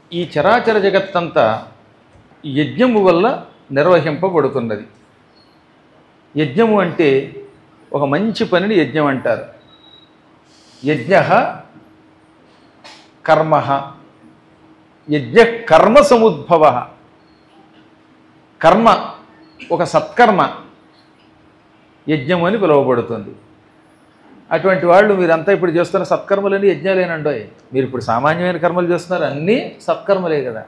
ఈ చరాచర జగత్తంతా యజ్ఞము వల్ల నిర్వహింపబడుతున్నది యజ్ఞము అంటే ఒక మంచి పనిని యజ్ఞం అంటారు యజ్ఞ కర్మ యజ్ఞ కర్మ సముద్భవ కర్మ ఒక సత్కర్మ యజ్ఞం అని పిలువబడుతుంది అటువంటి వాళ్ళు మీరంతా ఇప్పుడు చేస్తున్న సత్కర్మలని యజ్ఞాలేనండోయ్ మీరు ఇప్పుడు సామాన్యమైన కర్మలు చేస్తున్నారు అన్నీ సత్కర్మలే కదా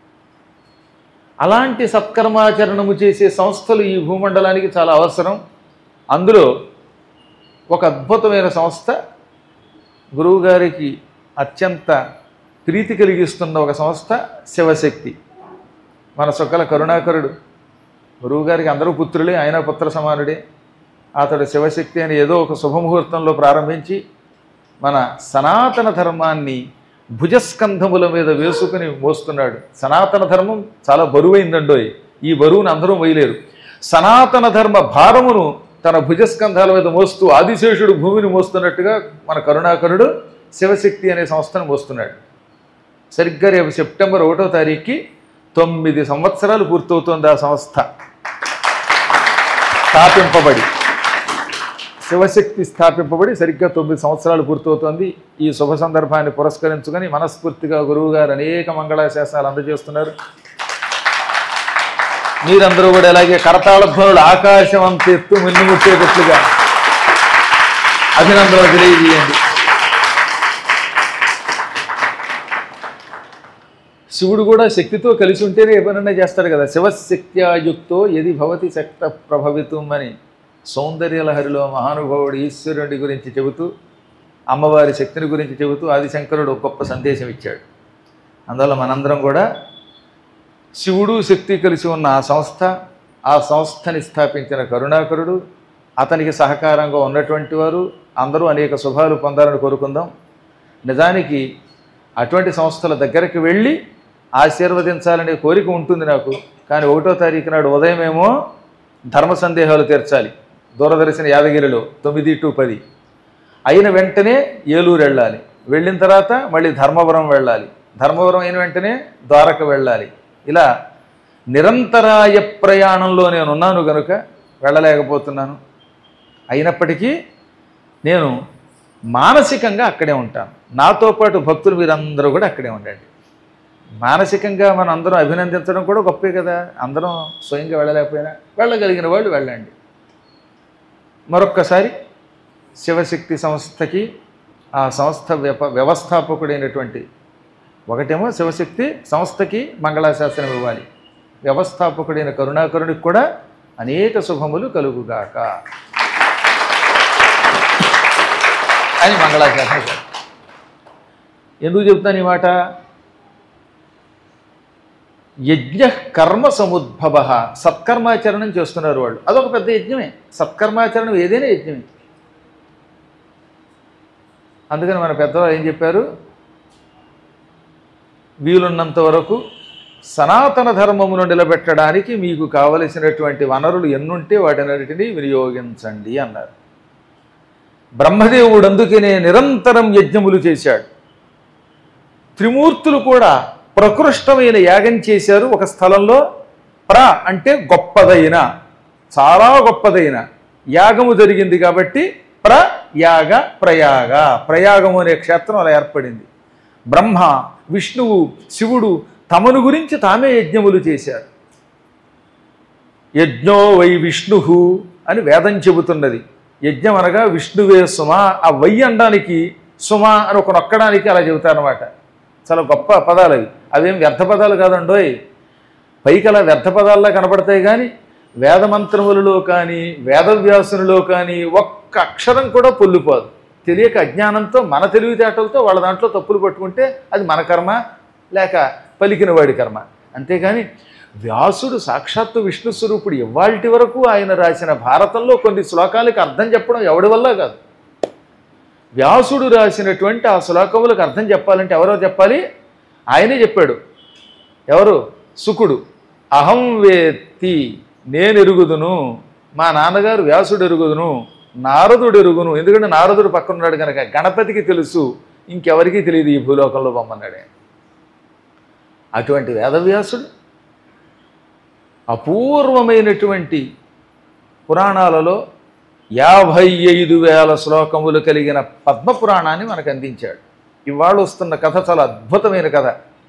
అలాంటి సత్కర్మాచరణము చేసే సంస్థలు ఈ భూమండలానికి చాలా అవసరం అందులో ఒక అద్భుతమైన సంస్థ గురువుగారికి అత్యంత ప్రీతి కలిగిస్తున్న ఒక సంస్థ శివశక్తి మన సొక్కల కరుణాకరుడు గురువుగారికి అందరూ పుత్రులే ఆయన పుత్ర సమానుడే అతడు శివశక్తి అని ఏదో ఒక శుభముహూర్తంలో ప్రారంభించి మన సనాతన ధర్మాన్ని భుజస్కంధముల మీద వేసుకుని మోస్తున్నాడు సనాతన ధర్మం చాలా బరువైందండోయ్ ఈ బరువును అందరూ మొయ్యలేరు సనాతన ధర్మ భారమును తన భుజస్కంధాల మీద మోస్తూ ఆదిశేషుడు భూమిని మోస్తున్నట్టుగా మన కరుణాకరుడు శివశక్తి అనే సంస్థను మోస్తున్నాడు సరిగ్గా రేపు సెప్టెంబర్ ఒకటో తారీఖుకి తొమ్మిది సంవత్సరాలు పూర్తవుతోంది ఆ సంస్థ స్థాపింపబడి శివశక్తి స్థాపింపబడి సరిగ్గా తొమ్మిది సంవత్సరాలు పూర్తవుతోంది ఈ శుభ సందర్భాన్ని పురస్కరించుకొని మనస్ఫూర్తిగా గురువు గారు అనేక మంగళాశాసనాలు అందజేస్తున్నారు మీరందరూ కూడా ఇలాగే కరతాళ ధ్వనులు ఆకాశం అంత ఎత్తు మిన్నుముట్టేటట్లుగా అభినందనలు తెలియజేయండి శివుడు కూడా శక్తితో కలిసి ఉంటేనే ఏ పనైనా చేస్తాడు కదా శివశక్త్యాయుక్తో ఎది భవతి శక్త ప్రభవితం అని సౌందర్యలహరిలో మహానుభావుడు ఈశ్వరుడి గురించి చెబుతూ అమ్మవారి శక్తిని గురించి చెబుతూ ఆదిశంకరుడు ఒక గొప్ప సందేశం ఇచ్చాడు అందువల్ల మనందరం కూడా శివుడు శక్తి కలిసి ఉన్న ఆ సంస్థ ఆ సంస్థని స్థాపించిన కరుణాకరుడు అతనికి సహకారంగా ఉన్నటువంటి వారు అందరూ అనేక శుభాలు పొందాలని కోరుకుందాం నిజానికి అటువంటి సంస్థల దగ్గరికి వెళ్ళి ఆశీర్వదించాలనే కోరిక ఉంటుంది నాకు కానీ ఒకటో తారీఖు నాడు ఉదయమేమో ధర్మ సందేహాలు తీర్చాలి దూరదర్శన యాదగిరిలో తొమ్మిది టు పది అయిన వెంటనే ఏలూరు వెళ్ళాలి వెళ్ళిన తర్వాత మళ్ళీ ధర్మవరం వెళ్ళాలి ధర్మవరం అయిన వెంటనే ద్వారక వెళ్ళాలి ఇలా నిరంతరాయ ప్రయాణంలో నేను ఉన్నాను కనుక వెళ్ళలేకపోతున్నాను అయినప్పటికీ నేను మానసికంగా అక్కడే ఉంటాను నాతో పాటు భక్తులు మీరందరూ కూడా అక్కడే ఉండండి మానసికంగా మనం అందరం అభినందించడం కూడా గొప్పే కదా అందరం స్వయంగా వెళ్ళలేకపోయినా వెళ్ళగలిగిన వాళ్ళు వెళ్ళండి మరొక్కసారి శివశక్తి సంస్థకి ఆ సంస్థ వ్యప వ్యవస్థాపకుడైనటువంటి ఒకటేమో శివశక్తి సంస్థకి మంగళాశాసనం ఇవ్వాలి వ్యవస్థాపకుడైన కరుణాకరునికి కూడా అనేక శుభములు కలుగుగాక అని మంగళాశాసనం చెప్పాలి. ఎందుకు చెప్తాను ఈ మాట యజ్ఞ కర్మ సముద్భవ సత్కర్మాచరణం చేస్తున్నారు వాళ్ళు అదొక పెద్ద యజ్ఞమే సత్కర్మాచరణం ఏదైనా యజ్ఞమే అందుకని మన పెద్దవాళ్ళు ఏం చెప్పారు వీలున్నంత వరకు సనాతన ధర్మమును నిలబెట్టడానికి మీకు కావలసినటువంటి వనరులు ఎన్నుంటే వాటినన్నిటినీ వినియోగించండి అన్నారు బ్రహ్మదేవుడు అందుకనే నిరంతరం యజ్ఞములు చేశాడు త్రిమూర్తులు కూడా ప్రకృష్టమైన యాగం చేశారు ఒక స్థలంలో ప్ర అంటే గొప్పదైన చాలా గొప్పదైన యాగము జరిగింది కాబట్టి ప్రయాగ ప్రయాగ ప్రయాగము అనే క్షేత్రం అలా ఏర్పడింది బ్రహ్మ విష్ణువు శివుడు తమను గురించి తామే యజ్ఞములు చేశారు యజ్ఞో వై విష్ణు అని వేదం చెబుతున్నది యజ్ఞం అనగా విష్ణువే సుమ ఆ వై అనడానికి సుమ అని ఒక నొక్కడానికి అలా చెబుతారనమాట చాలా గొప్ప పదాలు అవి అవేం వ్యర్థ పదాలు కాదండోయ్ పైకి అలా వ్యర్థ పదాల్లా కనపడతాయి కానీ వేదమంత్రములలో కానీ వేదవ్యాసునిలో కానీ ఒక్క అక్షరం కూడా పొల్లిపోదు తెలియక అజ్ఞానంతో మన తెలివితేటలతో వాళ్ళ దాంట్లో తప్పులు పట్టుకుంటే అది మన కర్మ లేక పలికిన వాడి కర్మ అంతేగాని వ్యాసుడు సాక్షాత్తు విష్ణు స్వరూపుడు ఇవాల్టి వరకు ఆయన రాసిన భారతంలో కొన్ని శ్లోకాలకి అర్థం చెప్పడం ఎవడి వల్ల కాదు వ్యాసుడు రాసినటువంటి ఆ శ్లోకములకు అర్థం చెప్పాలంటే ఎవరో చెప్పాలి ఆయనే చెప్పాడు ఎవరు సుకుడు అహం వేత్తి నేను ఎరుగుదును మా నాన్నగారు వ్యాసుడు ఎరుగుదును నారదుడు ఎరుగును ఎందుకంటే నారదుడు పక్కన ఉన్నాడు కనుక గణపతికి తెలుసు ఇంకెవరికీ తెలియదు ఈ భూలోకంలో బొమ్మన్నాడే అటువంటి వేదవ్యాసుడు అపూర్వమైనటువంటి పురాణాలలో యాభై ఐదు వేల శ్లోకములు కలిగిన పద్మపురాణాన్ని మనకు అందించాడు ఇవాళ వస్తున్న కథ చాలా అద్భుతమైన కథ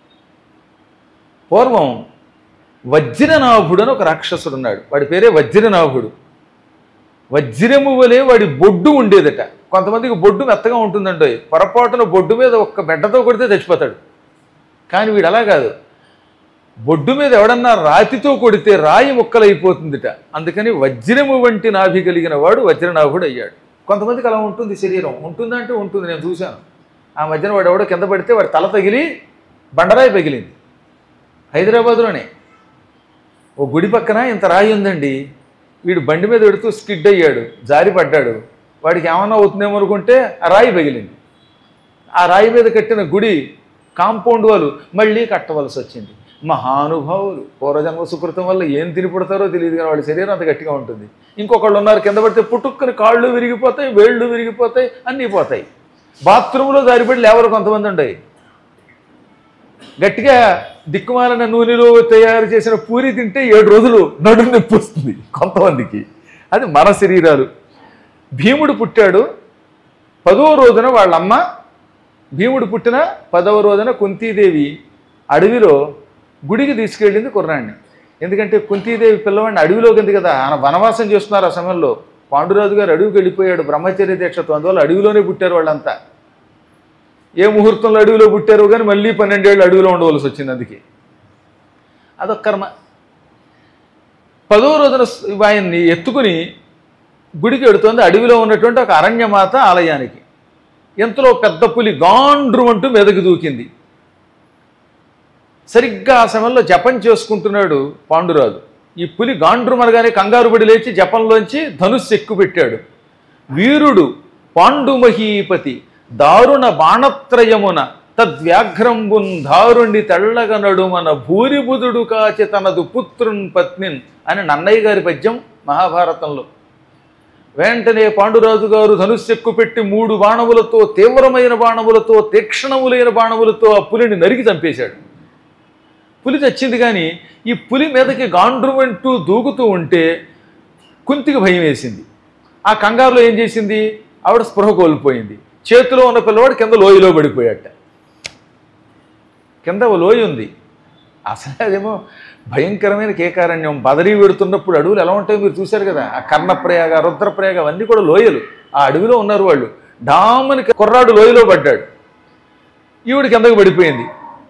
పూర్వం వజ్రనాభుడు అని ఒక రాక్షసుడు ఉన్నాడు వాడి పేరే వజ్రనాభుడు వజ్రము వలె వాడి బొడ్డు ఉండేదట కొంతమందికి బొడ్డు మెత్తగా ఉంటుందండి పొరపాటున బొడ్డు మీద ఒక్క బెడ్డతో కొడితే చచ్చిపోతాడు కానీ వీడు అలా కాదు బొడ్డు మీద ఎవడన్నా రాతితో కొడితే రాయి ముక్కలైపోతుందిట అందుకని వజ్రము వంటి నాభి కలిగిన వాడు వజ్రనాభుడు అయ్యాడు కొంతమందికి అలా ఉంటుంది శరీరం ఉంటుందంటే ఉంటుంది నేను చూశాను ఆ మధ్యన వాడు ఎవడో కింద పడితే వాడి తల తగిలి బండరాయి పగిలింది హైదరాబాద్లోనే ఓ గుడి పక్కన ఇంత రాయి ఉందండి వీడు బండి మీద పెడుతూ స్కిడ్ అయ్యాడు జారి పడ్డాడు వాడికి ఏమన్నా అవుతుందేమో అనుకుంటే ఆ రాయి పగిలింది ఆ రాయి మీద కట్టిన గుడి కాంపౌండ్ వాళ్ళు మళ్ళీ కట్టవలసి వచ్చింది మహానుభావులు పూర్వజన్మ సుకృతం వల్ల ఏం తిని పుడతారో తెలియదు కానీ వాళ్ళ శరీరం అంత గట్టిగా ఉంటుంది ఇంకొకళ్ళు ఉన్నారు కింద పడితే పుట్టుక్కుని కాళ్ళు విరిగిపోతాయి వేళ్ళు విరిగిపోతాయి అన్నీ పోతాయి బాత్రూంలో జారిపడి లేవరు కొంతమంది ఉండయి గట్టిగా దిక్కుమాలిన నూనెలో తయారు చేసిన పూరి తింటే ఏడు రోజులు నడుము నొప్పి వస్తుంది కొంతమందికి అది మన శరీరాలు భీముడు పుట్టాడు పదో రోజున వాళ్ళమ్మ భీముడు పుట్టిన పదవ రోజున కుంతీదేవి అడవిలో గుడికి తీసుకెళ్ళింది కుర్రాడిని ఎందుకంటే కుంతీదేవి పిల్లవాడిని అడవిలోకి ఉంది కదా ఆయన వనవాసం చేస్తున్నారు ఆ సమయంలో పాండురాజు గారు అడవికి వెళ్ళిపోయాడు బ్రహ్మచర్య దీక్షతో అందువల్ల అడవిలోనే పుట్టారు వాళ్ళంతా ఏ ముహూర్తంలో అడవిలో పుట్టారో కానీ మళ్ళీ పన్నెండేళ్ళు అడవిలో ఉండవలసి వచ్చింది అందుకే అదొక కర్మ పదో రోజున ఆయన్ని ఎత్తుకుని గుడికి వెడుతోంది అడవిలో ఉన్నటువంటి ఒక అరణ్యమాత ఆలయానికి ఎంతలో పెద్ద పులి గాండ్రు అంటూ మెదకు దూకింది సరిగ్గా ఆ సమయంలో జపం చేసుకుంటున్నాడు పాండురాజు ఈ పులి గాండ్రు మనగానే కంగారు పడి లేచి జపంలోంచి ధనుస్సు ఎక్కుపెట్టాడు వీరుడు పాండుమహీపతి దారుణ బాణత్రయమున తద్వ్యాఘ్రంబున్ దారుణి తెల్లగ నడుమన భూరిబుధుడు కాచి తనదు పుత్రున్ పత్నిన్ అని నన్నయ్య గారి పద్యం మహాభారతంలో వెంటనే పాండురాజు గారు ధనుస్సెక్కు పెట్టి మూడు బాణములతో తీవ్రమైన బాణములతో తీక్షణములైన బాణములతో ఆ పులిని నరికి చంపేశాడు పులి చచ్చింది కానీ ఈ పులి మీదకి గాండ్రుమంటూ దూకుతూ ఉంటే కుంతికి భయం వేసింది ఆ కంగారులో ఏం చేసింది ఆవిడ స్పృహ కోల్పోయింది చేతిలో ఉన్న పిల్లవాడు కింద లోయలో పడిపోయాట కింద ఓ లోయ ఉంది అసలు అదేమో భయంకరమైన కేకారణ్యం బదరీ పెడుతున్నప్పుడు అడవులు ఎలా ఉంటాయో మీరు చూశారు కదా ఆ కర్ణప్రయాగ రుద్రప్రయాగ అవన్నీ కూడా లోయలు ఆ అడవిలో ఉన్నారు వాళ్ళు డామని కుర్రాడు లోయలో పడ్డాడు ఈవిడ కిందకు పడిపోయింది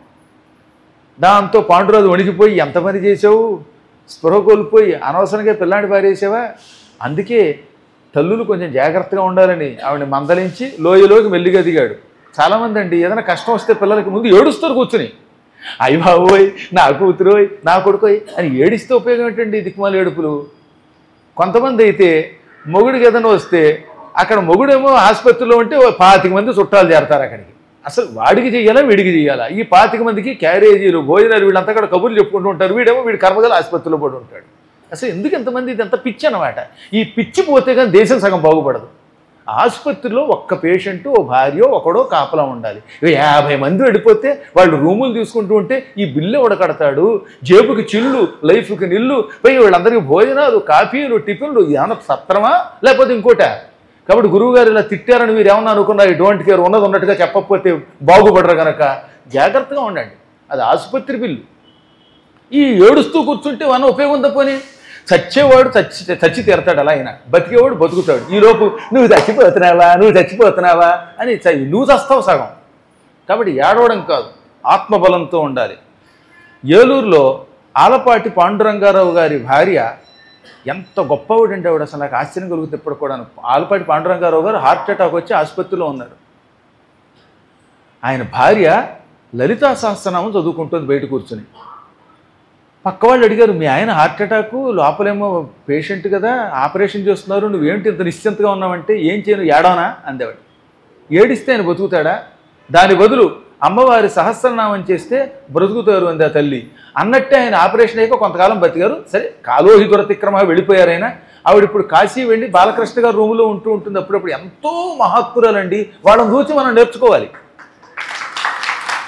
దాంతో పాండురాజు వణికిపోయి ఎంత పని చేసావు స్పృహ కోల్పోయి అనవసరంగా పిల్లాడి పారేసావా అందుకే తల్లులు కొంచెం జాగ్రత్తగా ఉండాలని ఆవిడని మందలించి లోయలోకి మెల్లిగా దిగాడు చాలామంది అండి ఏదైనా కష్టం వస్తే పిల్లలకి ముందు ఏడుస్తారు కూర్చుని అయ్య బాబోయ్ నా కూతురోయ్ నా కొడుకోయ్ అని ఏడిస్తే ఉపయోగం ఏంటండి దిక్కుమాల ఏడుపులు కొంతమంది అయితే మొగుడికి ఏదైనా వస్తే అక్కడ మొగుడేమో ఆసుపత్రిలో ఉంటే ఓ పాతిక మంది చుట్టాలు చేరతారు అక్కడికి అసలు వాడికి చెయ్యాలా వీడికి చెయ్యాలా ఈ పాతిక మందికి క్యారేజీలు భోజనాలు వీళ్ళంతా కూడా కబుర్లు చెప్పుకుంటూ ఉంటారు వీడేమో వీడి కర్మగల ఆసుపత్రిలో పడి ఉంటాడు అసలు ఎందుకు ఎంతమంది ఇదంతా పిచ్చి అన్నమాట ఈ పిచ్చి పోతే కానీ దేశం సగం బాగుపడదు ఆసుపత్రిలో ఒక్క పేషెంట్ ఓ భార్య ఒకడో కాపలా ఉండాలి ఇక యాభై మంది వెళ్ళిపోతే వాళ్ళు రూములు తీసుకుంటూ ఉంటే ఈ బిల్లు ఎవడ కడతాడు జేబుకి చిల్లు లైఫ్కి నిల్లు పోయి వీళ్ళందరికీ భోజనాలు కాఫీలు టిఫిన్లు ఏమన్నా సత్రమా లేకపోతే ఇంకోట కాబట్టి గురువుగారు ఇలా తిట్టారని మీరు ఏమన్నా అనుకున్నారు ఈ డోంట్ కేర్ ఉన్నది ఉన్నట్టుగా చెప్పకపోతే బాగుపడరు కనుక జాగ్రత్తగా ఉండండి అది ఆసుపత్రి బిల్లు ఈ ఏడుస్తూ కూర్చుంటే వన ఉపయోగం తప్పని చచ్చేవాడు చచ్చి చచ్చి తీరతాడు అలా అయినా బతికేవాడు బతుకుతాడు ఈలోపు నువ్వు చచ్చిపోతున్నావా నువ్వు చచ్చిపోతున్నావా అని చ- నువ్వు చస్తావు సగం కాబట్టి ఏడవడం కాదు ఆత్మబలంతో ఉండాలి ఏలూరులో ఆలపాటి పాండురంగారావు గారి భార్య ఎంత గొప్పవాడండి ఆవిడ అసలు నాకు ఆశ్చర్యం కలుగుతుంది ఇప్పుడు కూడా ఆలపాటి పాండురంగారావు గారు హార్ట్ అటాక్ వచ్చి ఆసుపత్రిలో ఉన్నారు ఆయన భార్య లలితా సహస్రనామం చదువుకుంటుంది బయట కూర్చుని పక్క వాళ్ళు అడిగారు మీ ఆయన హార్ట్ అటాక్ లోపలేమో పేషెంట్ కదా ఆపరేషన్ చేస్తున్నారు నువ్వేంటి ఇంత నిశ్చింతగా ఉన్నావంటే ఏం చేయను ఏడానా అందేవాడు ఏడిస్తే ఆయన బతుకుతాడా దాని బదులు అమ్మవారి సహస్రనామం చేస్తే బ్రతుకుతారు అంది ఆ తల్లి అన్నట్టే ఆయన ఆపరేషన్ అయ్యాక కొంతకాలం బతికారు సరే కాలోహి దురతిక్రమ వెళ్ళిపోయారు ఆయన ఆవిడ ఇప్పుడు కాశీ వెళ్ళి బాలకృష్ణ గారు రూములో ఉంటూ ఉంటుంది అప్పుడప్పుడు ఎంతో మహాత్మురాలండి వాళ్ళని చూసి మనం నేర్చుకోవాలి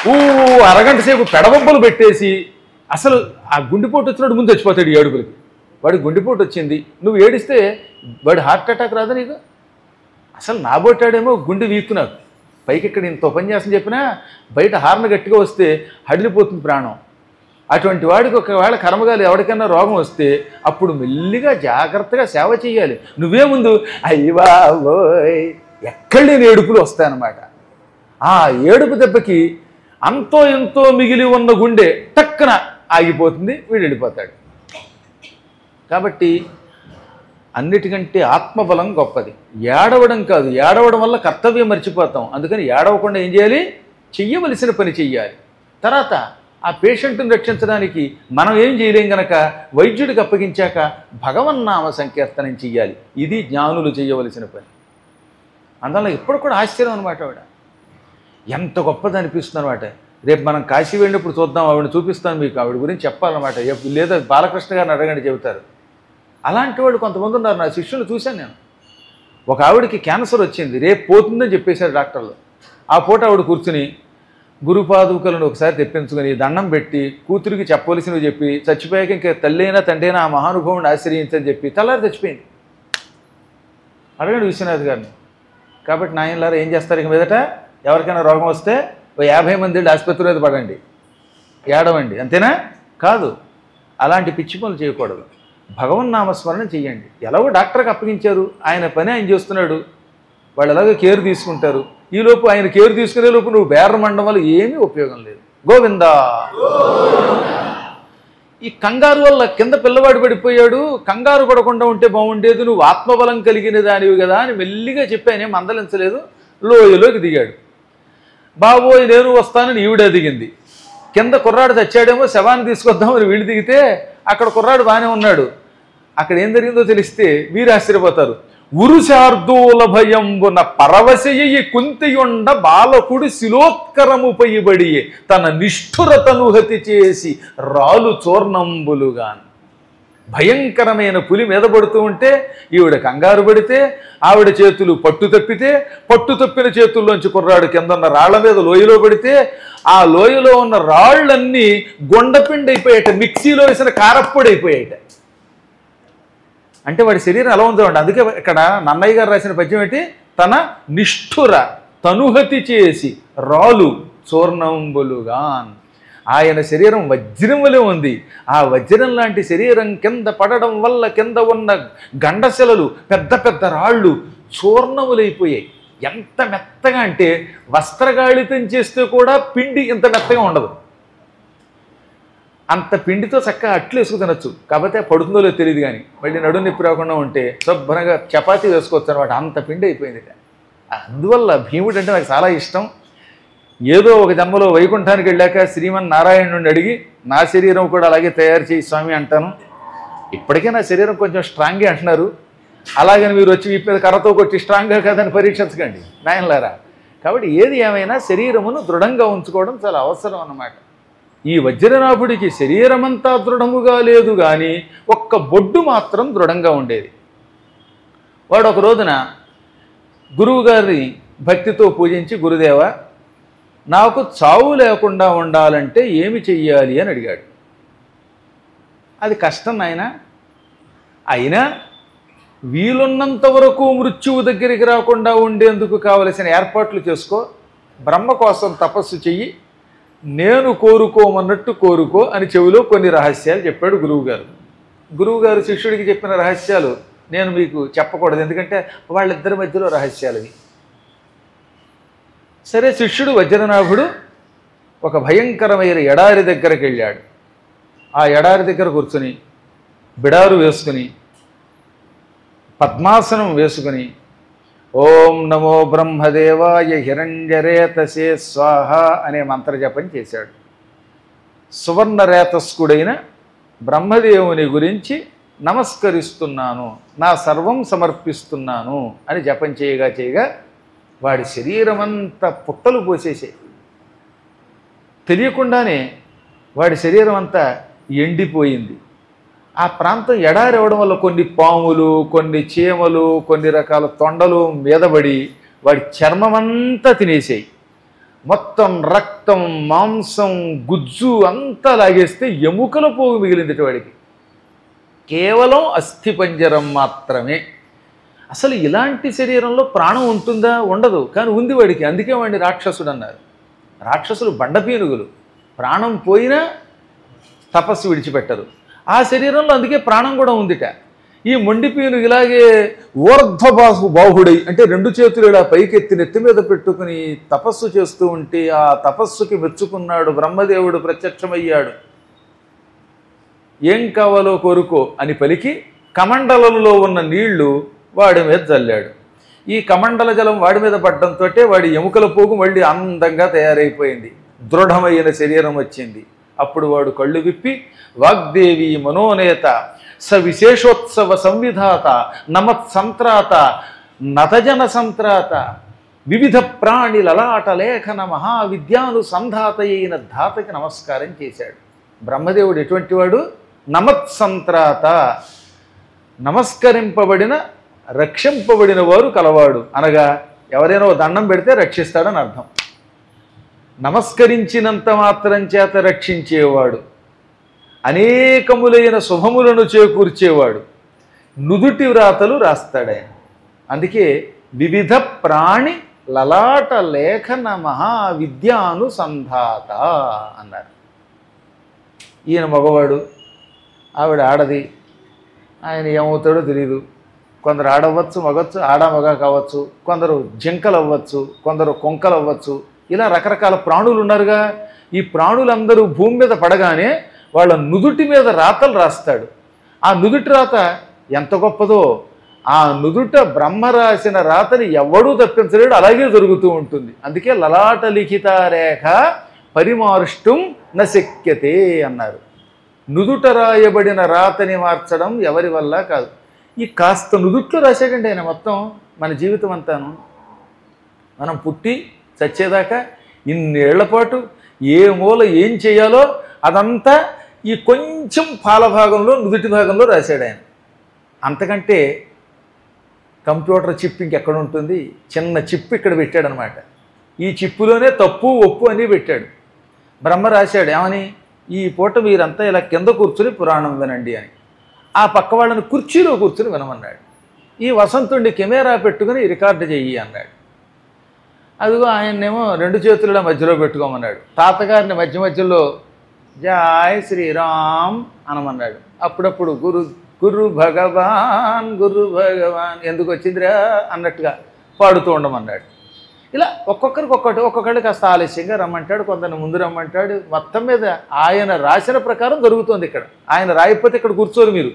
ఊ అరగంట సేపు పెడబొబ్బలు పెట్టేసి అసలు ఆ గుండెపోటు వచ్చినప్పుడు ముందు చచ్చిపోతాడు ఈ ఏడుపులకి వాడికి గుండెపోటు వచ్చింది నువ్వు ఏడిస్తే వాడి హార్ట్ అటాక్ రాదా నీకు అసలు నాబోటాడేమో గుండె వీక్కు నాకు పైకి ఇక్కడ ఇంత ఉపన్యాసం చెప్పినా బయట హార్న్ గట్టిగా వస్తే హడిలిపోతుంది ప్రాణం అటువంటి వాడికి ఒకవేళ కర్మగాలి ఎవరికైనా రోగం వస్తే అప్పుడు మెల్లిగా జాగ్రత్తగా సేవ చేయాలి నువ్వే ముందు అయ్యవా ఓయ్ ఎక్కడ లేని ఏడుపులు వస్తాయన్నమాట ఆ ఏడుపు దెబ్బకి అంతో ఎంతో మిగిలి ఉన్న గుండె టక్కున ఆగిపోతుంది వీడు వెళ్ళిపోతాడు కాబట్టి అన్నిటికంటే ఆత్మబలం గొప్పది ఏడవడం కాదు ఏడవడం వల్ల కర్తవ్యం మర్చిపోతాం అందుకని ఏడవకుండా ఏం చేయాలి చెయ్యవలసిన పని చెయ్యాలి తర్వాత ఆ పేషెంట్ని రక్షించడానికి మనం ఏం చేయలేం గనక వైద్యుడికి అప్పగించాక భగవన్నామ సంకీర్తనం చెయ్యాలి ఇది జ్ఞానులు చేయవలసిన పని అందువల్ల ఇప్పుడు కూడా ఆశ్చర్యం అనమాట ఆవిడ ఎంత గొప్పది అనిపిస్తుంది అనమాట రేపు మనం కాశీ వెళ్ళినప్పుడు చూద్దాం ఆవిడ చూపిస్తాను మీకు ఆవిడ గురించి చెప్పాలన్నమాట ఎప్పు- లేదా బాలకృష్ణ గారిని అడగండి చెబుతారు అలాంటి వాళ్ళు కొంతమంది ఉన్నారు నా శిష్యులు చూశాను నేను ఒక ఆవిడకి క్యాన్సర్ వచ్చింది రేపు పోతుందని చెప్పేశారు డాక్టర్లు ఆ పూట ఆవిడ కూర్చుని గురుపాదుకలను ఒకసారి తెప్పించుకొని దండం పెట్టి కూతురికి చెప్పవలసినవి చెప్పి చచ్చిపోయాక ఇంకా తల్లి అయినా తండ్రి అయినా ఆ మహానుభావుని ఆశ్రయించని చెప్పి తెల్లారి చచ్చిపోయింది అడగండి విశ్వనాథ్ గారిని కాబట్టి నాయనలారా ఏం చేస్తారు ఇక మీదట ఎవరికైనా రోగం వస్తే ఓ యాభై మంది వెళ్ళి ఆసుపత్రి మీద పడండి ఏడవండి అంతేనా కాదు అలాంటి పిచ్చి పనులు చేయకూడదు భగవన్ నామస్మరణ చెయ్యండి ఎలాగో డాక్టర్కి అప్పగించారు ఆయన పని ఆయన చేస్తున్నాడు వాళ్ళు ఎలాగో కేర్ తీసుకుంటారు ఈలోపు ఆయన కేర్ తీసుకునే లోపు నువ్వు బేరం మండడం వల్ల ఏమీ ఉపయోగం లేదు గోవిందా ఈ కంగారు వల్ల కింద పిల్లవాడు పడిపోయాడు కంగారు పడకుండా ఉంటే బాగుండేది నువ్వు ఆత్మబలం కలిగిన దానివి కదా అని మెల్లిగా చెప్పానే మందలించలేదు లోయలోకి దిగాడు బాబోయ్ నేను వస్తానని ఈవిడే దిగింది కింద కుర్రాడు చచ్చాడేమో శవాన్ని తీసుకొద్దామని వీళ్ళు దిగితే అక్కడ కుర్రాడు బాగానే ఉన్నాడు అక్కడ ఏం జరిగిందో తెలిస్తే మీరు ఆశ్చర్యపోతారు ఉరుశార్దూల భయంబున పరవశయ్యి కుంతియుండ బాలకుడు శిలోత్కరము పైబడి తన నిష్ఠురతను హతి చేసి రాలు చూర్ణంబులుగాన్ భయంకరమైన పులి మీద పడుతూ ఉంటే ఈవిడ కంగారు పడితే ఆవిడ చేతులు పట్టు తప్పితే పట్టు తప్పిన చేతుల్లోంచి కుర్రాడు కింద ఉన్న రాళ్ల మీద లోయలో పడితే ఆ లోయలో ఉన్న రాళ్ళన్నీ గొండపిండి అయిపోయాట మిక్సీలో వేసిన కారప్పొడి అయిపోయాట అంటే వాడి శరీరం ఎలా ఉందో అండి అందుకే ఇక్కడ నన్నయ్య గారు రాసిన పద్యం ఏంటి తన నిష్ఠుర తనుహతి చేసి రాలు చూర్ణంబులుగాన్ ఆయన శరీరం వజ్రం వలె ఉంది ఆ వజ్రం లాంటి శరీరం కింద పడడం వల్ల కింద ఉన్న గండశిలలు పెద్ద పెద్ద రాళ్ళు చూర్ణములైపోయాయి ఎంత మెత్తగా అంటే వస్త్రగాళితం చేస్తే కూడా పిండి ఇంత మెత్తగా ఉండదు అంత పిండితో చక్కగా అట్లు వేసుకు తినొచ్చు కాకపోతే పడుతుందో లేదో తెలియదు కానీ మళ్ళీ నడుము నొప్పి రాకుండా ఉంటే శుభ్రంగా చపాతీ వేసుకోవచ్చు అనమాట అంత పిండి అయిపోయింది ఇక. అందువల్ల భీముడు అంటే నాకు చాలా ఇష్టం ఏదో ఒక జన్మలో వైకుంఠానికి వెళ్ళాక శ్రీమన్ నారాయణుడిని అడిగి నా శరీరం కూడా అలాగే తయారు చేయి స్వామి అంటాను ఇప్పటికే నా శరీరం కొంచెం స్ట్రాంగే అంటున్నారు అలాగని మీరు వచ్చి వీపు మీద కర్రతో కొట్టి స్ట్రాంగ్గా కాదని పరీక్షించకండి నాయనలారా కాబట్టి ఏది ఏమైనా శరీరమును దృఢంగా ఉంచుకోవడం చాలా అవసరం అన్నమాట ఈ వజ్రనాభుడికి శరీరమంతా దృఢముగా లేదు కానీ ఒక్క బొడ్డు మాత్రం దృఢంగా ఉండేది వాడు ఒక రోజున గురువుగారిని భక్తితో పూజించి గురుదేవ నాకు చావు లేకుండా ఉండాలంటే ఏమి చెయ్యాలి అని అడిగాడు అది కష్టం నాయన అయినా వీలున్నంత వరకు మృత్యువు దగ్గరికి రాకుండా ఉండేందుకు కావలసిన ఏర్పాట్లు చేసుకో బ్రహ్మ కోసం తపస్సు చెయ్యి నేను కోరుకోమన్నట్టు కోరుకో అని చెవిలో కొన్ని రహస్యాలు చెప్పాడు గురువుగారు గురువుగారు శిష్యుడికి చెప్పిన రహస్యాలు నేను మీకు చెప్పకూడదు ఎందుకంటే వాళ్ళిద్దరి మధ్యలో రహస్యాలు ఇవి సరే శిష్యుడు వజ్రనాభుడు ఒక భయంకరమైన ఎడారి దగ్గరికి వెళ్ళాడు ఆ ఎడారి దగ్గర కూర్చుని బిడారు వేసుకుని పద్మాసనం వేసుకుని ఓం నమో బ్రహ్మదేవాయ హిరణ్యరేతసే స్వాహ అనే మంత్రజపం చేశాడు సువర్ణరేతస్కుడైన బ్రహ్మదేవుని గురించి నమస్కరిస్తున్నాను నా సర్వం సమర్పిస్తున్నాను అని జపం చేయగా చేయగా వాడి శరీరం అంతా పుట్టలు పోసేసాయి తెలియకుండానే వాడి శరీరం అంతా ఎండిపోయింది ఆ ప్రాంతం ఎడారి అవ్వడం వల్ల కొన్ని పాములు కొన్ని చీమలు కొన్ని రకాల తొండలు మీదబడి వాడి చర్మమంతా తినేసాయి మొత్తం రక్తం మాంసం గుజ్జు అంతా లాగేస్తే ఎముకల పోగు మిగిలింది వాడికి కేవలం అస్థిపంజరం మాత్రమే అసలు ఇలాంటి శరీరంలో ప్రాణం ఉంటుందా ఉండదు కానీ ఉంది వాడికి అందుకే వాడిని రాక్షసుడు అన్నారు రాక్షసులు బండపీనుగులు ప్రాణం పోయినా తపస్సు విడిచిపెట్టరు ఆ శరీరంలో అందుకే ప్రాణం కూడా ఉందిట ఈ మొండిపీను ఇలాగే ఊర్ధ్వబాహు బాహుడై అంటే రెండు చేతులు ఇలా పైకెత్తి నెత్తి మీద పెట్టుకుని తపస్సు చేస్తూ ఉంటే ఆ తపస్సుకి మెచ్చుకున్నాడు బ్రహ్మదేవుడు ప్రత్యక్షమయ్యాడు ఏం కావాలో కోరుకో అని పలికి కమండలంలో ఉన్న నీళ్లు వాడి మీద చల్లాడు ఈ కమండల జలం వాడి మీద పడ్డంతో వాడి ఎముకల పోగు మళ్ళీ అందంగా తయారైపోయింది దృఢమైన శరీరం వచ్చింది అప్పుడు వాడు కళ్ళు విప్పి వాగ్దేవి మనోనేత స విశేషోత్సవ సంవిధాత నమత్ సంత్రాత నతజన సంత్రాత వివిధ ప్రాణి లలాట లేఖన మహావిద్యానుసంధాత అయిన ధాతకి నమస్కారం చేశాడు బ్రహ్మదేవుడు ఎటువంటి వాడు నమత్ సంత్రాత నమస్కరింపబడిన రక్షింపబడిన వారు కలవాడు అనగా ఎవరైనా ఓ దండం పెడితే రక్షిస్తాడని అర్థం నమస్కరించినంత మాత్రం చేత రక్షించేవాడు అనేకములైన శుభములను చేకూర్చేవాడు నుదుటి వ్రాతలు రాస్తాడాయన అందుకే వివిధ ప్రాణి లలాట లేఖన మహావిద్యానుసంధాత అన్నారు ఈయన మగవాడు ఆవిడ ఆడది ఆయన ఏమవుతాడో తెలియదు కొందరు ఆడవచ్చు మగవచ్చు ఆడ మగ కావచ్చు కొందరు జింకలు అవ్వచ్చు కొందరు కొంకలు అవ్వచ్చు ఇలా రకరకాల ప్రాణులు ఉన్నారుగా ఈ ప్రాణులందరూ భూమి మీద పడగానే వాళ్ళ నుదుటి మీద రాతలు రాస్తాడు ఆ నుదుటి రాత ఎంత గొప్పదో ఆ నుదుట బ్రహ్మ రాసిన రాతని ఎవడూ తప్పించలేడు అలాగే జరుగుతూ ఉంటుంది అందుకే లలాట లిఖిత రేఖ పరిమార్ష్టం నశక్యతే అన్నారు నుదుట రాయబడిన రాతని మార్చడం ఎవరి వల్ల కాదు ఈ కాస్త నుదుట్లో రాశాడండి ఆయన మొత్తం మన జీవితం అంతాను మనం పుట్టి చచ్చేదాకా ఇన్నేళ్ల పాటు ఏ మూల ఏం చేయాలో అదంతా ఈ కొంచెం పాల భాగంలో నుదుటి భాగంలో రాశాడు ఆయన అంతకంటే కంప్యూటర్ చిప్ ఇంకెక్కడ ఉంటుంది చిన్న చిప్ ఇక్కడ పెట్టాడనమాట ఈ చిప్పులోనే తప్పు ఒప్పు అని పెట్టాడు బ్రహ్మ రాశాడు ఏమని ఈ పూట మీరంతా ఇలా కింద కూర్చుని పురాణం వినండి అని ఆ పక్క వాళ్ళని కుర్చీలో కూర్చుని వినమన్నాడు ఈ వసంతుడిని కెమెరా పెట్టుకుని రికార్డు చెయ్యి అన్నాడు అదిగో ఆయన్నేమో రెండు చేతుల మధ్యలో పెట్టుకోమన్నాడు తాతగారిని మధ్య మధ్యలో జాయ్ శ్రీరామ్ అనమన్నాడు అప్పుడప్పుడు గురు గురు భగవాన్ గురు భగవాన్ ఎందుకు వచ్చిందిరా అన్నట్టుగా పాడుతూ ఉండమన్నాడు ఇలా ఒక్కొక్కరికి ఒక్కొక్కటి ఒక్కొక్కటి కాస్త ఆలస్యంగా రమ్మంటాడు కొందరిని ముందు రమ్మంటాడు మొత్తం మీద ఆయన రాసిన ప్రకారం జరుగుతుంది ఇక్కడ ఆయన రాయకపోతే ఇక్కడ కూర్చోరు మీరు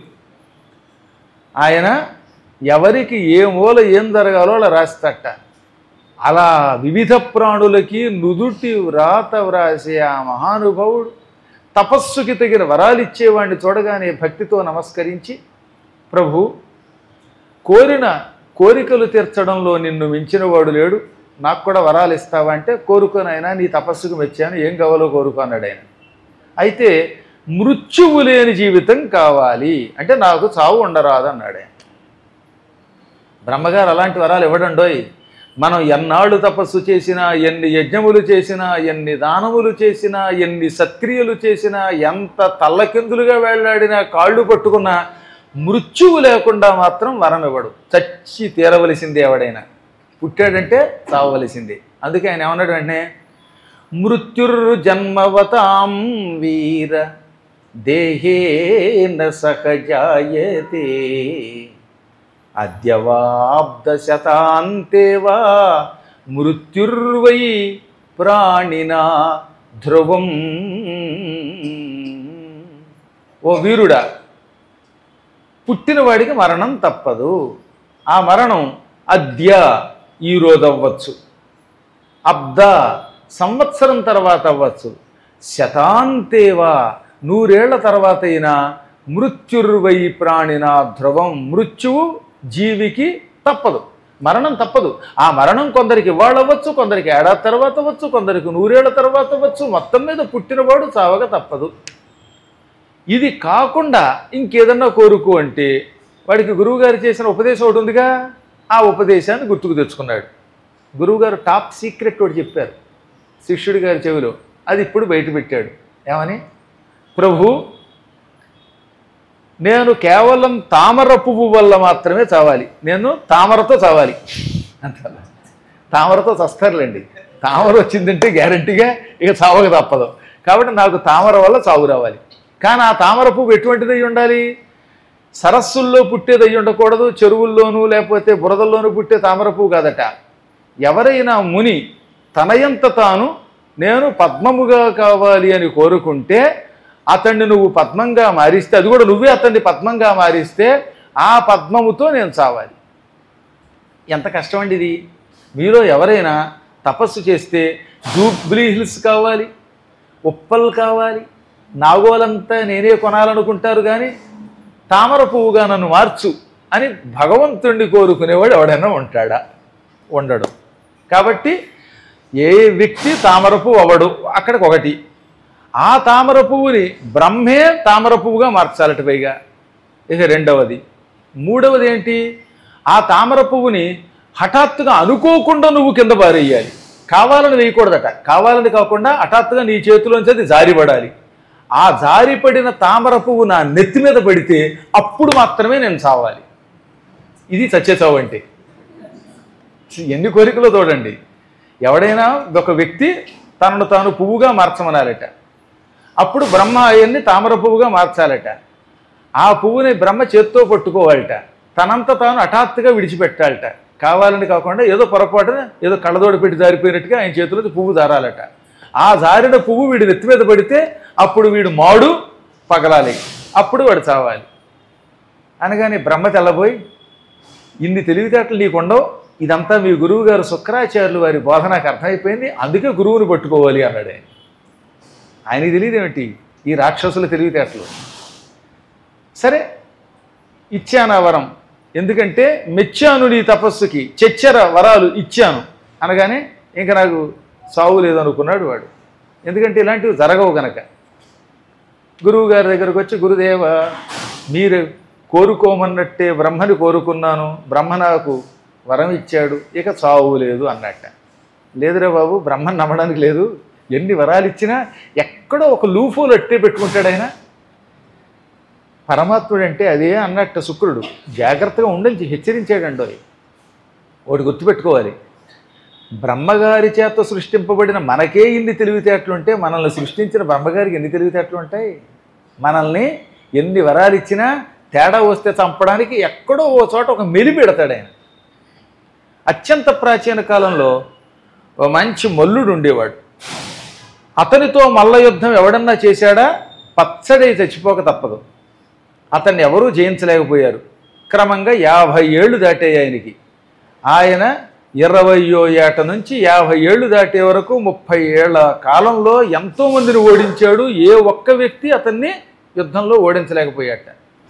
ఆయన ఎవరికి ఏ మూల ఏం జరగాలో అలా రాస్తట అలా వివిధ ప్రాణులకి నుదుటి వ్రాత వ్రాసే ఆ మహానుభావుడు తపస్సుకి తగిన వరాలు ఇచ్చేవాడిని చూడగానే భక్తితో నమస్కరించి ప్రభు కోరిన కోరికలు తీర్చడంలో నిన్ను మించినవాడు లేడు నాకు కూడా వరాలు ఇస్తావా అంటే కోరుకోనైనా నీ తపస్సుకు మెచ్చాను ఏం కావాలో కోరుకున్నాడు ఆయన అయితే మృత్యువు లేని జీవితం కావాలి అంటే నాకు చావు ఉండరాదు అన్నాడు ఆయన బ్రహ్మగారు అలాంటి వరాలు ఇవ్వడండోయ్ మనం ఎన్నాళ్ళు తపస్సు చేసినా ఎన్ని యజ్ఞములు చేసినా ఎన్ని దానములు చేసినా ఎన్ని సత్క్రియలు చేసినా ఎంత తల్లకిందులుగా వెళ్ళాడినా కాళ్ళు పట్టుకున్నా మృత్యువు లేకుండా మాత్రం వరం ఇవ్వడు చచ్చి తీరవలసిందే ఎవడైనా పుట్టాడంటే చావవలసిందే అందుకే ఆయన ఏమన్నాడు వెంటనే మృత్యుర్జన్మవతాం వీర దేహేన సహజాయతే అద్యవాబ్దశతాంతేవా మృత్యుర్వై ప్రాణినా ధ్రువం ఓ వీరుడా పుట్టినవాడికి మరణం తప్పదు ఆ మరణం అద్య ఈరోజు అవ్వచ్చు అబ్ద సంవత్సరం తర్వాత అవ్వచ్చు శతాంతేవా నూరేళ్ల తర్వాత అయినా మృత్యుర్వై ప్రాణిన ధ్రువం మృత్యువు జీవికి తప్పదు మరణం తప్పదు ఆ మరణం కొందరికి ఇవాళ అవ్వచ్చు కొందరికి ఏడాది తర్వాత అవ్వచ్చు కొందరికి నూరేళ్ల తర్వాత అవ్వచ్చు మొత్తం మీద పుట్టినవాడు చావక తప్పదు ఇది కాకుండా ఇంకేదన్నా కోరుకో అంటే వాడికి గురువుగారు చేసిన ఉపదేశం ఒకటి ఉందిగా ఆ ఉపదేశాన్ని గుర్తుకు తెచ్చుకున్నాడు గురువుగారు టాప్ సీక్రెట్ ఒకటి చెప్పారు శిష్యుడి గారి చెవిలో అది ఇప్పుడు బయట పెట్టాడు ఏమని ప్రభు నేను కేవలం తామర పువ్వు వల్ల మాత్రమే చావాలి నేను తామరతో చావాలి అంటారు తామరతో చస్తారులేండి తామర వచ్చిందంటే గ్యారంటీగా ఇక చావక తప్పదు కాబట్టి నాకు తామర వల్ల చావు రావాలి కానీ ఆ తామర పువ్వు ఎటువంటిది అయి ఉండాలి సరస్సుల్లో పుట్టేది అయి ఉండకూడదు చెరువుల్లోనూ లేకపోతే బురదల్లోనూ పుట్టే తామర పువ్వు కాదట ఎవరైనా ముని తనయంత తాను నేను పద్మముగా కావాలి అని కోరుకుంటే అతన్ని నువ్వు పద్మంగా మారిస్తే అది కూడా నువ్వే అతన్ని పద్మంగా మారిస్తే ఆ పద్మముతో నేను చావాలి ఎంత కష్టం అండి ఇది మీలో ఎవరైనా తపస్సు చేస్తే జూబ్లీ హిల్స్ కావాలి ఉప్పల్ కావాలి నాగోలంతా నేనే కొనాలనుకుంటారు కానీ తామర పువ్వుగా నన్ను మార్చు అని భగవంతుణ్ణి కోరుకునేవాడు ఎవడైనా ఉంటాడా ఉండడు కాబట్టి ఏ వ్యక్తి తామర పువ్వు అవడు అక్కడికి ఒకటి ఆ తామర పువ్వుని బ్రహ్మే తామర పువ్వుగా మార్చాలట పైగా ఇక రెండవది మూడవది ఏంటి ఆ తామర పువ్వుని హఠాత్తుగా అనుకోకుండా నువ్వు కింద పారేయాలి కావాలని వేయకూడదట కావాలని కాకుండా హఠాత్తుగా నీ చేతిలోంచి అది జారిపడాలి ఆ జారిపడిన తామర పువ్వు నా నెత్తి మీద పడితే అప్పుడు మాత్రమే నేను చావాలి ఇది చచ్చే చావు అంటే ఎన్ని కోరికలో చూడండి ఎవడైనా ఒక వ్యక్తి తనను తాను పువ్వుగా మార్చమనాలట అప్పుడు బ్రహ్మ అవన్నీ తామర పువ్వుగా మార్చాలట ఆ పువ్వుని బ్రహ్మ చేత్తో పట్టుకోవాలట తనంత తాను హఠాత్తుగా విడిచిపెట్టాలట కావాలని కాకుండా ఏదో పొరపాటున ఏదో కళ్ళదోడు పెట్టి జారిపోయినట్టుగా ఆయన చేతిలో పువ్వు జారాలట ఆ జారిన పువ్వు వీడి నెత్తి మీద పడితే అప్పుడు వీడు మాడు పగలాలి అప్పుడు వాడు చావాలి అనగానే బ్రహ్మ తెల్లబోయి ఇన్ని తెలివితేటలు నీకుండవు ఇదంతా మీ గురువు గారు శుక్రాచార్యులు వారి బోధ నాకు అర్థమైపోయింది అందుకే గురువుని పట్టుకోవాలి అన్నాడు ఆయన ఆయనకి తెలియదు ఏమిటి ఈ రాక్షసుల తెలివితేటలు సరే ఇచ్చాను ఆ వరం ఎందుకంటే మెచ్చాను నీ తపస్సుకి చెచ్చర వరాలు ఇచ్చాను అనగానే ఇంకా నాకు సావు లేదనుకున్నాడు వాడు ఎందుకంటే ఇలాంటివి జరగవు గనక గురువు గారి దగ్గరకు వచ్చి గురుదేవ మీరు కోరుకోమన్నట్టే బ్రహ్మని కోరుకున్నాను బ్రహ్మ నాకు వరం ఇచ్చాడు ఇక చావు లేదు అన్నట్ట లేదురా బాబు బ్రహ్మని నమ్మడానికి లేదు ఎన్ని వరాలు ఇచ్చినా ఎక్కడో ఒక లూఫోలు అట్టే పెట్టుకుంటాడు ఆయన పరమాత్ముడు అంటే అదే అన్నట్టు శుక్రుడు జాగ్రత్తగా ఉండని హెచ్చరించాడండో ఒకటి గుర్తుపెట్టుకోవాలి బ్రహ్మగారి చేత సృష్టింపబడిన మనకే ఇన్ని తెలివితేటలు ఉంటే మనల్ని సృష్టించిన బ్రహ్మగారికి ఎన్ని తెలివితేటలు ఉంటాయి మనల్ని ఎన్ని వరాలు ఇచ్చినా తేడా వస్తే చంపడానికి ఎక్కడో ఓ చోట ఒక మెలి పెడతాడు ఆయన అత్యంత ప్రాచీన కాలంలో ఓ మంచి మల్లుడు ఉండేవాడు అతనితో మల్ల యుద్ధం ఎవడన్నా చేశాడా పచ్చడై చచ్చిపోక తప్పదు అతన్ని ఎవరూ జయించలేకపోయారు క్రమంగా యాభై ఏళ్ళు దాటాయి ఆయనకి ఆయన ఇరవయో ఏట నుంచి యాభై ఏళ్ళు దాటే వరకు ముప్పై ఏళ్ల కాలంలో ఎంతో మందిని ఓడించాడు ఏ ఒక్క వ్యక్తి అతన్ని యుద్ధంలో ఓడించలేకపోయాట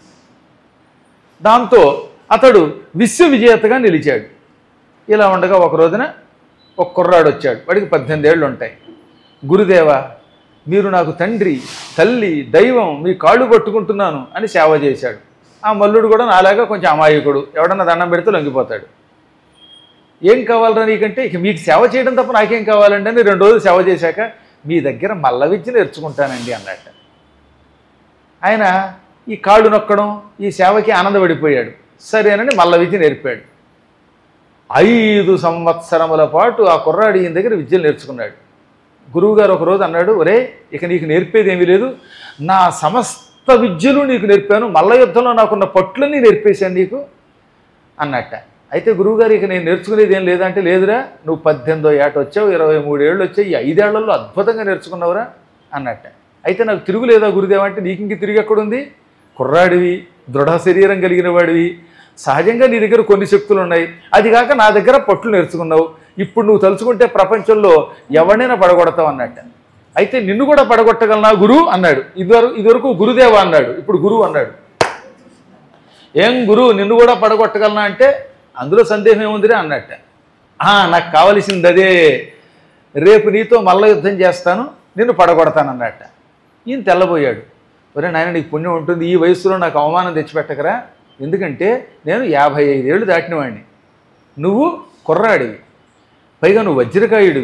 దాంతో అతడు విశ్వ విజేతగా నిలిచాడు ఇలా ఉండగా ఒక రోజున ఒక కుర్రాడు వచ్చాడు వాడికి పద్దెనిమిది ఏళ్ళు ఉంటాయి గురుదేవ మీరు నాకు తండ్రి తల్లి దైవం మీ కాళ్ళు పట్టుకుంటున్నాను అని సేవ చేశాడు ఆ మల్లుడు కూడా నాలాగా కొంచెం అమాయకుడు ఎవడన్నా దండం పెడితే లొంగిపోతాడు ఏం కావాలరా నీకంటే ఇక మీకు సేవ చేయడం తప్ప నాకేం కావాలండి అని రెండు రోజులు సేవ చేశాక మీ దగ్గర మల్ల విద్య నేర్చుకుంటానండి అన్నట్ట ఆయన ఈ కాళ్ళు నొక్కడం ఈ సేవకి ఆనందపడిపోయాడు సరేనని మల్ల విద్య నేర్పాడు ఐదు సంవత్సరముల పాటు ఆ కుర్రాడు ఈయన దగ్గర విద్యలు నేర్చుకున్నాడు గురువుగారు ఒకరోజు అన్నాడు ఒరే ఇక నీకు నేర్పేది ఏమీ లేదు నా సమస్త విద్యలు నీకు నేర్పాను మల్ల యుద్ధంలో నాకున్న పట్లన్నీ నేర్పేశాను నీకు అన్నట్ట అయితే గురువుగారు ఇక నేను నేర్చుకునేది ఏం లేదంటే లేదురా నువ్వు పద్దెనిమిదో ఏట వచ్చావు ఇరవై మూడు ఏళ్ళు వచ్చావు ఈ ఐదేళ్లలో అద్భుతంగా నేర్చుకున్నావురా అన్నట్ట అయితే నాకు తిరుగులేదా గురుదేవ అంటే నీకు ఇంక తిరిగి ఎక్కడుంది కుర్రాడివి దృఢ శరీరం కలిగిన వాడివి సహజంగా నీ దగ్గర కొన్ని శక్తులు ఉన్నాయి అది కాక నా దగ్గర పట్లు నేర్చుకున్నావు ఇప్పుడు నువ్వు తలుచుకుంటే ప్రపంచంలో ఎవరినైనా పడగొడతావు అన్నట్ట అయితే నిన్ను కూడా పడగొట్టగలనా గురు అన్నాడు ఇదివరకు ఇదివరకు గురుదేవ అన్నాడు ఇప్పుడు గురువు అన్నాడు ఏం గురు నిన్ను కూడా పడగొట్టగలనా అంటే అందులో సందేహం ఏముందిరా అన్నట్ట "ఆ, నాకు కావలసింది అదే రేపు నీతో మల్ల యుద్ధం చేస్తాను నిన్ను పడగొడతాను అన్నట్ట ఈయన తెల్లబోయాడు ఒరే నాయన నీకు పుణ్యం ఉంటుంది ఈ వయసులో నాకు అవమానం తెచ్చిపెట్టకరా ఎందుకంటే నేను యాభై ఐదేళ్ళు దాటినవాడిని నువ్వు కుర్రాడివి పైగా నువ్వు వజ్రకాయుడివి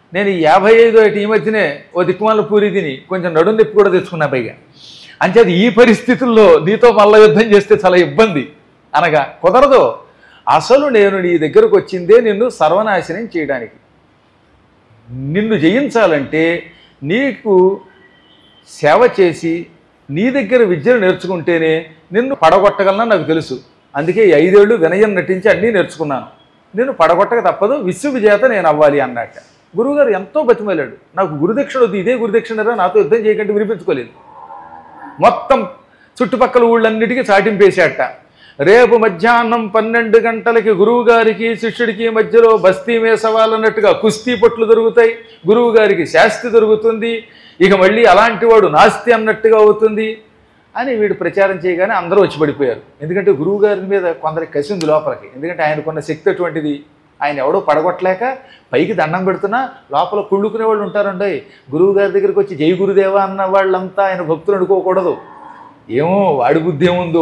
నేను ఈ యాభై ఐదో ఏటి ఈ మధ్యనే ఓ దిక్కుమాల పూరి తిని కొంచెం నడుం నొప్పి కూడా తెచ్చుకున్నా పైగా అంచేది ఈ పరిస్థితుల్లో నీతో మల్ల యుద్ధం చేస్తే చాలా ఇబ్బంది అనగా కుదరదు అసలు నేను నీ దగ్గరకు వచ్చిందే నిన్ను సర్వనాశనం చేయడానికి నిన్ను జయించాలంటే నీకు సేవ చేసి నీ దగ్గర విద్యను నేర్చుకుంటేనే నిన్ను పడగొట్టగలనా నాకు తెలుసు అందుకే ఈ ఐదేళ్లు వినయం నటించి అన్నీ నేర్చుకున్నాను నేను పడగొట్టక తప్పదు విశ్వవిజేత నేను అవ్వాలి అన్నట్ట గురువుగారు ఎంతో బతిమలాడు నాకు గురుదక్షిణ వద్దు ఇదే గురుదక్షిణరా నాతో యుద్ధం చేయకంటే వినిపించుకోలేదు మొత్తం చుట్టుపక్కల ఊళ్ళన్నిటికీ చాటింపేసేట రేపు మధ్యాహ్నం పన్నెండు గంటలకి గురువు గారికి శిష్యుడికి మధ్యలో బస్తీ మేసవాలన్నట్టుగా కుస్తీ పట్లు దొరుకుతాయి గురువు గారికి శాస్తి దొరుకుతుంది ఇక మళ్ళీ అలాంటి వాడు నాస్తి అన్నట్టుగా అవుతుంది అని వీడు ప్రచారం చేయగానే అందరూ వచ్చి పడిపోయారు ఎందుకంటే గురువు గారి మీద కొందరికి కసి ఉంది లోపలికి ఎందుకంటే ఆయనకున్న శక్తి అటువంటిది ఆయన ఎవడో పడగొట్టలేక పైకి దండం పెడుతున్నా లోపల కుళ్ళుకునే వాళ్ళు ఉంటారండి గురువు గారి దగ్గరికి వచ్చి జై గురుదేవా అన్న వాళ్ళంతా ఆయన భక్తులు అనుకోకూడదు ఏమో వాడి బుద్ధి ఏముందో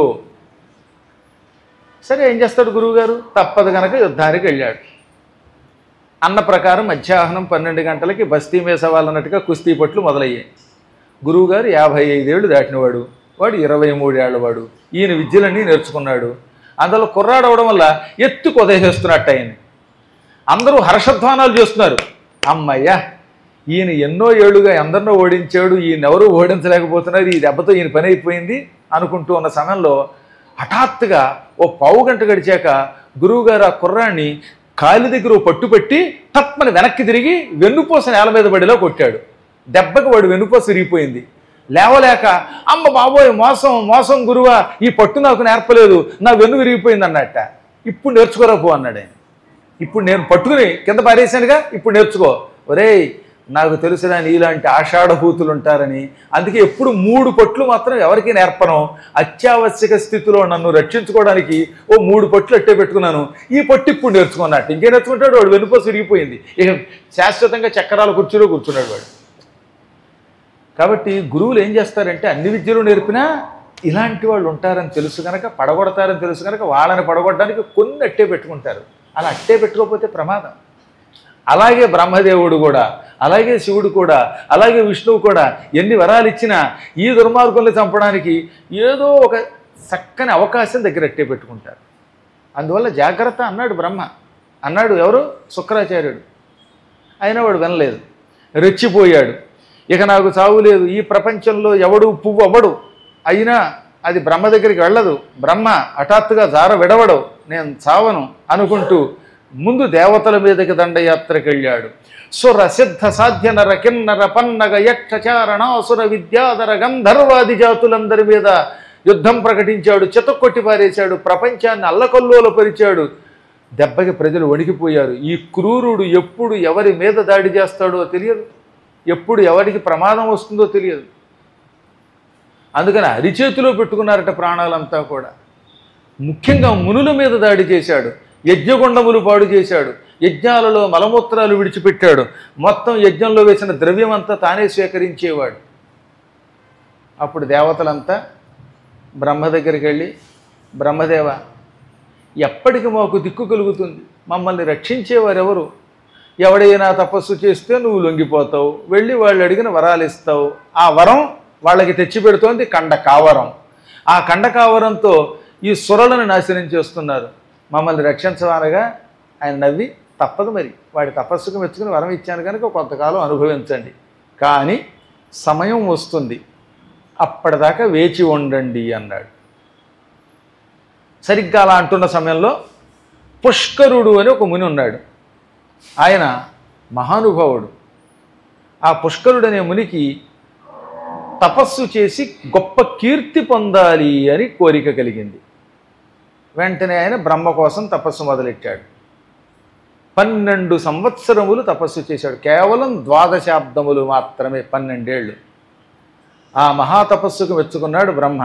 సరే ఏం చేస్తాడు గురువుగారు తప్పదు కనుక యుద్ధానికి వెళ్ళాడు అన్న ప్రకారం మధ్యాహ్నం పన్నెండు గంటలకి బస్తీ మేసవాలన్నట్టుగా కుస్తీ పట్లు మొదలయ్యాయి గురువుగారు యాభై ఐదేళ్ళు దాటినవాడు వాడు ఇరవై మూడేళ్ల వాడు ఈయన విద్యలన్నీ నేర్చుకున్నాడు అందులో కుర్రాడవడం వల్ల ఎత్తు కొదేసేస్తున్నట్టు ఆయన అందరూ హర్షధ్వానాలు చేస్తున్నారు అమ్మయ్యా ఈయన ఎన్నో ఏళ్ళుగా ఎందరినో ఓడించాడు ఈయన ఎవరూ ఓడించలేకపోతున్నారు ఈ దెబ్బతో ఈయన పని అయిపోయింది అనుకుంటూ ఉన్న సమయంలో హఠాత్తుగా ఓ పావు గంట గడిచాక గురువుగారు ఆ కుర్రాన్ని కాలి దగ్గర ఓ పట్టుపెట్టి తప్పని వెనక్కి తిరిగి వెన్నుపూస నేల మీద పడిలో కొట్టాడు దెబ్బకి వాడు వెన్నుపూస విరిగిపోయింది లేవలేక అమ్మ బాబోయ్ మోసం మోసం గురువా ఈ పట్టు నాకు నేర్పలేదు నా వెన్ను విరిగిపోయింది అన్నట్ట ఇప్పుడు నేర్చుకోరా పో అన్నాడు ఆయన ఇప్పుడు నేను పట్టుకుని కింద పారేశానుగా ఇప్పుడు నేర్చుకో ఒరేయ్ నాకు తెలుసురా నీలాంటి ఆషాఢభూతులు ఉంటారని అందుకే ఎప్పుడు మూడు పట్లు మాత్రం ఎవరికి నేర్పను అత్యావశ్యక స్థితిలో నన్ను రక్షించుకోవడానికి ఓ మూడు పట్లు అట్టే పెట్టుకున్నాను ఈ పట్టు ఇప్పుడు నేర్చుకున్నట్టు ఇంకే నేర్చుకుంటాడు వాడు వెనుక విరిగిపోయింది ఇక శాశ్వతంగా చక్రాల కుర్చీలో కూర్చున్నాడు వాడు కాబట్టి గురువులు ఏం చేస్తారంటే అన్ని విద్యలు నేర్పినా ఇలాంటి వాళ్ళు ఉంటారని తెలుసు కనుక పడగొడతారని తెలుసు కనుక వాళ్ళని పడగొట్టడానికి కొన్ని అట్టే పెట్టుకుంటారు అలా అట్టే పెట్టుకోకపోతే ప్రమాదం అలాగే బ్రహ్మదేవుడు కూడా అలాగే శివుడు కూడా అలాగే విష్ణువు కూడా ఎన్ని వరాలు ఇచ్చినా ఈ దుర్మార్గుల్ని చంపడానికి ఏదో ఒక చక్కని అవకాశం దగ్గర అట్టే పెట్టుకుంటారు అందువల్ల జాగ్రత్త అన్నాడు బ్రహ్మ అన్నాడు ఎవరు శుక్రాచార్యుడు అయినా వాడు వినలేదు రెచ్చిపోయాడు ఇక నాకు చావు లేదు ఈ ప్రపంచంలో ఎవడు పువ్వు అవ్వడు అయినా అది బ్రహ్మ దగ్గరికి వెళ్ళదు బ్రహ్మ హఠాత్తుగా జార విడవడు నేను చావను అనుకుంటూ ముందు దేవతల మీదకి దండయాత్రకు వెళ్ళాడు సుర సిద్ధ సాధ్య నర కిన్నర పన్నగ యక్షచారణాసుర విద్యాధర గంధర్వాది జాతులందరి మీద యుద్ధం ప్రకటించాడు చితక్కొట్టి పారేశాడు ప్రపంచాన్ని అల్లకల్లోల పరిచాడు దెబ్బకి ప్రజలు వణికిపోయారు ఈ క్రూరుడు ఎప్పుడు ఎవరి మీద దాడి చేస్తాడో తెలియదు ఎప్పుడు ఎవరికి ప్రమాదం వస్తుందో తెలియదు అందుకని అరిచేతిలో పెట్టుకున్నారట ప్రాణాలంతా కూడా ముఖ్యంగా మునుల మీద దాడి చేశాడు యజ్ఞగుండములు పాడు చేశాడు యజ్ఞాలలో మలమూత్రాలు విడిచిపెట్టాడు మొత్తం యజ్ఞంలో వేసిన ద్రవ్యం అంతా తానే స్వీకరించేవాడు అప్పుడు దేవతలంతా బ్రహ్మ దగ్గరికి వెళ్ళి బ్రహ్మదేవ ఎప్పటికి మాకు దిక్కు కలుగుతుంది మమ్మల్ని రక్షించేవారు ఎవరు ఎవడైనా తపస్సు చేస్తే నువ్వు లొంగిపోతావు వెళ్ళి వాళ్ళు అడిగిన వరాలు ఇస్తావు ఆ వరం వాళ్ళకి తెచ్చి పెడుతోంది కండ కావరం ఆ కండ కావరంతో ఈ సురలను నాశనం చేస్తున్నారు మమ్మల్ని రక్షించవానగా ఆయన నవ్వి తప్పదు మరి వాడి తపస్సుకు మెచ్చుకుని వరం ఇచ్చాను కనుక కొంతకాలం అనుభవించండి కానీ సమయం వస్తుంది అప్పటిదాకా వేచి ఉండండి అన్నాడు సరిగ్గా అలా అంటున్న సమయంలో పుష్కరుడు అని ఒక ముని ఉన్నాడు ఆయన మహానుభావుడు ఆ పుష్కరుడు అనే మునికి తపస్సు చేసి గొప్ప కీర్తి పొందాలి అని కోరిక కలిగింది వెంటనే ఆయన బ్రహ్మ కోసం తపస్సు మొదలెట్టాడు పన్నెండు సంవత్సరములు తపస్సు చేశాడు కేవలం ద్వాదశాబ్దములు మాత్రమే పన్నెండేళ్ళు ఆ మహాతపస్సుకు మెచ్చుకున్నాడు బ్రహ్మ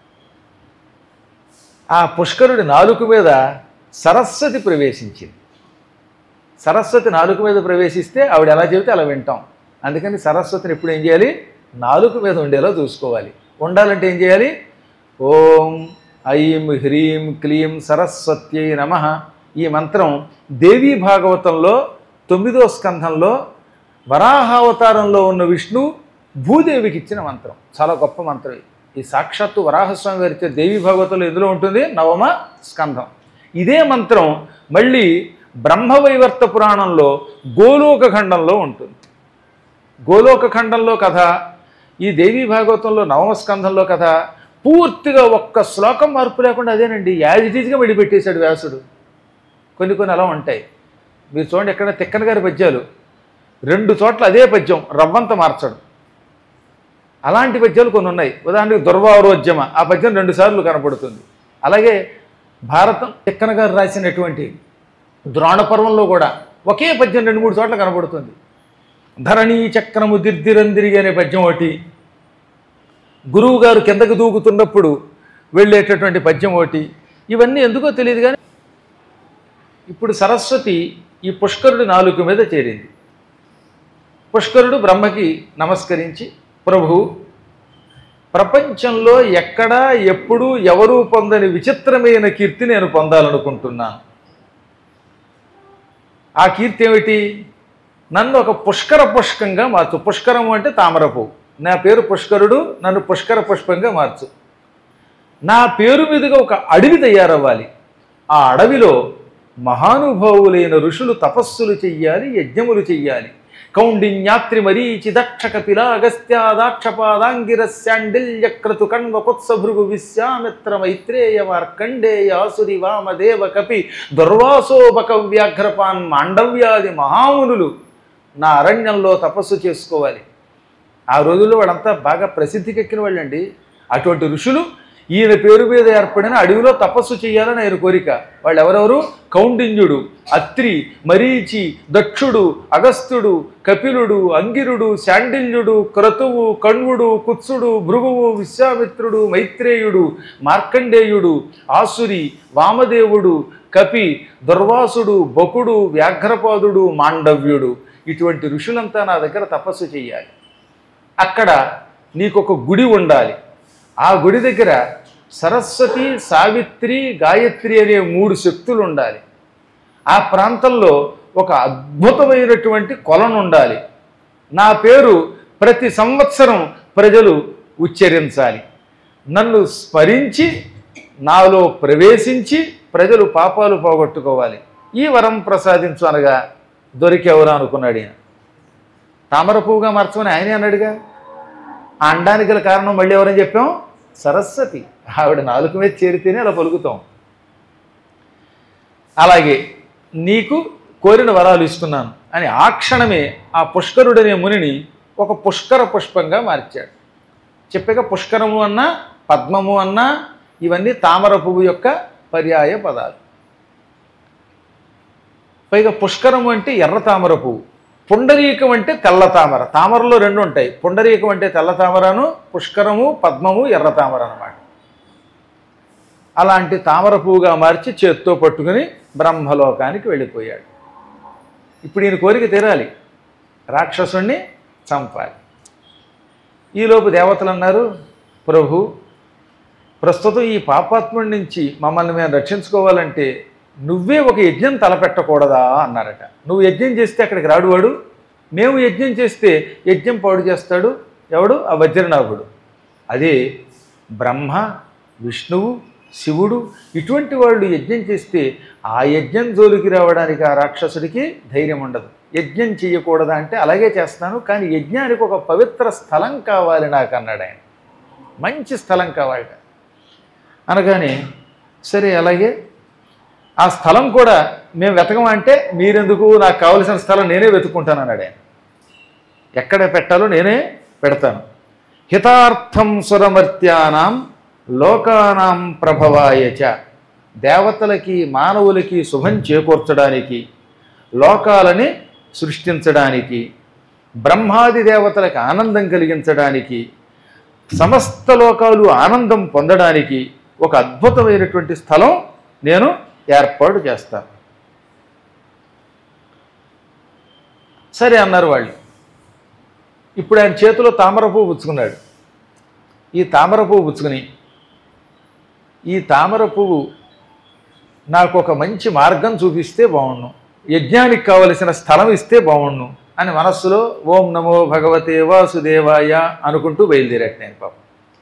ఆ పుష్కరుడి నాలుక మీద సరస్వతి ప్రవేశించింది సరస్వతి నాలుక మీద ప్రవేశిస్తే ఆవిడ ఎలా చెబితే అలా వింటాం అందుకని సరస్వతిని ఎప్పుడు ఏం చేయాలి నాలుక మీద ఉండేలా చూసుకోవాలి ఉండాలంటే ఏం చేయాలి ఓం ఐం హ్రీం క్లీం సరస్వత్యై నమ ఈ మంత్రం దేవీ భాగవతంలో తొమ్మిదో స్కంధంలో వరాహావతారంలో ఉన్న విష్ణు భూదేవికి ఇచ్చిన మంత్రం చాలా గొప్ప మంత్రం ఇది. ఈ సాక్షాత్తు వరాహస్వామి గారితో దేవి భాగవతంలో ఎందులో ఉంటుంది నవమ స్కంధం ఇదే మంత్రం మళ్ళీ బ్రహ్మవైవర్త పురాణంలో గోలోక ఖండంలో ఉంటుంది గోలోక ఖండంలో కథ ఈ దేవీ భాగవతంలో నవమ స్కంధంలో కథ పూర్తిగా ఒక్క శ్లోకం మార్పు లేకుండా అదేనండి యాజ్ ఇట్ ఈజ్గా విడిపెట్టేశాడు వ్యాసుడు కొన్ని కొన్ని అలా ఉంటాయి మీరు చూడండి ఎక్కడ తిక్కన గారి పద్యాలు రెండు చోట్ల అదే పద్యం రవ్వంత మార్చడం అలాంటి పద్యాలు కొన్ని ఉన్నాయి ఉదాహరణకి దుర్వారోద్యమ ఆ పద్యం రెండు సార్లు కనపడుతుంది అలాగే భారతం తిక్కన గారు రాసినటువంటి ద్రోణపర్వంలో కూడా ఒకే పద్యం రెండు మూడు చోట్ల కనపడుతుంది ధరణీ చక్రము దిర్దిరందిరిగి అనే పద్యం ఒకటి గురువు గారు కిందకు దూకుతున్నప్పుడు వెళ్ళేటటువంటి పద్యం ఒకటి ఇవన్నీ ఎందుకో తెలియదు కానీ ఇప్పుడు సరస్వతి ఈ పుష్కరుడి నాలుగు మీద చేరింది పుష్కరుడు బ్రహ్మకి నమస్కరించి ప్రభు ప్రపంచంలో ఎక్కడా ఎప్పుడు ఎవరూ పొందని విచిత్రమైన కీర్తి నేను పొందాలనుకుంటున్నాను ఆ కీర్తి ఏమిటి నన్ను ఒక పుష్కర పుష్కంగా మార్చు పుష్కరము అంటే తామర పువ్వు నా పేరు పుష్కరుడు నన్ను పుష్కర పుష్పంగా మార్చు నా పేరు మీదుగా ఒక అడవి తయారవ్వాలి ఆ అడవిలో మహానుభావులైన ఋషులు తపస్సులు చెయ్యాలి యజ్ఞములు చెయ్యాలి కౌండిన్యాత్రి మరీచి దక్ష కపిల అగస్త్యాదాక్షపాదాంగిర శాండిల్య క్రతు కణ్వ కుత్స భృగు విశ్వామిత్ర మైత్రేయ మార్కండేయ ఆసురి వామదేవ కపి దుర్వాసోబక వ్యాఘ్రపాన్ మాండవ్యాది మహామునులు నా అరణ్యంలో తపస్సు చేసుకోవాలి ఆ రోజుల్లో వాళ్ళంతా బాగా ప్రసిద్ధికెక్కిన వాళ్ళండి అటువంటి ఋషులు ఈయన పేరు మీద ఏర్పడిన అడవిలో తపస్సు చేయాలని ఆయన కోరిక వాళ్ళు ఎవరెవరు కౌండిన్యుడు అత్రి మరీచి దక్షుడు అగస్త్యుడు కపిలుడు అంగిరుడు శాండిల్యుడు క్రతువు కణ్వుడు కుత్సుడు భృగువు విశ్వామిత్రుడు మైత్రేయుడు మార్కండేయుడు ఆసురి వామదేవుడు కపి దుర్వాసుడు బకుడు వ్యాఘ్రపాదుడు మాండవ్యుడు ఇటువంటి ఋషులంతా నా దగ్గర తపస్సు చేయాలి అక్కడ నీకు ఒక గుడి ఉండాలి ఆ గుడి దగ్గర సరస్వతి సావిత్రి గాయత్రి అనే మూడు శక్తులు ఉండాలి ఆ ప్రాంతంలో ఒక అద్భుతమైనటువంటి కొలను ఉండాలి నా పేరు ప్రతి సంవత్సరం ప్రజలు ఉచ్చరించాలి నన్ను స్మరించి నాలో ప్రవేశించి ప్రజలు పాపాలు పోగొట్టుకోవాలి ఈ వరం ప్రసాదించు అనగా దొరికెవరు అనుకున్నాడు ఈయన తామర పువ్వుగా మార్చమని ఆయనే అన్నాడుగా ఆ అండానికి గల కారణం మళ్ళీ ఎవరని చెప్పాం సరస్వతి ఆవిడ నాలుగు మీద చేరితేనే అలా పలుకుతాం అలాగే నీకు కోరిన వరాలు ఇస్తున్నాను అని ఆ క్షణమే ఆ పుష్కరుడనే మునిని ఒక పుష్కర పుష్పంగా మార్చాడు చెప్పాక పుష్కరము అన్నా పద్మము అన్నా ఇవన్నీ తామర పువ్వు యొక్క పర్యాయ పదాలు పైగా పుష్కరము అంటే ఎర్ర తామర పువ్వు పుండరీకం అంటే తెల్ల తామర తామరలో రెండు ఉంటాయి పుండరీకం అంటే తెల్ల తామరను పుష్కరము పద్మము ఎర్ర తామర అన్నమాట అలాంటి తామర పువ్వుగా మార్చి చేత్తో పట్టుకుని బ్రహ్మలోకానికి వెళ్ళిపోయాడు ఇప్పుడు ఈయన కోరిక తీరాలి రాక్షసుణ్ణి చంపాలి ఈలోపు దేవతలు అన్నారు ప్రభు ప్రస్తుతం ఈ పాపాత్ముడి నుంచి మమ్మల్ని మేము రక్షించుకోవాలంటే నువ్వే ఒక యజ్ఞం తలపెట్టకూడదా అన్నారట నువ్వు యజ్ఞం చేస్తే అక్కడికి రాడు వాడు మేము యజ్ఞం చేస్తే యజ్ఞం పాడు చేస్తాడు ఎవడు ఆ వజ్రనాభుడు అదే బ్రహ్మ విష్ణువు శివుడు ఇటువంటి వాళ్ళు యజ్ఞం చేస్తే ఆ యజ్ఞం జోలికి రావడానికి ఆ రాక్షసుడికి ధైర్యం ఉండదు యజ్ఞం చేయకూడదా అంటే అలాగే చేస్తాను కానీ యజ్ఞానికి ఒక పవిత్ర స్థలం కావాలి నాకు అన్నాడు ఆయన మంచి స్థలం కావాలట అనగానే సరే అలాగే ఆ స్థలం కూడా మేము వెతకమంటే మీరెందుకు నాకు కావలసిన స్థలం నేనే వెతుక్కుంటాను అన్నాడు ఆయన ఎక్కడ పెట్టాలో నేనే పెడతాను హితార్థం సురమర్త్యానాం లోకానాం ప్రభవాయచ దేవతలకి మానవులకి శుభం చేకూర్చడానికి లోకాలని సృష్టించడానికి బ్రహ్మాది దేవతలకు ఆనందం కలిగించడానికి సమస్త లోకాలు ఆనందం పొందడానికి ఒక అద్భుతమైనటువంటి స్థలం నేను ఏర్పాటు చేస్తాను సరే అన్నారు వాళ్ళు ఇప్పుడు ఆయన చేతిలో తామర పువ్వు పుచ్చుకున్నాడు ఈ తామర పువ్వు పుచ్చుకుని ఈ తామర పువ్వు నాకు ఒక మంచి మార్గం చూపిస్తే బాగుండు యజ్ఞానికి కావలసిన స్థలం ఇస్తే బాగుండు అని మనస్సులో ఓం నమో భగవతే వాసుదేవాయ అనుకుంటూ బయలుదేరాట నేను పాపం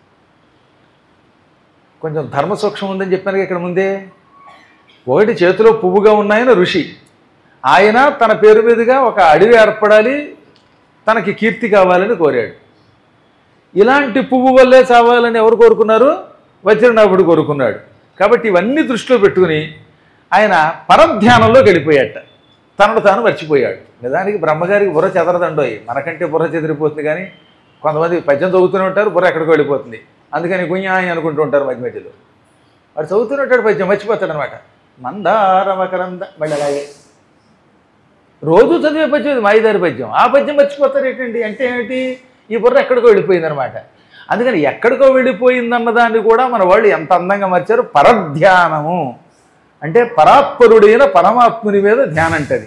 కొంచెం ధర్మ సూక్ష్మం ఉందని చెప్పాను కదా ఇక్కడ ముందే ఒకటి చేతిలో పువ్వుగా ఉన్నాయని ఋషి ఆయన తన పేరు మీదుగా ఒక అడవి ఏర్పడాలి తనకి కీర్తి కావాలని కోరాడు ఇలాంటి పువ్వు వల్లే చావాలని ఎవరు కోరుకున్నారు వజ్రనాభుడు కోరుకున్నాడు కాబట్టి ఇవన్నీ దృష్టిలో పెట్టుకుని ఆయన పరధ్యానంలోకి వెళ్ళిపోయాట తనను తాను మర్చిపోయాడు నిజానికి బ్రహ్మగారికి బుర్ర చెదరదండోయి మనకంటే బుర్ర చెదిరిపోతుంది కానీ కొంతమంది పద్యం చదువుతూనే ఉంటారు బుర్ర ఎక్కడికి వెళ్ళిపోతుంది అందుకని గుయ్యాయి అనుకుంటూ ఉంటారు మధ్య మధ్యలో వాడు చదువుతూనే ఉంటాడు పద్యం మర్చిపోతాడు అనమాట మందార మకరంద మళ్ళీ అలాగే రోజు చదివే పద్యం ఇది మాయిదారి పద్యం ఆ పద్యం మర్చిపోతారు ఏంటండి అంటే ఏమిటి ఈ బుర్ర ఎక్కడికో వెళ్ళిపోయిందనమాట అందుకని ఎక్కడికో వెళ్ళిపోయిందన్న దాన్ని కూడా మన వాళ్ళు ఎంత అందంగా మార్చారు పరధ్యానము అంటే పరాత్పరుడైన పరమాత్ముని మీద ధ్యానం అంటది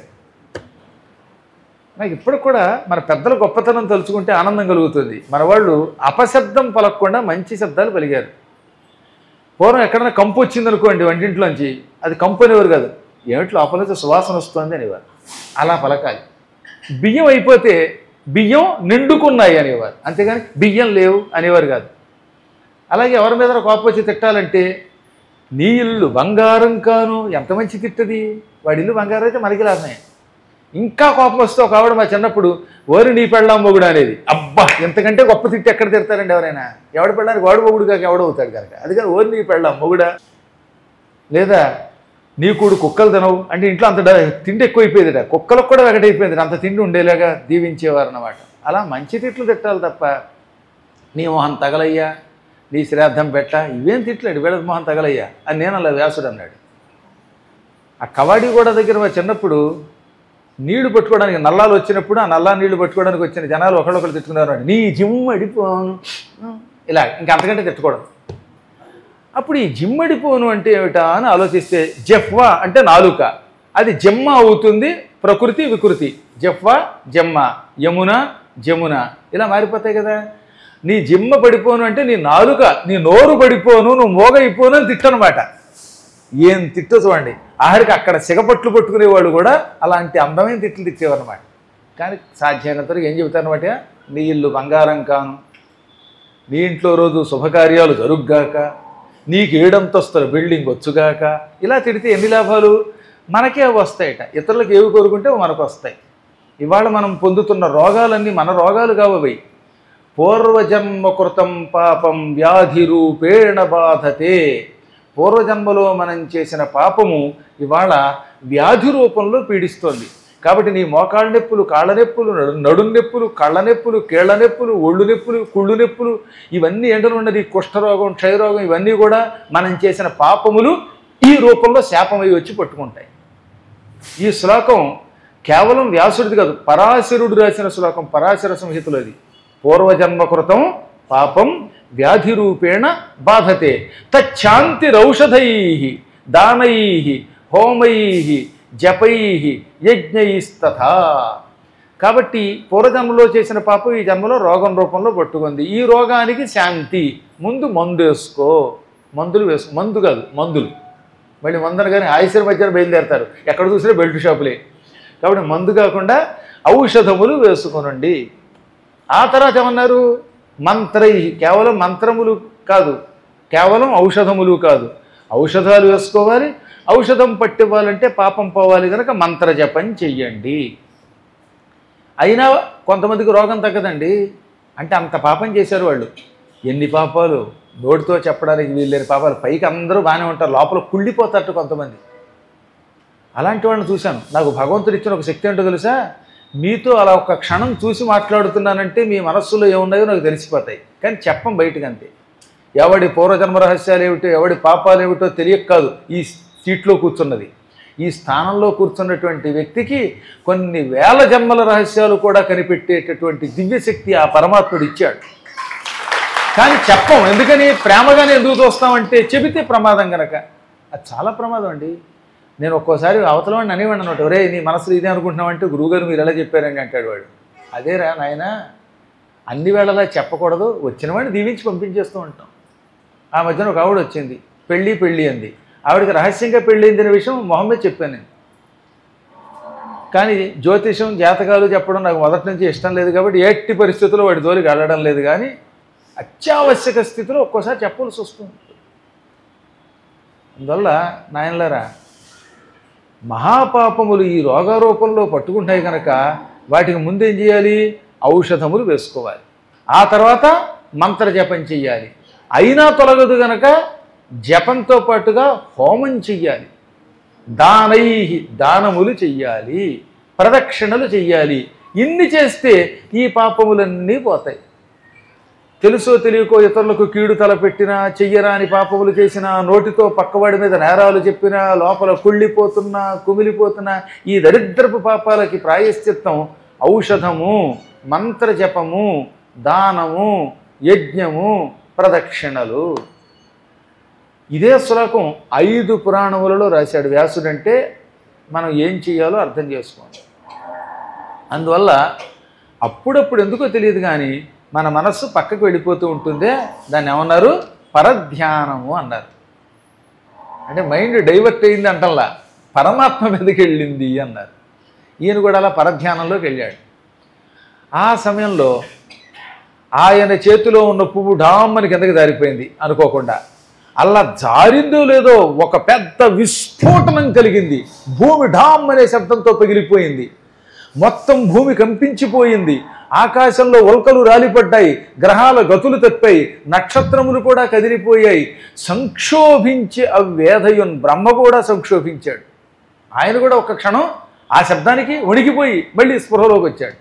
నాకు ఇప్పుడు కూడా మన పెద్దల గొప్పతనం తలుచుకుంటే ఆనందం కలుగుతుంది మన వాళ్ళు అపశబ్దం పలకకుండా మంచి శబ్దాలు పలిగారు పూర్వం ఎక్కడైనా కంపు వచ్చింది అనుకోండి వంటింట్లోంచి అది కంపు అనేవారు కాదు ఏమిటి లోపల నుంచి సువాసన వస్తుంది అనేవారు అలా పలకాలి బియ్యం అయిపోతే బియ్యం నిండుకున్నాయి అనేవారు అంతేగాని బియ్యం లేవు అనేవారు కాదు అలాగే ఎవరి మీద కోపం వచ్చి తిట్టాలంటే నీ ఇల్లు బంగారం కాను ఎంత మంచి తిట్టది వాడి ఇల్లు బంగారం అయితే మనకి లాభమే ఇంకా కోపం వస్తే ఒక ఆవిడ మా చిన్నప్పుడు ఓరి నీ పెళ్ళాం మొగుడు అనేది అబ్బా ఎంతకంటే గొప్ప తిట్టి ఎక్కడ తిడతారండి ఎవరైనా ఎవడు పెళ్ళడానికి వాడు మొగుడు కాక ఎవడవుతాడు కనుక అందుకని ఓరి నీ పెళ్ళాం మొగుడా లేదా నీ కూడు కుక్కలు తినవు అంటే ఇంట్లో అంత డ- తిండి ఎక్కువైపోయేదిట కుక్కలకు కూడా వెగటైపోయింది అంత తిండి ఉండేలాగా దీవించేవారు అన్నమాట అలా మంచి తిట్లు తిట్టాలి తప్ప నీ మొహం తగలయ్యా నీ శ్రాద్ధం పెట్ట ఇవేం తిట్లేడు వీళ్ళ మొహం తగలయ్యా అని నేను అలా వ్యాసుడు అన్నాడు ఆ కవాడి గోడ దగ్గర మా చిన్నప్పుడు నీళ్లు పట్టుకోవడానికి నల్లాలు వచ్చినప్పుడు ఆ నల్లా నీళ్లు పట్టుకోవడానికి వచ్చిన జనాలు ఒకళ్ళొకరు తిట్టుకున్నారు నీ జిమ్మడిపోను ఇలా ఇంకా అంతకంటే తిట్టుకోవడం అప్పుడు ఈ జిమ్మడిపోను అంటే ఏమిటా అని ఆలోచిస్తే జెఫ్వా అంటే నాలుక అది జమ్మ అవుతుంది ప్రకృతి వికృతి జెఫ్వా జమ్మ యమున జమున ఇలా మారిపోతాయి కదా నీ జిమ్మ పడిపోను అంటే నీ నాలుక నీ నోరు పడిపోను నువ్వు మోగైపోను అని తిట్టనమాట ఏం తిట్టో చూడండి ఆఖరికి అక్కడ సిగపట్లు పట్టుకునేవాడు కూడా అలాంటి అందమైన తిట్లు తిట్టేవారు అనమాట కానీ సాధ్యమైనంత వరకు ఏం చెబుతారనమాట నీ ఇల్లు బంగారం కాను నీ ఇంట్లో రోజు శుభకార్యాలు జరుగ్గాక నీకు ఏడంతస్తుల బిల్డింగ్ వచ్చుగాక ఇలా తిడితే ఎన్ని లాభాలు మనకే వస్తాయట ఇతరులకు ఏవి కోరుకుంటే మనకు వస్తాయి ఇవాళ మనం పొందుతున్న రోగాలన్నీ మన రోగాలు కావవి పూర్వజన్మ కృతం పాపం వ్యాధి రూపేణ బాధతే పూర్వజన్మలో మనం చేసిన పాపము ఇవాళ వ్యాధి రూపంలో పీడిస్తోంది కాబట్టి నీ మోకాళ్ళ నొప్పులు కాళ్ళ నొప్పులు నడు- నడుం నొప్పులు కళ్ళ నొప్పులు కీళ్ళ నొప్పులు ఒళ్ళు నొప్పులు కుళ్ళు నొప్పులు ఇవన్నీ ఏంటనున్నది కుష్ఠరోగం క్షయరోగం ఇవన్నీ కూడా మనం చేసిన పాపములు ఈ రూపంలో శాపమై వచ్చి పట్టుకుంటాయి ఈ శ్లోకం కేవలం వ్యాసుడిది కాదు పరాశరుడు రాసిన శ్లోకం పరాశర సంహితలో ఇది పూర్వజన్మకృతం పాపం వ్యాధి రూపేణ బాధతే తచ్చాంతిరౌషధై దానై హోమై జపై యజ్ఞైస్తథా కాబట్టి పూర్వజన్మలో చేసిన పాపం ఈ జన్మలో రోగం రూపంలో పట్టుకుంది ఈ రోగానికి శాంతి ముందు మందు వేసుకో మందులు వేసుకో మందు కాదు మందులు మళ్ళీ మందులు కానీ ఆయుష్య మధ్యన బయలుదేరతారు ఎక్కడ చూసినా బెల్ట్ షాపులే కాబట్టి మందు కాకుండా ఔషధములు వేసుకొనండి ఆ తర్వాత ఏమన్నారు మంత్రై కేవలం మంత్రములు కాదు కేవలం ఔషధములు కాదు ఔషధాలు వేసుకోవాలి ఔషధం పట్టివ్వాలంటే పాపం పోవాలి కనుక మంత్ర జపం చెయ్యండి అయినా కొంతమందికి రోగం తగ్గదండి అంటే అంత పాపం చేశారు వాళ్ళు ఎన్ని పాపాలు నోటితో చెప్పడానికి వీళ్ళని పాపాలు పైకి అందరూ బాగానే ఉంటారు లోపల కుళ్ళిపోతారట కొంతమంది అలాంటి వాళ్ళని చూశాను నాకు భగవంతుడు ఇచ్చిన ఒక శక్తి ఏంటో తెలుసా మీతో అలా ఒక క్షణం చూసి మాట్లాడుతున్నానంటే మీ మనస్సులో ఏమున్నాయో నాకు తెలిసిపోతాయి కానీ చెప్పం బయటకు అంతే ఎవడి పూర్వజన్మ రహస్యాలు ఏమిటో ఎవడి పాపాలు ఏమిటో తెలియక కాదు ఈ సీట్లో కూర్చున్నది ఈ స్థానంలో కూర్చున్నటువంటి వ్యక్తికి కొన్ని వేల జన్మల రహస్యాలు కూడా కనిపెట్టేటటువంటి దివ్యశక్తి ఆ పరమాత్ముడు ఇచ్చాడు కానీ చెప్పం ఎందుకని ప్రేమగానే ఎందుకు చూస్తామంటే చెబితే ప్రమాదం గనక అది చాలా ప్రమాదం అండి నేను ఒక్కోసారి అవతల వాడిని అనేవాడిని అనమాట ఒరే నీ మనసులో ఇదే అనుకుంటున్నావంటే గురువుగారు మీరు ఎలా చెప్పారండి అంటాడు వాడు అదేరా నాయన అన్ని వేళలా చెప్పకూడదు వచ్చిన వాడిని దీవించి పంపించేస్తూ ఉంటాం ఆ మధ్యన ఒక ఆవిడ వచ్చింది పెళ్ళి పెళ్ళి అంది ఆవిడకి రహస్యంగా పెళ్ళి అయిందనే విషయం మొహమ్మద్ చెప్పాను నేను కానీ జ్యోతిషం జాతకాలు చెప్పడం నాకు మొదటి నుంచి ఇష్టం లేదు కాబట్టి ఎట్టి పరిస్థితుల్లో వాడి జోలికి వెళ్ళడం లేదు కానీ అత్యావశ్యక స్థితిలో ఒక్కోసారి చెప్పవలసి వస్తుంది అందువల్ల నాయనలారా మహాపాపములు ఈ రోగారూపంలో పట్టుకుంటాయి కనుక వాటికి ముందేం చేయాలి ఔషధములు వేసుకోవాలి ఆ తర్వాత మంత్ర జపం చెయ్యాలి అయినా తొలగదు గనక జపంతో పాటుగా హోమం చెయ్యాలి దానై దానములు చెయ్యాలి ప్రదక్షిణలు చెయ్యాలి ఇన్ని చేస్తే ఈ పాపములన్నీ పోతాయి తెలుసో తెలియకో ఇతరులకు కీడు తలపెట్టినా చెయ్యరాని పాపములు చేసినా నోటితో పక్కవాడి మీద నేరాలు చెప్పినా లోపల కుళ్ళిపోతున్నా కుమిలిపోతున్నా ఈ దరిద్రపు పాపాలకి ప్రాయశ్చిత్తం ఔషధము మంత్రజపము దానము యజ్ఞము ప్రదక్షిణలు ఇదే శ్లోకం ఐదు పురాణములలో రాశాడు వ్యాసుడంటే మనం ఏం చేయాలో అర్థం చేసుకోండి అందువల్ల అప్పుడప్పుడు ఎందుకో తెలియదు కానీ మన మనస్సు పక్కకు వెళ్ళిపోతూ ఉంటుందే దాన్ని ఏమన్నారు పరధ్యానము అన్నారు అంటే మైండ్ డైవర్ట్ అయింది అంటల్లా పరమాత్మ మీదకి వెళ్ళింది అన్నారు ఈయన కూడా అలా పరధ్యానంలోకి వెళ్ళాడు ఆ సమయంలో ఆయన చేతిలో ఉన్న పువ్వు డామ్మని కిందకి జారిపోయింది అనుకోకుండా అలా జారిందో లేదో ఒక పెద్ద విస్ఫోటనం కలిగింది భూమి డామ్ అనే శబ్దంతో పగిలిపోయింది మొత్తం భూమి కంపించిపోయింది ఆకాశంలో ఉల్కలు రాలిపడ్డాయి గ్రహాల గతులు తప్పాయి నక్షత్రములు కూడా కదిలిపోయాయి సంక్షోభించి అవ్వేధయున్ బ్రహ్మ కూడా సంక్షోభించాడు ఆయన కూడా ఒక క్షణం ఆ శబ్దానికి వణికిపోయి మళ్ళీ స్పృహలోకి వచ్చాడు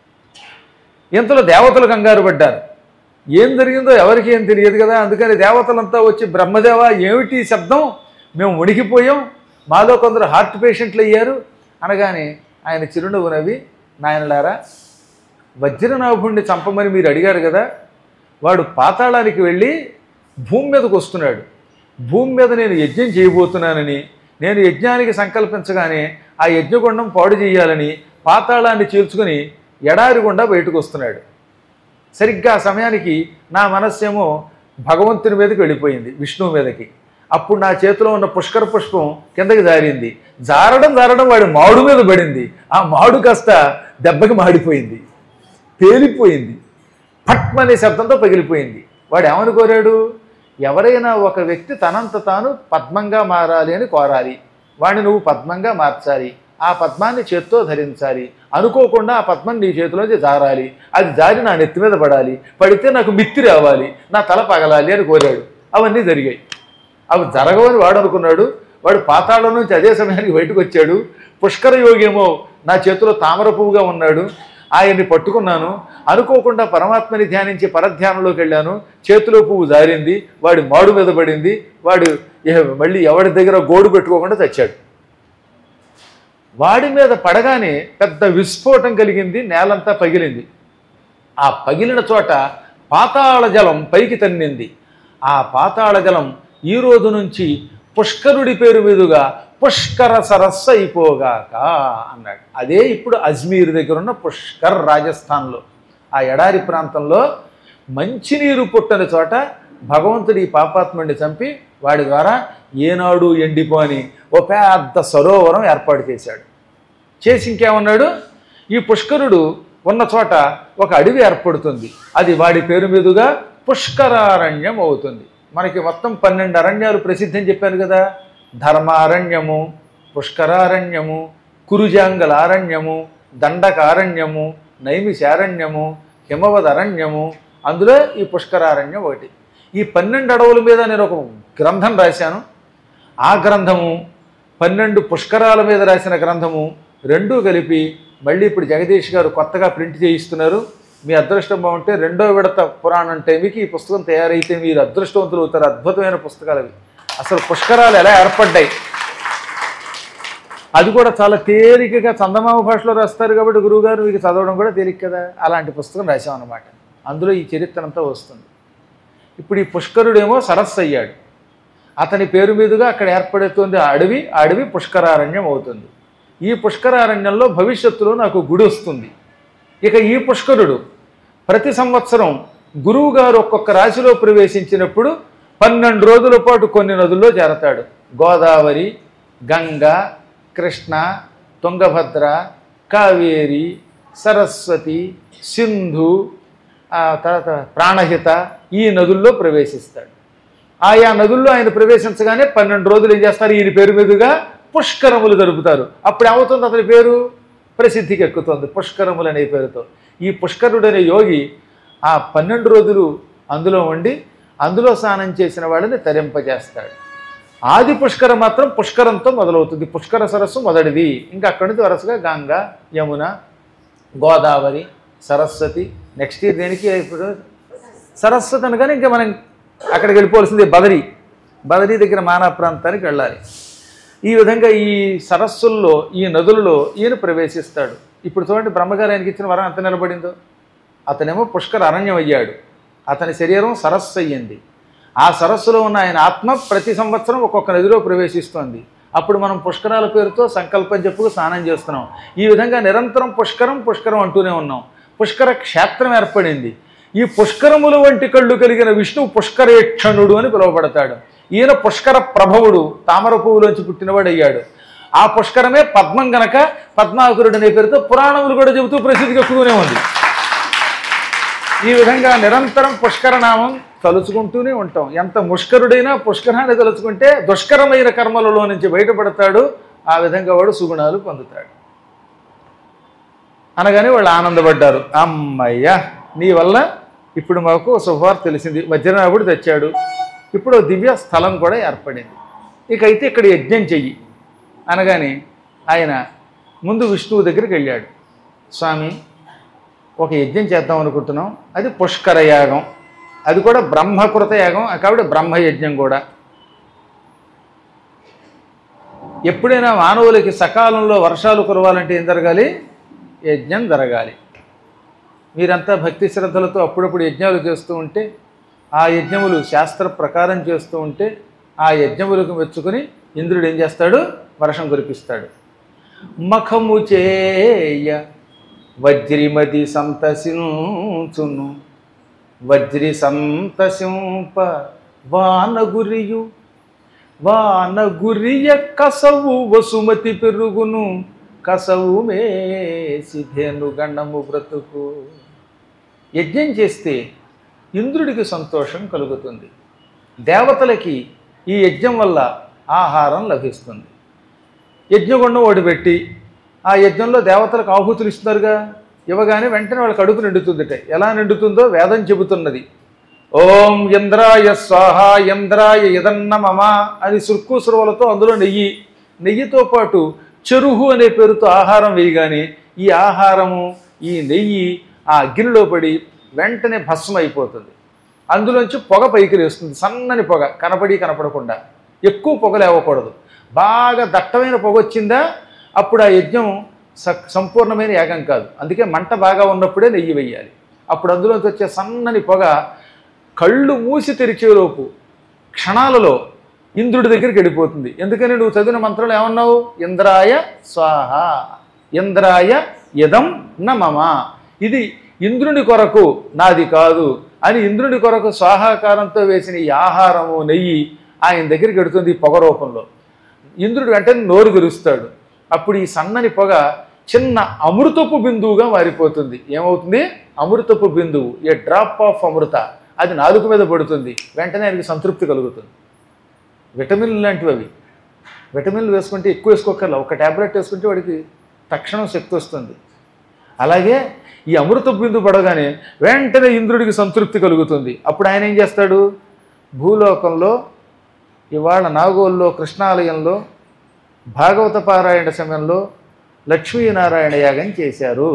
ఇంతలో దేవతలు కంగారు పడ్డారు ఏం జరిగిందో ఎవరికి ఏం తెలియదు కదా అందుకని దేవతలంతా వచ్చి బ్రహ్మదేవ ఏమిటి ఈ శబ్దం మేము వణికిపోయాం మాలో కొందరు హార్ట్ పేషెంట్లు అయ్యారు అనగానే ఆయన చిరునవ్వు నవ్వి నాయనలారా వజ్రనాభుణ్ణి చంపమని మీరు అడిగారు కదా వాడు పాతాళానికి వెళ్ళి భూమి మీదకు వస్తున్నాడు భూమి మీద నేను యజ్ఞం చేయబోతున్నానని నేను యజ్ఞానికి సంకల్పించగానే ఆ యజ్ఞగుండం పాడు చేయాలని పాతాళాన్ని చీల్చుకుని ఎడారి గుండా బయటకు వస్తున్నాడు సరిగ్గా ఆ సమయానికి నా మనస్సేమో భగవంతుని మీదకి వెళ్ళిపోయింది విష్ణువు మీదకి అప్పుడు నా చేతిలో ఉన్న పుష్కర పుష్పం కిందకి జారింది జారడం జారడం వాడి మాడు మీద పడింది ఆ మాడు కాస్త దెబ్బకి మాడిపోయింది పేలిపోయింది పట్మనే శబ్దంతో పగిలిపోయింది వాడు ఏమని కోరాడు ఎవరైనా ఒక వ్యక్తి తనంత తాను పద్మంగా మారాలి అని కోరాలి వాడిని నువ్వు పద్మంగా మార్చాలి ఆ పద్మాన్ని చేత్తో ధరించాలి అనుకోకుండా ఆ పద్మం నీ చేతిలోంచి జారాలి అది జారి నా నెత్తి మీద పడాలి పడితే నాకు మిత్తి రావాలి నా తల పగలాలి అని కోరాడు అవన్నీ జరిగాయి అవి జరగవని వాడు అనుకున్నాడు వాడు పాతాళం నుంచి అదే సమయానికి బయటకు వచ్చాడు పుష్కర యోగేమో నా చేతిలో తామర పువ్వుగా ఉన్నాడు ఆయన్ని పట్టుకున్నాను అనుకోకుండా పరమాత్మని ధ్యానించి పరధ్యానంలోకి వెళ్ళాను చేతిలో పువ్వు జారింది వాడి మాడు మీద పడింది వాడు ఇహ మళ్ళీ ఎవడి దగ్గర గోడు పెట్టుకోకుండా చచ్చాడు వాడి మీద పడగానే పెద్ద విస్ఫోటం కలిగింది నేలంతా పగిలింది ఆ పగిలిన చోట పాతాళ జలం పైకి తన్నింది ఆ పాతాళ జలం ఈ రోజు నుంచి పుష్కరుడి పేరు మీదుగా పుష్కర సరస్సు అయిపోగాక అన్నాడు అదే ఇప్పుడు అజ్మీర్ దగ్గర ఉన్న పుష్కర్ రాజస్థాన్లో ఆ ఎడారి ప్రాంతంలో మంచినీరు పుట్టని చోట భగవంతుడి ఈ పాపాత్ముడిని చంపి వాడి ద్వారా ఏనాడు ఎండిపోని ఓ పెద్ద సరోవరం ఏర్పాటు చేశాడు చేసి ఇంకేమన్నాడు ఈ పుష్కరుడు ఉన్న చోట ఒక అడవి ఏర్పడుతుంది అది వాడి పేరు మీదుగా పుష్కరారణ్యం అవుతుంది మనకి మొత్తం పన్నెండు అరణ్యాలు ప్రసిద్ధి అని చెప్పాను కదా ధర్మారణ్యము పుష్కరారణ్యము కురుజాంగలారణ్యము దండకారణ్యము నైమిశారణ్యము హిమవద్ అరణ్యము అందులో ఈ పుష్కరారణ్యం ఒకటి ఈ పన్నెండు అడవుల మీద నేను ఒక గ్రంథం రాశాను ఆ గ్రంథము పన్నెండు పుష్కరాల మీద రాసిన గ్రంథము రెండూ కలిపి మళ్ళీ ఇప్పుడు జగదీష్ గారు కొత్తగా ప్రింట్ చేయిస్తున్నారు మీ అదృష్టం బాగుంటే రెండో విడత పురాణం టైంకి ఈ పుస్తకం తయారైతే మీరు అదృష్టవంతులు అవుతారు అద్భుతమైన పుస్తకాలు అవి అసలు పుష్కరాలు ఎలా ఏర్పడ్డాయి అది కూడా చాలా తేలికగా చందమామ భాషలో రాస్తారు కాబట్టి గురువుగారు మీకు చదవడం కూడా తేలిక కదా అలాంటి పుస్తకం రాశాం అన్నమాట అందులో ఈ చరిత్ర అంతా వస్తుంది ఇప్పుడు ఈ పుష్కరుడేమో సరస్సు అయ్యాడు అతని పేరు మీదుగా అక్కడ ఏర్పడుతుంది ఆ అడవి ఆ అడవి పుష్కరారణ్యం అవుతుంది ఈ పుష్కరారణ్యంలో భవిష్యత్తులో నాకు గుడి వస్తుంది ఇక ఈ పుష్కరుడు ప్రతి సంవత్సరం గురువు గారు ఒక్కొక్క రాశిలో ప్రవేశించినప్పుడు పన్నెండు రోజుల పాటు కొన్ని నదుల్లో చేరతాడు గోదావరి గంగ కృష్ణ తుంగభద్ర కావేరి సరస్వతి సింధు ఆ తర్వాత ప్రాణహిత ఈ నదుల్లో ప్రవేశిస్తాడు ఆయా నదుల్లో ఆయన ప్రవేశించగానే పన్నెండు రోజులు ఏం చేస్తారు ఈయన పేరు మీదుగా పుష్కరములు జరుపుతారు అప్పుడు ఏమవుతుంది అతని పేరు ప్రసిద్ధికి ఎక్కుతుంది పుష్కరములు అనే పేరుతో ఈ పుష్కరుడు అనే యోగి ఆ పన్నెండు రోజులు అందులో ఉండి అందులో స్నానం చేసిన వాళ్ళని తరింపజేస్తాడు ఆది పుష్కరం మాత్రం పుష్కరంతో మొదలవుతుంది పుష్కర సరస్సు మొదటిది ఇంకా అక్కడి నుంచి వరుసగా గంగ యమున గోదావరి సరస్వతి నెక్స్ట్ ఇయర్ దేనికి ఇప్పుడు సరస్వతి అనగానే ఇంకా మనం అక్కడికి వెళ్ళిపోవాల్సింది బదరి బదరి దగ్గర మానా ప్రాంతానికి వెళ్ళాలి ఈ విధంగా ఈ సరస్సుల్లో ఈ నదులలో ఈయన ప్రవేశిస్తాడు ఇప్పుడు చూడండి బ్రహ్మగారు ఆయనకి ఇచ్చిన వరం ఎంత నిలబడిందో అతనేమో పుష్కర అరణ్యం అయ్యాడు అతని శరీరం సరస్సు అయ్యింది ఆ సరస్సులో ఉన్న ఆయన ఆత్మ ప్రతి సంవత్సరం ఒక్కొక్క నదిలో ప్రవేశిస్తోంది అప్పుడు మనం పుష్కరాల పేరుతో సంకల్పం చెప్పుకు స్నానం చేస్తున్నాం ఈ విధంగా నిరంతరం పుష్కరం పుష్కరం అంటూనే ఉన్నాం పుష్కర క్షేత్రం ఏర్పడింది ఈ పుష్కరముల వంటి కళ్ళు కలిగిన విష్ణువు పుష్కరేక్షణుడు అని పిలువబడతాడు ఈయన పుష్కర ప్రభవుడు తామర పువ్వులోంచి పుట్టినవాడు అయ్యాడు ఆ పుష్కరమే పద్మం గనక పద్మాకురుడు అనే పేరుతో పురాణములు కూడా చెబుతూ ప్రసిద్ధికి ఎక్కువనే ఉంది ఈ విధంగా నిరంతరం పుష్కర నామం తలుచుకుంటూనే ఉంటాం ఎంత ముష్కరుడైనా పుష్కరాన్ని తలుచుకుంటే దుష్కరమైన కర్మలలో నుంచి బయటపడతాడు ఆ విధంగా వాడు సుగుణాలు పొందుతాడు అనగానే వాళ్ళు ఆనందపడ్డారు అమ్మయ్య నీ వల్ల ఇప్పుడు మాకు శుభవార్త తెలిసింది వజ్రనాభుడు తెచ్చాడు ఇప్పుడు ఓ దివ్య స్థలం కూడా ఏర్పడింది ఇక అయితే ఇక్కడ యజ్ఞం చెయ్యి అనగానే ఆయన ముందు విష్ణువు దగ్గరికి వెళ్ళాడు స్వామి ఒక యజ్ఞం చేద్దాం అనుకుంటున్నాం అది పుష్కర యాగం అది కూడా బ్రహ్మకృత యాగం కాబట్టి బ్రహ్మయజ్ఞం కూడా ఎప్పుడైనా మానవులకి సకాలంలో వర్షాలు కురవాలంటే ఏం జరగాలి యజ్ఞం జరగాలి మీరంతా భక్తి శ్రద్ధలతో అప్పుడప్పుడు యజ్ఞాలు చేస్తూ ఉంటే ఆ యజ్ఞములు శాస్త్ర ప్రకారం చేస్తూ ఉంటే ఆ యజ్ఞములకు మెచ్చుకొని ఇంద్రుడు ఏం చేస్తాడు వర్షం కురిపిస్తాడు మఖము చేయ వజ్రిమతి సంతసించును వజ్రి సంతసింప వానగురియు వానగురియ కసవు వసుమతి పెరుగును కసవు మేసి ధేను గణము బ్రతుకు యజ్ఞం చేస్తే ఇంద్రుడికి సంతోషం కలుగుతుంది దేవతలకి ఈ యజ్ఞం వల్ల ఆహారం లభిస్తుంది యజ్ఞగుండం ఒకటి పెట్టి ఆ యజ్ఞంలో దేవతలకు ఆహుతులు ఇస్తున్నారుగా ఇవ్వగానే వెంటనే వాళ్ళ కడుపు నిండుతుందిట ఎలా నిండుతుందో వేదం చెబుతున్నది ఓం ఇంద్రాయ స్వాహ ఇంద్రాయ యదన్న మమ అని సుర్కు సురవలతో అందులో నెయ్యి నెయ్యితో పాటు చెరుహు అనే పేరుతో ఆహారం వేయగానే ఈ ఆహారము ఈ నెయ్యి ఆ అగ్నిలో పడి వెంటనే భస్మం అయిపోతుంది అందులోంచి పొగ పైకి లేస్తుంది సన్నని పొగ కనపడి కనపడకుండా ఎక్కువ పొగ లేవకూడదు బాగా దట్టమైన పొగ వచ్చిందా అప్పుడు ఆ యజ్ఞం స సంపూర్ణమైన యాగం కాదు అందుకే మంట బాగా ఉన్నప్పుడే నెయ్యి వెయ్యాలి అప్పుడు అందులోంచి వచ్చే సన్నని పొగ కళ్ళు మూసి తెరిచేలోపు క్షణాలలో ఇంద్రుడి దగ్గరికి వెళ్ళిపోతుంది ఎందుకని నువ్వు చదివిన మంత్రంలో ఏమన్నావు ఇంద్రాయ స్వాహ ఇంద్రాయ యదం న మమ ఇది ఇంద్రుని కొరకు నాది కాదు అని ఇంద్రుని కొరకు స్వాహాకారంతో వేసిన ఈ ఆహారము నెయ్యి ఆయన దగ్గరికి వెడుతుంది ఈ పొగ రూపంలో ఇంద్రుడు వెంటనే నోరు తెరుస్తాడు అప్పుడు ఈ సన్నని పొగ చిన్న అమృతపు బిందువుగా మారిపోతుంది ఏమవుతుంది అమృతపు బిందువు ఏ డ్రాప్ ఆఫ్ అమృత అది నాలుగు మీద పడుతుంది వెంటనే ఆయనకి సంతృప్తి కలుగుతుంది విటమిన్లు లాంటివి అవి విటమిన్లు వేసుకుంటే ఎక్కువ వేసుకోకర్లా ఒక ట్యాబ్లెట్ వేసుకుంటే వాడికి తక్షణం శక్తి వస్తుంది అలాగే ఈ అమృత బిందు పడగానే వెంటనే ఇంద్రుడికి సంతృప్తి కలుగుతుంది అప్పుడు ఆయన ఏం చేస్తాడు భూలోకంలో ఇవాళ నాగోల్లో కృష్ణాలయంలో భాగవత పారాయణ సమయంలో లక్ష్మీనారాయణ యాగం చేశారు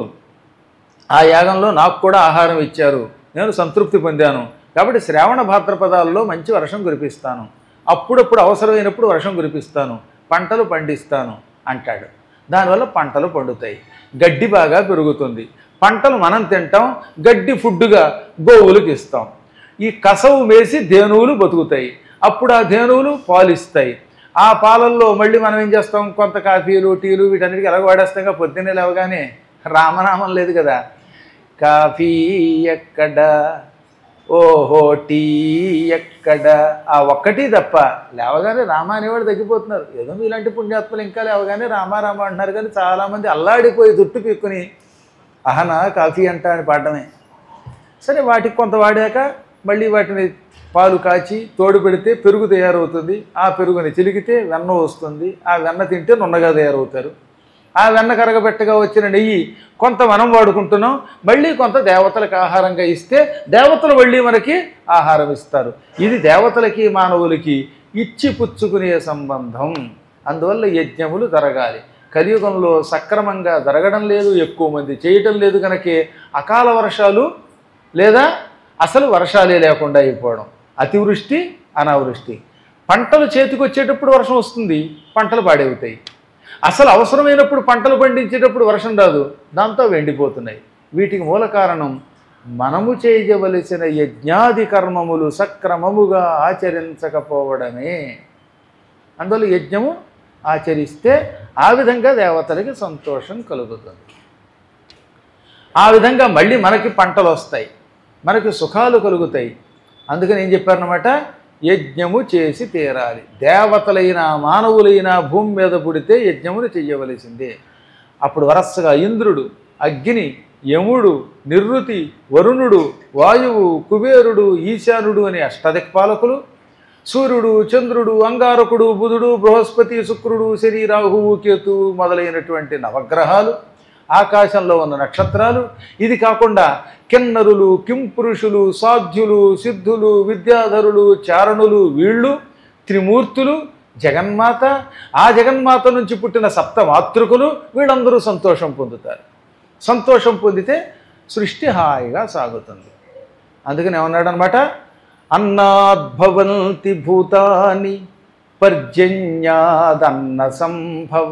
ఆ యాగంలో నాకు కూడా ఆహారం ఇచ్చారు నేను సంతృప్తి పొందాను కాబట్టి శ్రావణ భాద్రపదాల్లో మంచి వర్షం కురిపిస్తాను అప్పుడప్పుడు అవసరమైనప్పుడు వర్షం కురిపిస్తాను పంటలు పండిస్తాను అంటాడు దానివల్ల పంటలు పండుతాయి గడ్డి బాగా పెరుగుతుంది పంటలు మనం తింటాం గడ్డి ఫుడ్డుగా గోవులకు ఇస్తాం ఈ కసవు మేసి ధేనువులు బతుకుతాయి అప్పుడు ఆ ధేనువులు పాలిస్తాయి ఆ పాలల్లో మళ్ళీ మనం ఏం చేస్తాం కొంత కాఫీలు టీలు వీటన్నిటికీ ఎలాగ వాడేస్తాం పొద్దున్నే లేవగానే రామనామం లేదు కదా కాఫీ ఎక్కడ ఓహో టీ ఎక్కడ ఆ ఒక్కటి తప్ప లేవగానే రామ అనేవాడు తగ్గిపోతున్నారు ఏదో ఇలాంటి పుణ్యాత్మలు ఇంకా లేవగానే రామ రామ అంటున్నారు కానీ చాలామంది అల్లాడిపోయి దుట్టు పీక్కుని అహనా కాఫీ అంట అని పాడటమే సరే వాటికి కొంత వాడాక మళ్ళీ వాటిని పాలు కాచి తోడు పెడితే పెరుగు తయారవుతుంది ఆ పెరుగుని చిలికితే వెన్న వస్తుంది ఆ వెన్న తింటే నున్నగా తయారవుతారు ఆ వెన్న కరగబెట్టగా వచ్చిన నెయ్యి కొంత మనం వాడుకుంటున్నాం మళ్ళీ కొంత దేవతలకు ఆహారంగా ఇస్తే దేవతలు మళ్ళీ మనకి ఆహారం ఇస్తారు ఇది దేవతలకి మానవులకి ఇచ్చి పుచ్చుకునే సంబంధం అందువల్ల యజ్ఞములు జరగాలి కలియుగంలో సక్రమంగా జరగడం లేదు ఎక్కువ మంది చేయటం లేదు కనుకే అకాల వర్షాలు లేదా అసలు వర్షాలే లేకుండా అయిపోవడం అతివృష్టి అనావృష్టి పంటలు చేతికి వచ్చేటప్పుడు వర్షం వస్తుంది పంటలు పాడవుతాయి అసలు అవసరమైనప్పుడు పంటలు పండించేటప్పుడు వర్షం రాదు దాంతో వెండిపోతున్నాయి వీటికి మూల కారణం మనము చేయవలసిన యజ్ఞాది కర్మములు సక్రమముగా ఆచరించకపోవడమే అందువల్ల యజ్ఞము ఆచరిస్తే ఆ విధంగా దేవతలకి సంతోషం కలుగుతుంది ఆ విధంగా మళ్ళీ మనకి పంటలు వస్తాయి మనకి సుఖాలు కలుగుతాయి అందుకని ఏం చెప్పారనమాట యజ్ఞము చేసి తీరాలి దేవతలైన మానవులైన భూమి మీద పుడితే యజ్ఞమును చెయ్యవలసిందే అప్పుడు వరసగా ఇంద్రుడు అగ్ని యముడు నిర్వృతి వరుణుడు వాయువు కుబేరుడు ఈశానుడు అనే అష్టదిక్పాలకులు సూర్యుడు చంద్రుడు అంగారకుడు బుధుడు బృహస్పతి శుక్రుడు శని రాహువు కేతువు మొదలైనటువంటి నవగ్రహాలు ఆకాశంలో ఉన్న నక్షత్రాలు ఇది కాకుండా కిన్నరులు కింపురుషులు సాధ్యులు సిద్ధులు విద్యాధరులు చారణులు వీళ్ళు త్రిమూర్తులు జగన్మాత ఆ జగన్మాత నుంచి పుట్టిన సప్త మాతృకులు వీళ్ళందరూ సంతోషం పొందుతారు సంతోషం పొందితే సృష్టి హాయిగా సాగుతుంది అందుకని ఏమన్నాడనమాట అన్నాద్భవంతి భూతాని పర్జన్యాదన్న సంభవ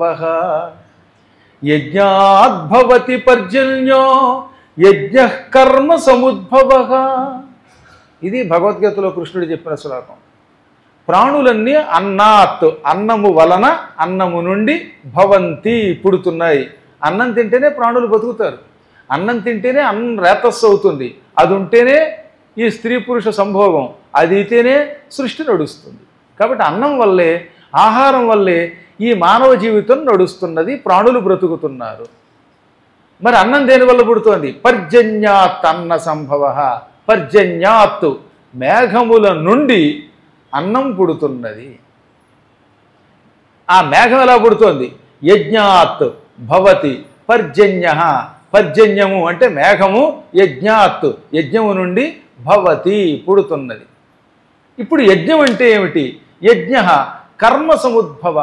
యజ్ఞాద్భవతి పర్జన్యో యజ్ఞ కర్మ సముద్భవ ఇది భగవద్గీతలో కృష్ణుడు చెప్పిన శ్లోకం ప్రాణులన్నీ అన్నాత్ అన్నము వలన అన్నము నుండి భవంతి పుడుతున్నాయి అన్నం తింటేనే ప్రాణులు బతుకుతారు అన్నం తింటేనే అన్నం రేతస్సు అవుతుంది అది ఉంటేనే ఈ స్త్రీ పురుష సంభోగం అది అయితేనే సృష్టి నడుస్తుంది కాబట్టి అన్నం వల్లే ఆహారం వల్లే ఈ మానవ జీవితం నడుస్తున్నది ప్రాణులు బ్రతుకుతున్నారు మరి అన్నం దేని వల్ల పుడుతోంది పర్జన్యాత్ అన్న సంభవ పర్జన్యాత్ మేఘముల నుండి అన్నం పుడుతున్నది ఆ మేఘం ఎలా పుడుతోంది యజ్ఞాత్ భవతి పర్జన్య పర్జన్యము అంటే మేఘము యజ్ఞాత్ యజ్ఞము నుండి భవతి పుడుతున్నది ఇప్పుడు యజ్ఞం అంటే ఏమిటి యజ్ఞ కర్మ సముద్భవ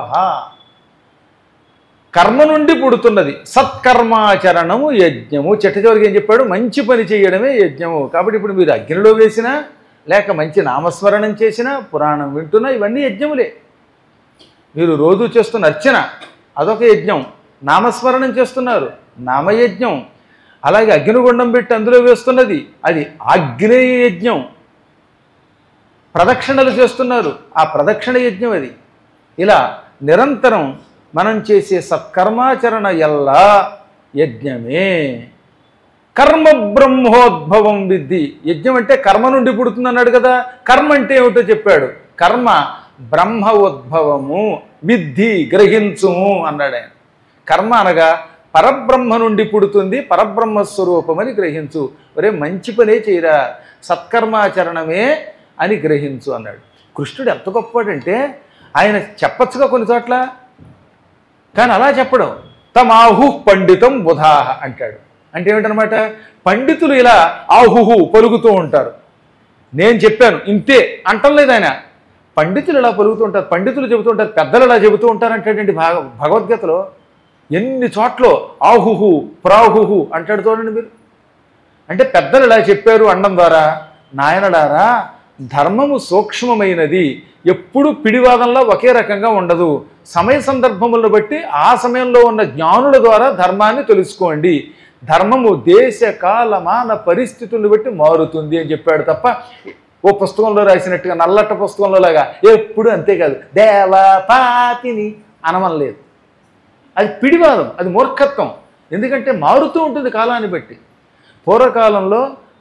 కర్మ నుండి పుడుతున్నది సత్కర్మాచరణము యజ్ఞము చెట్ట చివరికి ఏం చెప్పాడు మంచి పని చేయడమే యజ్ఞము కాబట్టి ఇప్పుడు మీరు అగ్నిలో వేసినా లేక మంచి నామస్మరణం చేసినా పురాణం వింటున్నా ఇవన్నీ యజ్ఞములే మీరు రోజు చేస్తున్న అర్చన అదొక యజ్ఞం నామస్మరణం చేస్తున్నారు నామయజ్ఞం అలాగే అగ్నిగుండం పెట్టి అందులో వేస్తున్నది అది ఆగ్నేయ యజ్ఞం ప్రదక్షిణలు చేస్తున్నారు ఆ ప్రదక్షిణ యజ్ఞం అది ఇలా నిరంతరం మనం చేసే సత్కర్మాచరణ ఎల్లా యజ్ఞమే కర్మ బ్రహ్మోద్భవం విద్ధి యజ్ఞం అంటే కర్మ నుండి పుడుతుంది అన్నాడు కదా కర్మ అంటే ఏమిటో చెప్పాడు కర్మ బ్రహ్మ ఉద్భవము విద్ధి గ్రహించుము అన్నాడు ఆయన కర్మ అనగా పరబ్రహ్మ నుండి పుడుతుంది పరబ్రహ్మ స్వరూపమని గ్రహించు ఒరే మంచి పనే చేయరా సత్కర్మాచరణమే అని గ్రహించు అన్నాడు కృష్ణుడు ఎంత గొప్పవాడంటే ఆయన చెప్పచ్చుగా కొన్ని చోట్ల కానీ అలా చెప్పడం తమాహు పండితం బుధాహ అంటాడు అంటే ఏమిటనమాట పండితులు ఇలా ఆహుహు పలుకుతూ ఉంటారు నేను చెప్పాను ఇంతే అంటం లేదు ఆయన పండితులు ఇలా పలుకుతూ ఉంటారు పండితులు చెబుతూ ఉంటారు పెద్దలు ఇలా చెబుతూ ఉంటారు అంటాడండి భాగ భగవద్గీతలో ఎన్ని చోట్ల ఆహుహు ప్రాహుహు అంటాడు చూడండి మీరు అంటే పెద్దలు ఇలా చెప్పారు అనడం ద్వారా నాయనడారా ధర్మము సూక్ష్మమైనది ఎప్పుడు పిడివాదంలో ఒకే రకంగా ఉండదు సమయ సందర్భములను బట్టి ఆ సమయంలో ఉన్న జ్ఞానుల ద్వారా ధర్మాన్ని తెలుసుకోండి ధర్మము దేశ కాల మాన పరిస్థితులను బట్టి మారుతుంది అని చెప్పాడు తప్ప ఓ పుస్తకంలో రాసినట్టుగా నల్లట్ట పుస్తకంలో లాగా ఎప్పుడు అంతే కాదు దేవ పాతిని అనమం లేదు అది పిడివాదం అది మూర్ఖత్వం ఎందుకంటే మారుతూ ఉంటుంది కాలాన్ని బట్టి పూర్వకాలంలో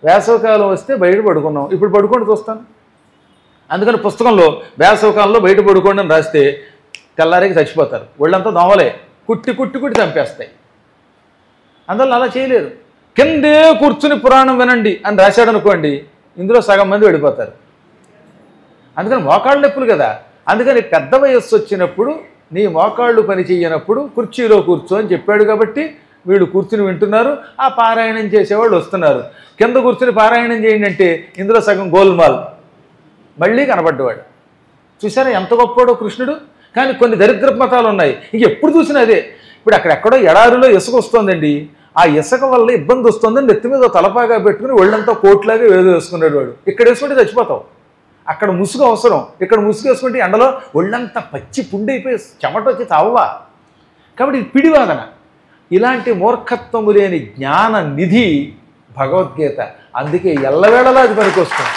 వేసవకాలం వస్తే బయట పడుకున్నాం ఇప్పుడు పడుకోండి చూస్తాను అందుకని పుస్తకంలో వేసవకాలంలో బయట పడుకోండి అని రాస్తే తెల్లారికి చచ్చిపోతారు ఒళ్ళంతా దోమలే కుట్టి కుట్టి కుట్టి చంపేస్తాయి అందువల్ల అలా చేయలేరు కిందే కూర్చుని పురాణం వినండి అని రాశాడు అనుకోండి ఇందులో సగం మంది వెళ్ళిపోతారు అందుకని మోకాళ్ళు నొప్పులు కదా అందుకని పెద్ద వయస్సు వచ్చినప్పుడు నీ మోకాళ్ళు పని చెయ్యనప్పుడు కుర్చీలో కూర్చో అని చెప్పాడు కాబట్టి వీళ్ళు కూర్చుని వింటున్నారు ఆ పారాయణం చేసేవాళ్ళు వస్తున్నారు కింద కూర్చుని పారాయణం చేయండి అంటే ఇందులో సగం గోల్మాల్ మళ్ళీ కనబడ్డవాడు చూసారా ఎంత గొప్పోడో కృష్ణుడు కానీ కొన్ని దరిద్ర మతాలు ఉన్నాయి ఇంక ఎప్పుడు చూసినా అదే ఇప్పుడు అక్కడెక్కడో ఎడారిలో ఇసుక వస్తుందండి ఆ ఇసుక వల్ల ఇబ్బంది వస్తుందని నెత్తి మీద తలపాగా పెట్టుకుని ఒళ్ళంతా కోట్లాగా వేలు వేసుకున్నాడు వాడు ఇక్కడ వేసుకుంటే చచ్చిపోతావు అక్కడ ముసుగు అవసరం ఇక్కడ ముసుగు వేసుకుంటే ఎండలో ఒళ్ళంతా పచ్చి పుండైపోయి చెమట వచ్చి చావవా కాబట్టి ఇది పిడివాదన ఇలాంటి మూర్ఖత్వము లేని జ్ఞాన నిధి భగవద్గీత అందుకే ఎల్లవేళలా అది పనికొస్తుంది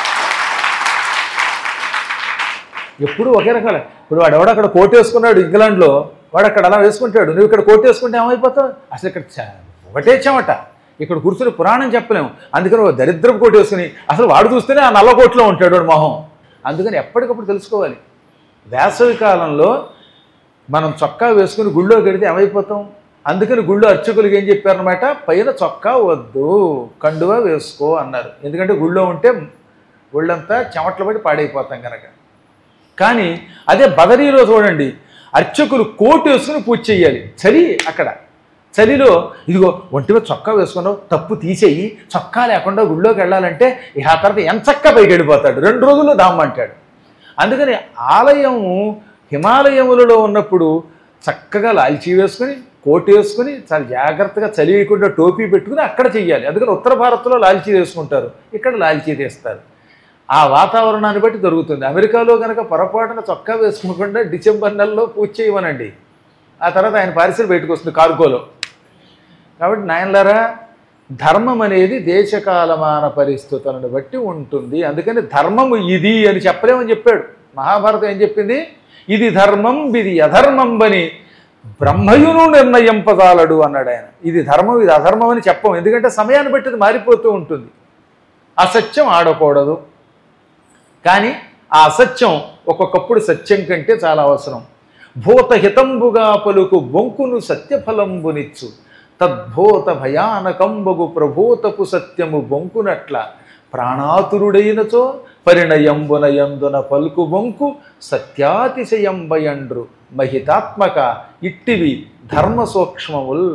ఎప్పుడు ఒకే రకాల ఇప్పుడు వాడు ఎవడో అక్కడ కోట్ వేసుకున్నాడు ఇంగ్లాండ్లో వాడు అక్కడ అలా వేసుకుంటాడు నువ్వు ఇక్కడ కోట్ వేసుకుంటే ఏమైపోతావు అసలు ఇక్కడ చ- ఒకటే చెమట ఇక్కడ కూర్చుని పురాణం చెప్పలేము అందుకని ఒక దరిద్రపు కోట్ వేసుకుని అసలు వాడు చూస్తేనే ఆ నల్ల కోట్లో ఉంటాడు వాడు మొహం అందుకని ఎప్పటికప్పుడు తెలుసుకోవాలి వేసవి కాలంలో మనం చొక్కా వేసుకుని గుళ్ళో గడితే ఏమైపోతాం అందుకని గుళ్ళో అర్చకులకు ఏం చెప్పారనమాట పైన చొక్కా వద్దు కండువా వేసుకో అన్నారు ఎందుకంటే గుళ్ళో ఉంటే ఒళ్ళంతా చెమట్లు పడి పాడైపోతాం కనుక కానీ అదే బదరీలో చూడండి అర్చకులు కోటు వేసుకుని పూజ చేయాలి చలి అక్కడ చలిలో ఇదిగో ఒంటి మీద చొక్కా వేసుకున్నావు తప్పు తీసేయి చొక్కా లేకుండా గుళ్ళోకి వెళ్ళాలంటే ఇక ఆ తర్వాత ఎంచక్క పైకి వెళ్ళిపోతాడు రెండు రోజుల్లో దామ్మంటాడు అందుకని ఆలయము హిమాలయములలో ఉన్నప్పుడు చక్కగా లాల్చీ వేసుకుని కోటు వేసుకుని చాలా జాగ్రత్తగా చలి వేయకుండా టోపీ పెట్టుకుని అక్కడ చెయ్యాలి అందుకని ఉత్తర భారత్లో లాల్చీ వేసుకుంటారు ఇక్కడ లాల్చీ తీస్తారు ఆ వాతావరణాన్ని బట్టి దొరుకుతుంది అమెరికాలో కనుక పొరపాటున చొక్కా వేసుకోకుండా డిసెంబర్ నెలలో పూజ చేయమనండి ఆ తర్వాత ఆయన పారిసలు బయటకు వస్తుంది కార్గోలో కాబట్టి నాయనలారా ధర్మం అనేది దేశకాలమాన పరిస్థితులను బట్టి ఉంటుంది అందుకని ధర్మము ఇది అని చెప్పలేమని చెప్పాడు మహాభారతం ఏం చెప్పింది ఇది ధర్మం ఇది అధర్మం అని బ్రహ్మయును నిర్ణయింపజాలడు అన్నాడు ఆయన ఇది ధర్మం ఇది అధర్మం అని చెప్పం ఎందుకంటే సమయాన్ని బట్టి అది మారిపోతూ ఉంటుంది అసత్యం ఆడకూడదు కానీ ఆ అసత్యం ఒక్కొక్కప్పుడు సత్యం కంటే చాలా అవసరం భూతహితంబుగా పలుకు బొంకును సత్యఫలంబునిచ్చు తద్భూత భయానకంబగు ప్రభూతపు సత్యము బొంకునట్ల ప్రాణాతురుడైనచో పరిణయంబునయందున పలుకు బొంకు సత్యాతిశయంబయండ్రు మహితాత్మక ఇట్టివి ధర్మ సూక్ష్మముల్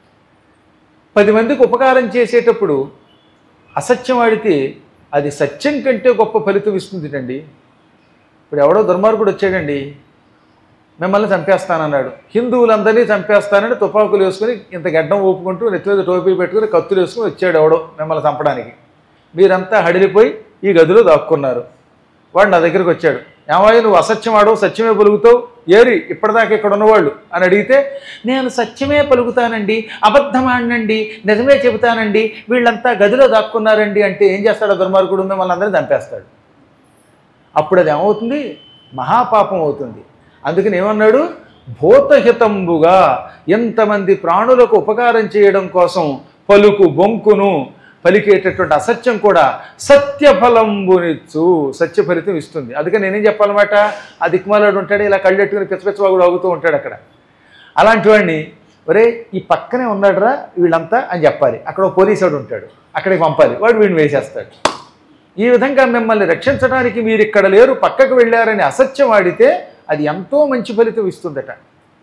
పది మందికి ఉపకారం చేసేటప్పుడు అసత్యం ఆడితే అది సత్యం కంటే గొప్ప ఫలితం ఇస్తుందిటండి ఇప్పుడు ఎవడో దుర్మార్గుడు వచ్చాడండి మిమ్మల్ని చంపేస్తానన్నాడు హిందువులందరినీ చంపేస్తానని తుపాకులు వేసుకుని ఇంత గడ్డం ఊపుకుంటూ నెత్తి మీద టోపీ పెట్టుకుని కత్తులు వేసుకుని వచ్చాడు ఎవడో మిమ్మల్ని చంపడానికి మీరంతా హడిలిపోయి ఈ గదిలో దాక్కున్నారు వాడు నా దగ్గరికి వచ్చాడు ఏమాయి నువ్వు అసత్యం ఆడవు సత్యమే పలుకుతావు ఏరి ఇప్పటిదాకా ఇక్కడ ఉన్నవాళ్ళు అని అడిగితే నేను సత్యమే పలుకుతానండి అబద్ధం ఆడినండి నిజమే చెబుతానండి వీళ్ళంతా గదిలో దాక్కున్నారండి అంటే ఏం చేస్తాడు ఆ దుర్మార్గుడు మిమ్మల్ని అందరినీ చంపేస్తాడు అప్పుడు అది ఏమవుతుంది మహాపాపం అవుతుంది అందుకని ఏమన్నాడు భూతహితంబుగా ఎంతమంది ప్రాణులకు ఉపకారం చేయడం కోసం పలుకు బొంకును పలికేటటువంటి అసత్యం కూడా సత్యఫలంబునిచ్చు సత్య ఫలితం ఇస్తుంది అందుకని నేనేం చెప్పాలన్నమాట ఆ దిక్మాలాడు ఉంటాడు ఇలా కళ్ళెట్టుకుని పిచ్చపిచ్చవాగుడు అవుతూ ఉంటాడు అక్కడ అలాంటి వాడిని ఒరే ఈ పక్కనే ఉన్నాడురా వీళ్ళంతా అని చెప్పాలి అక్కడ ఓ పోలీసు వాడు ఉంటాడు అక్కడికి పంపాలి వాడు వీడిని వేసేస్తాడు ఈ విధంగా మిమ్మల్ని రక్షించడానికి మీరు ఇక్కడ లేరు పక్కకు వెళ్ళారని అసత్యం ఆడితే అది ఎంతో మంచి ఫలితం ఇస్తుందట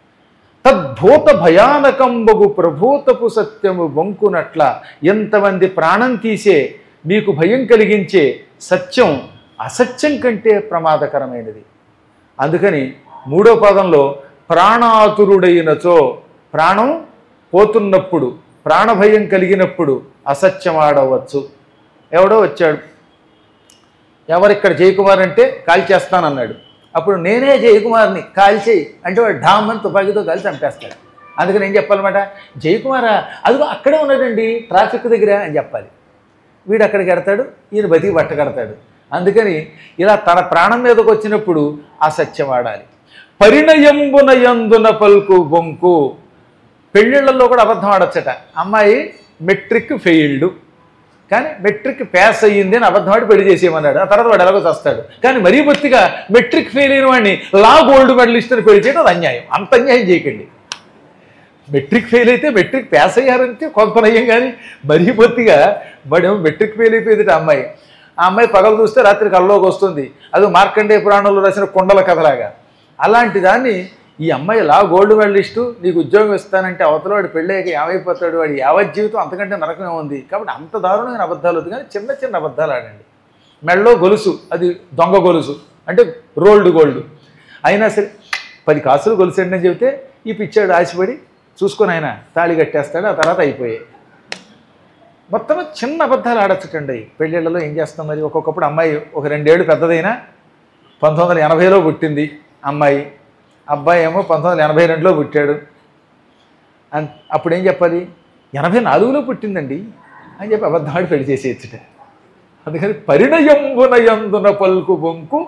తద్భూత భయానకంబగు ప్రభూతపు సత్యము బొంకునట్ల ఎంతమంది ప్రాణం తీసే మీకు భయం కలిగించే సత్యం అసత్యం కంటే ప్రమాదకరమైనది అందుకని మూడో పదంలో ప్రాణాతురుడైనచో ప్రాణం పోతున్నప్పుడు ప్రాణభయం కలిగినప్పుడు అసత్యం ఆడవచ్చు ఎవడో వచ్చాడు ఎవరిక్కడ జయకుమార్ అంటే కాల్ చేస్తానన్నాడు అప్పుడు నేనే జయకుమార్ని కాల్చేయి అంటే వాడు ఢామ్ అని తుపాకీతో కాల్చి చంపేస్తాడు అందుకని ఏం చెప్పాలన్నమాట జయకుమారా అదిగో అక్కడే ఉన్నాడండి ట్రాఫిక్ దగ్గర అని చెప్పాలి వీడు అక్కడికి ఎడతాడు ఈయన బతికి బట్ట కడతాడు అందుకని ఇలా తన ప్రాణం మీదకి వచ్చినప్పుడు ఆ సత్యం ఆడాలి పరిణయంబున యందున పలుకు బొంకు పెళ్ళిళ్ళల్లో కూడా అబద్ధం ఆడొచ్చట అమ్మాయి మెట్రిక్ ఫెయిల్డ్ కానీ మెట్రిక్ పాస్ అయ్యింది అని అబద్ధం ఆడి పెళ్లి చేసేయమన్నాడు ఆ తర్వాత వాడు ఎలాగో చస్తాడు కానీ మరీ బొత్తిగా మెట్రిక్ ఫెయిల్ అయిన వాడిని లా గోల్డ్ మెడలిస్ట్ అని పెళ్లి చేయడం అది అన్యాయం అంత అన్యాయం చేయకండి మెట్రిక్ ఫెయిల్ అయితే మెట్రిక్ పాస్ అయ్యారంటే కొంత నయ్యం కానీ మరీ బొత్తిగా వాడేమో మెట్రిక్ ఫెయిల్ అయిపోయింది ఆ అమ్మాయి ఆ అమ్మాయి పగలు చూస్తే రాత్రి కల్లోకి వస్తుంది అది మార్కండేయ పురాణంలో రాసిన కుండల కథలాగా అలాంటి దాన్ని ఈ అమ్మాయి లా గోల్డ్ మెడలిస్టు నీకు ఉద్యోగం ఇస్తానంటే అవతల వాడు పెళ్ళాక ఏమైపోతాడు వాడి యావత్ జీవితం అంతకంటే నరకమే ఉంది కాబట్టి అంత దారుణమైన అబద్ధాలు వద్దు కానీ చిన్న చిన్న అబద్ధాలు ఆడండి మెడలో గొలుసు అది దొంగ గొలుసు అంటే రోల్డ్ గోల్డ్ అయినా సరే పది కాసులు గొలుసు అని చెబితే ఈ పిచ్చాడు ఆశపడి చూసుకొని ఆయన తాళి కట్టేస్తాడు ఆ తర్వాత అయిపోయాయి మొత్తం చిన్న అబద్ధాలు ఆడచ్చటండి పెళ్ళిళ్ళలో ఏం చేస్తాం మరి ఒక్కొక్కప్పుడు అమ్మాయి ఒక రెండేళ్ళు పెద్దదైనా పంతొమ్మిది వందల ఎనభైలో పుట్టింది అమ్మాయి అబ్బాయి ఏమో పంతొమ్మిది వందల ఎనభై రెండులో పుట్టాడు అన్- అప్పుడు ఏం చెప్పాలి ఎనభై నాలుగులో పుట్టిందండి అని చెప్పి అబద్ధం ఆడి పెళ్లి చేసేయచ్చుట అందుకని పరిణయంబునయందున పలుకు బొంకు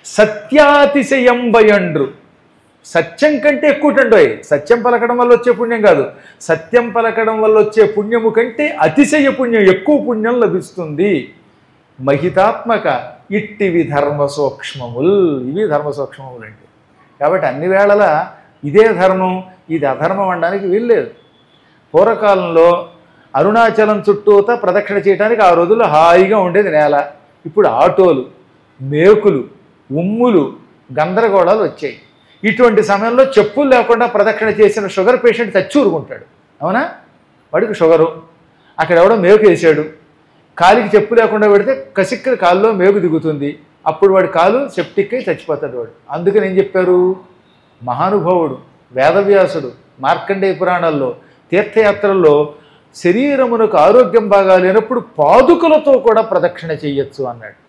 సత్యాతిశయంబయండ్రు సత్యం కంటే ఎక్కువ టండోయ్ సత్యం పలకడం వల్ల వచ్చే పుణ్యం కాదు సత్యం పలకడం వల్ల వచ్చే పుణ్యము కంటే అతిశయ పుణ్యం ఎక్కువ పుణ్యం లభిస్తుంది మహితాత్మక ఇట్టివి ధర్మ సూక్ష్మములు ఇవి ధర్మ సూక్ష్మములు అంటే కాబట్టి అన్ని వేళలా ఇదే ధర్మం ఇది అధర్మం అనడానికి వీల్లేదు పూర్వకాలంలో అరుణాచలం చుట్టూతా ప్రదక్షిణ చేయడానికి ఆ రోజుల్లో హాయిగా ఉండేది నేల ఇప్పుడు ఆటోలు మేకులు ఉమ్ములు గందరగోళాలు వచ్చాయి ఇటువంటి సమయంలో చెప్పులు లేకుండా ప్రదక్షిణ చేసిన షుగర్ పేషెంట్ చచ్చి ఊరుకుంటాడు అవునా వాడికి షుగరు అక్కడ ఎవడో మేకు వేసాడు కాలికి చెప్పు లేకుండా పెడితే కసిక్కల కాల్లో మేకు దిగుతుంది అప్పుడు వాడి కాలు సెప్టిక్ అయి చచ్చిపోతాడు వాడు అందుకని ఏం చెప్పారు మహానుభావుడు వేదవ్యాసుడు మార్కండేయ పురాణాల్లో తీర్థయాత్రల్లో శరీరమునకు ఆరోగ్యం బాగా లేనప్పుడు పాదుకలతో కూడా ప్రదక్షిణ చెయ్యొచ్చు అన్నాడు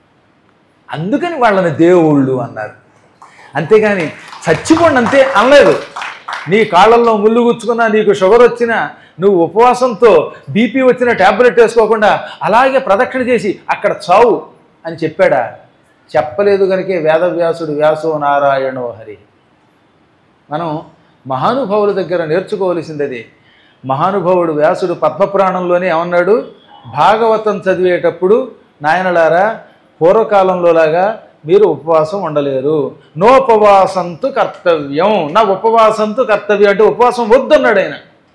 అందుకని వాళ్ళని దేవుళ్ళు అన్నారు అంతేగాని చచ్చిపోండి అంతే అనలేదు నీ కాళ్ళల్లో ముళ్ళు గుచ్చుకున్నా నీకు షుగర్ వచ్చినా నువ్వు ఉపవాసంతో బీపీ వచ్చిన ట్యాబ్లెట్ వేసుకోకుండా అలాగే ప్రదక్షిణ చేసి అక్కడ చావు అని చెప్పాడా చెప్పలేదు కనుకే వేదవ్యాసుడు వ్యాసో నారాయణో హరి మనం మహానుభావుల దగ్గర నేర్చుకోవలసింది అది మహానుభావుడు వ్యాసుడు పద్మపురాణంలోనే ఏమన్నాడు భాగవతం చదివేటప్పుడు నాయనలారా పూర్వకాలంలోలాగా మీరు ఉపవాసం ఉండలేరు నోపవాసంతు కర్తవ్యం నా ఉపవాసంతు కర్తవ్యం అంటే ఉపవాసం వద్దన్నాడు ఆయన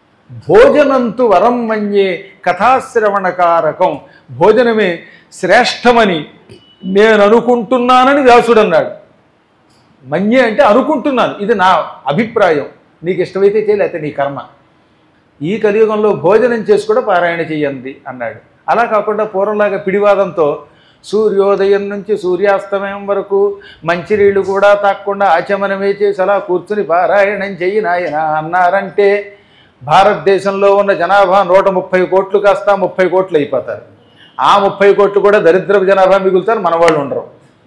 భోజనంతు వరం మన్యే కథాశ్రవణకారకం భోజనమే శ్రేష్టమని నేను అనుకుంటున్నానని వ్యాసుడు అన్నాడు మన్యే అంటే అనుకుంటున్నాను ఇది నా అభిప్రాయం నీకు ఇష్టమైతే చేయ లేకపోతే నీ కర్మ ఈ కలియుగంలో భోజనం చేసి కూడా పారాయణ చెయ్యండి అన్నాడు అలా కాకుండా పూర్వంలాగా పిడివాదంతో సూర్యోదయం నుంచి సూర్యాస్తమయం వరకు మంచినీళ్ళు కూడా తాక్కుండా ఆచమనమే చేసి అలా కూర్చుని పారాయణం చెయ్యి నాయన అన్నారంటే భారతదేశంలో ఉన్న జనాభా నూట ముప్పై కోట్లు కాస్త ముప్పై కోట్లు అయిపోతారు ఆ ముప్పై కోట్లు కూడా దరిద్రపు జనాభా మిగులుతారు మన వాళ్ళు ఉండరు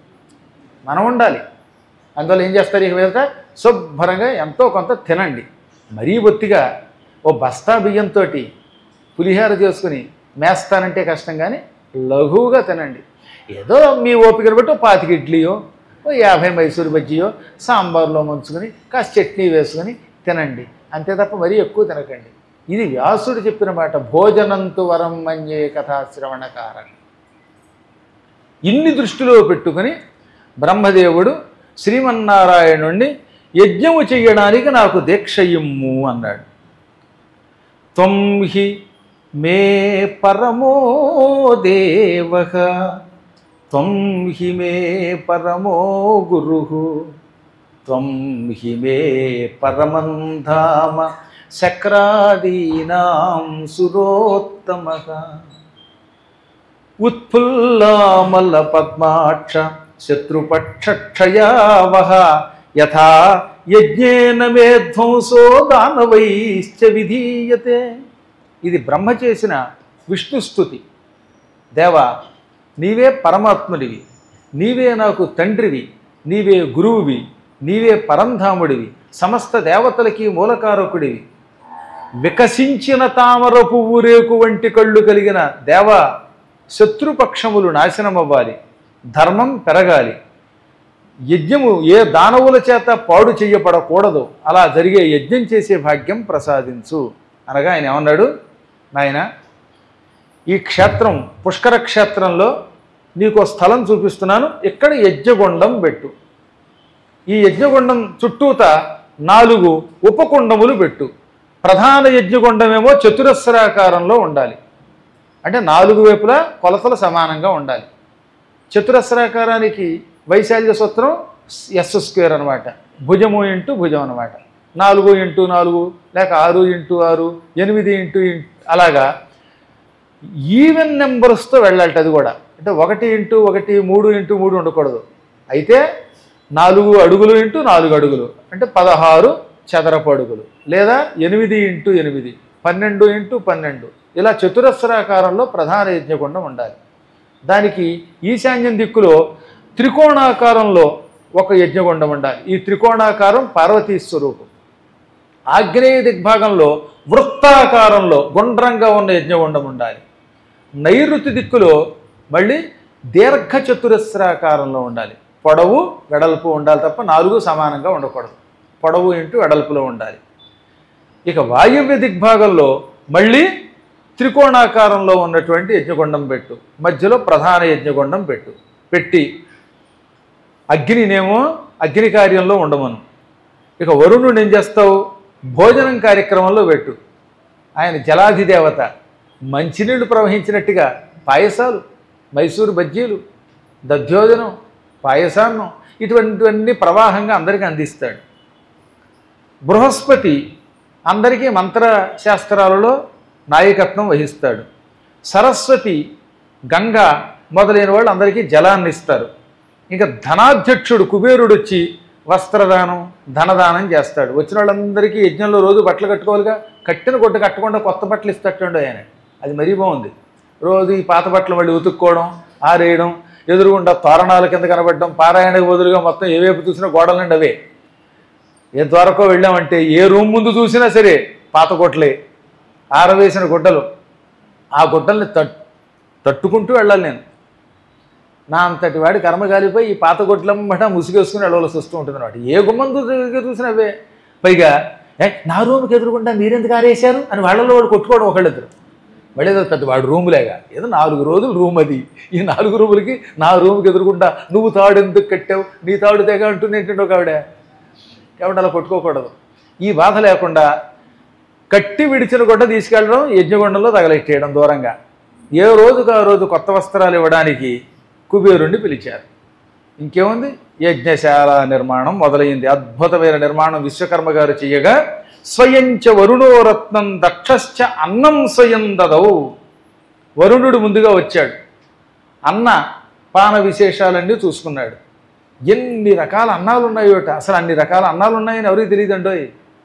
మనం ఉండాలి అందువల్ల ఏం చేస్తారు ఇక మీద శుభ్రంగా ఎంతో కొంత తినండి మరీ బొత్తిగా ఓ బస్తా బియ్యంతో పులిహార చేసుకుని మేస్తానంటే కష్టం కానీ లఘువుగా తినండి ఏదో మీ ఓపికను బట్టి ఓ పాతిక ఇడ్లీయో ఓ యాభై మైసూరు బజ్జీయో సాంబార్లో ముంచుకొని కాస్త చట్నీ వేసుకొని తినండి అంతే తప్ప మరీ ఎక్కువ తినకండి ఇది వ్యాసుడు చెప్పిన మాట భోజనంతు వరం మన్యే కథాశ్రవణకారం ఇన్ని దృష్టిలో పెట్టుకుని బ్రహ్మదేవుడు శ్రీమన్నారాయణుణ్ణి యజ్ఞము చెయ్యడానికి నాకు దీక్ష ఇమ్ము అన్నాడు త్వం హి మే పరమో దేవ త్వం హి మే పరమో గురు త్వం హి మే పరమం ధామ శక్రాదీనాం సురోత్తమగా ఉత్ఫుల్లామల్ల పద్మాక్ష శత్రుపక్షక్షయావహ యథా యజ్ఞేన మే ధ్వంసో దానవైశ్చ విధీయతే ఇది బ్రహ్మ చేసిన విష్ణుస్తుతి దేవా నీవే పరమాత్ముడివి నీవే నాకు తండ్రివి నీవే గురువువి నీవే పరంధాముడివి సమస్త దేవతలకి మూలకారకుడివి వికసించిన తామర పువ్వు రేకు వంటి కళ్ళు కలిగిన దేవ శత్రుపక్షములు నాశనమవ్వాలి ధర్మం పెరగాలి యజ్ఞము ఏ దానవుల చేత పాడు చెయ్యబడకూడదు అలా జరిగే యజ్ఞం చేసే భాగ్యం ప్రసాదించు అనగా ఆయన ఏమన్నాడు నాయన ఈ క్షేత్రం పుష్కర క్షేత్రంలో నీకు ఓ స్థలం చూపిస్తున్నాను ఇక్కడ యజ్ఞగుండం పెట్టు ఈ యజ్ఞగుండం చుట్టూత నాలుగు ఉపకుండములు పెట్టు ప్రధాన యజ్ఞగుండమేమో చతురస్రాకారంలో ఉండాలి అంటే నాలుగు వైపులా కొలతలు సమానంగా ఉండాలి చతురస్రాకారానికి వైశాల్య సూత్రం ఎస్ స్క్వేర్ అనమాట భుజము ఇంటూ భుజం అనమాట నాలుగు ఇంటూ నాలుగు లేక ఆరు ఇంటూ ఆరు ఎనిమిది ఇంటూ ఇం- అలాగా ఈవెన్ నెంబర్స్తో వెళ్ళాలి అది కూడా అంటే ఒకటి ఇంటూ ఒకటి మూడు ఇంటూ మూడు ఉండకూడదు అయితే నాలుగు అడుగులు ఇంటూ నాలుగు అడుగులు అంటే పదహారు చదరపు అడుగులు లేదా ఎనిమిది ఇంటూ ఎనిమిది పన్నెండు ఇంటూ పన్నెండు ఇలా చతురస్రాకారంలో ప్రధాన యజ్ఞగుండం ఉండాలి దానికి ఈశాన్యం దిక్కులో త్రికోణాకారంలో ఒక యజ్ఞగుండం ఉండాలి ఈ త్రికోణాకారం పార్వతీ స్వరూపం ఆగ్నేయ దిగ్భాగంలో వృత్తాకారంలో గుండ్రంగా ఉన్న యజ్ఞగుండం ఉండాలి నైరుతి దిక్కులో మళ్ళీ దీర్ఘ చతురస్రాకారంలో ఉండాలి పొడవు వెడల్పు ఉండాలి తప్ప నాలుగు సమానంగా ఉండకూడదు పొడవు ఇంటూ వెడల్పులో ఉండాలి ఇక వాయువ్య దిగ్భాగంలో మళ్ళీ త్రికోణాకారంలో ఉన్నటువంటి యజ్ఞగుండం పెట్టు మధ్యలో ప్రధాన యజ్ఞగుండం పెట్టు పెట్టి అగ్నినేమో అగ్ని కార్యంలో ఉండమను ఇక వరుణుడు ఏం చేస్తావు భోజనం కార్యక్రమంలో పెట్టు ఆయన జలాధిదేవత మంచినీళ్లు ప్రవహించినట్టుగా పాయసాలు మైసూరు బజ్జీలు దధ్యోజనం పాయసాన్నం ఇటువంటివన్నీ ప్రవాహంగా అందరికీ అందిస్తాడు బృహస్పతి అందరికీ మంత్రశాస్త్రాలలో నాయకత్వం వహిస్తాడు సరస్వతి గంగ మొదలైన వాళ్ళు అందరికీ జలాన్ని ఇస్తారు ఇంకా ధనాధ్యక్షుడు కుబేరుడు వచ్చి వస్త్రదానం ధనదానం చేస్తాడు వచ్చిన వాళ్ళందరికీ యజ్ఞంలో రోజు బట్టలు కట్టుకోవాలిగా కట్టిన గుడ్డ కట్టకుండా కొత్త బట్టలు ఇస్తట్టుండే ఆయన అది మరీ బాగుంది రోజు ఈ పాత బట్టలు మళ్ళీ ఉతుక్కోవడం ఆరేయడం ఎదురుగుండా తోరణాల కింద కనబడడం పారాయణకు బదులుగా మొత్తం ఏ వైపు చూసినా గోడల నుండి అవే ఏ ద్వారకో వెళ్ళామంటే ఏ రూమ్ ముందు చూసినా సరే పాత గుడ్డలే ఆరవేసిన గుడ్డలు ఆ గుడ్డల్ని తట్ తట్టుకుంటూ వెళ్ళాలి నేను నా అంతటి వాడి కర్మ కాలిపోయి ఈ పాత గుడ్లమ్మట ముసుగేసుకుని వెళ్ళవలసి వస్తూ ఉంటుంది అనమాట ఏ గుమ్మం దగ్గర చూసినా అవే పైగా "ఏ, నా రూమ్కి ఎదురుకుండా మీరెందుకు ఆరేశారు అని వాళ్ళలో వాడు కొట్టుకోవడం ఒకళ్ళిద్దరు మళ్ళీ ఏదో పెద్ద వాడు రూములేగా ఏదో నాలుగు రోజులు రూమ్ అది ఈ నాలుగు రూములకి నా రూమ్కి ఎదురుకుండా నువ్వు తాడు ఎందుకు కట్టావు నీ తాడు తెగ అంటుంది ఏంటంటే ఒక ఆవిడ కాబట్టి అలా కొట్టుకోకూడదు ఈ బాధ లేకుండా కట్టి విడిచిన గుడ్డ తీసుకెళ్ళడం యజ్ఞగుండంలో తగలెట్టేయడం దూరంగా ఏ రోజుకు ఆ రోజు కొత్త వస్త్రాలు ఇవ్వడానికి కుబేరుణ్ణి పిలిచారు ఇంకేముంది యజ్ఞశాల నిర్మాణం మొదలైంది అద్భుతమైన నిర్మాణం విశ్వకర్మ గారు చేయగా స్వయంచ వరుణోరత్నం దక్షశ్చ అన్నం స్వయం దదవు వరుణుడు ముందుగా వచ్చాడు అన్న పాన విశేషాలన్నీ చూసుకున్నాడు ఎన్ని రకాల అన్నాలు ఉన్నాయోట అసలు అన్ని రకాల అన్నాలు ఉన్నాయని ఎవరికి తెలియదండోయ్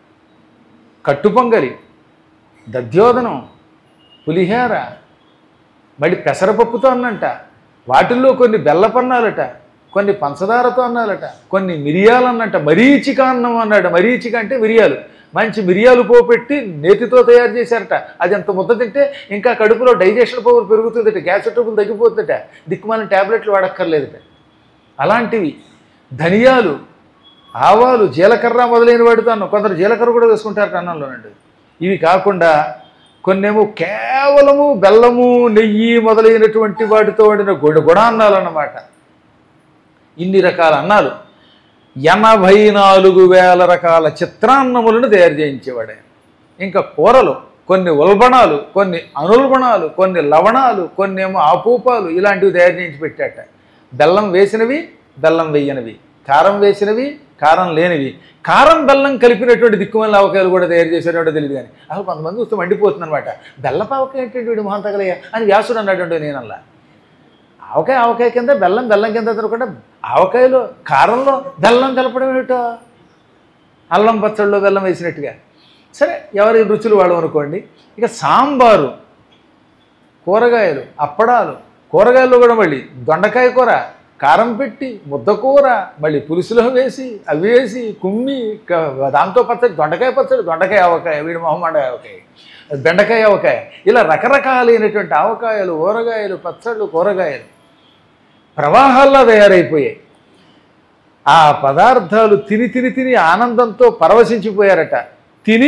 కట్టుపొంగలి దధ్యోదనం పులిహేర మళ్ళీ పెసరపప్పుతో అన్నంట వాటిల్లో కొన్ని బెల్లపన్నాలట కొన్ని పంచదారతో అన్నాలట కొన్ని మిరియాలు అన్నట మరీచిక అన్నం అన్నాడు మరీచిక అంటే మిరియాలు మంచి మిరియాలు పోపెట్టి నేతితో తయారు చేశారట అది ఎంత ముద్ద తింటే ఇంకా కడుపులో డైజెషన్ పవర్ పెరుగుతుందట గ్యాస్ ట్రబుల్ తగ్గిపోతుందట దిక్కుమాలిన ట్యాబ్లెట్లు వాడక్కర్లేదట అలాంటివి ధనియాలు ఆవాలు జీలకర్ర మొదలైన వాటితో అన్నం కొందరు జీలకర్ర కూడా వేసుకుంటారట అన్నంలోనండి ఇవి కాకుండా కొన్నేమో కేవలము బెల్లము నెయ్యి మొదలైనటువంటి వాటితో వాడిన గుడ గుడాన్నాలు అన్నమాట ఇన్ని రకాల అన్నాలు ఎనభై నాలుగు వేల రకాల చిత్రాన్నములను తయారు చేయించేవాడు ఆయన ఇంకా కూరలు కొన్ని ఉల్బణాలు కొన్ని అనుల్బణాలు కొన్ని లవణాలు కొన్ని ఏమో ఆపూపాలు ఇలాంటివి తయారు చేయించి పెట్టాట బెల్లం వేసినవి బెల్లం వేయనివి కారం వేసినవి కారం లేనివి కారం బెల్లం కలిపినటువంటి దిక్కుమల్ల ఆవకాయలు కూడా తయారు చేసేటో తెలియదు కానీ అసలు కొంతమంది వస్తే మండిపోతుంది అనమాట బెల్లపావకాయ ఏంటంటే వీడు మొహం తగలయ్యా అని వ్యాసుడు అన్నాడు నేనల్లా ఆవకాయ ఆవకాయ కింద బెల్లం బెల్లం కింద తినకుండా ఆవకాయలో కారంలో బెల్లం కలపడం ఏమిటో అల్లం పచ్చడిలో బెల్లం వేసినట్టుగా సరే ఎవరి రుచులు వాడు అనుకోండి ఇక సాంబారు కూరగాయలు అప్పడాలు కూరగాయల్లో కూడా మళ్ళీ దొండకాయ కూర కారం పెట్టి ముద్దకూర మళ్ళీ పులుసులో వేసి అవి వేసి కుమ్మి క- దాంతో పచ్చడి దొండకాయ పచ్చడి దొండకాయ ఆవకాయ వీడి మొహమ్మాట ఆవకాయ బెండకాయ ఆవకాయ ఇలా రకరకాలైనటువంటి ఆవకాయలు ఊరగాయలు పచ్చళ్ళు కూరగాయలు ప్రవాహాల్లో తయారైపోయాయి ఆ పదార్థాలు తిని తిని తిని ఆనందంతో పరవశించిపోయారట తిని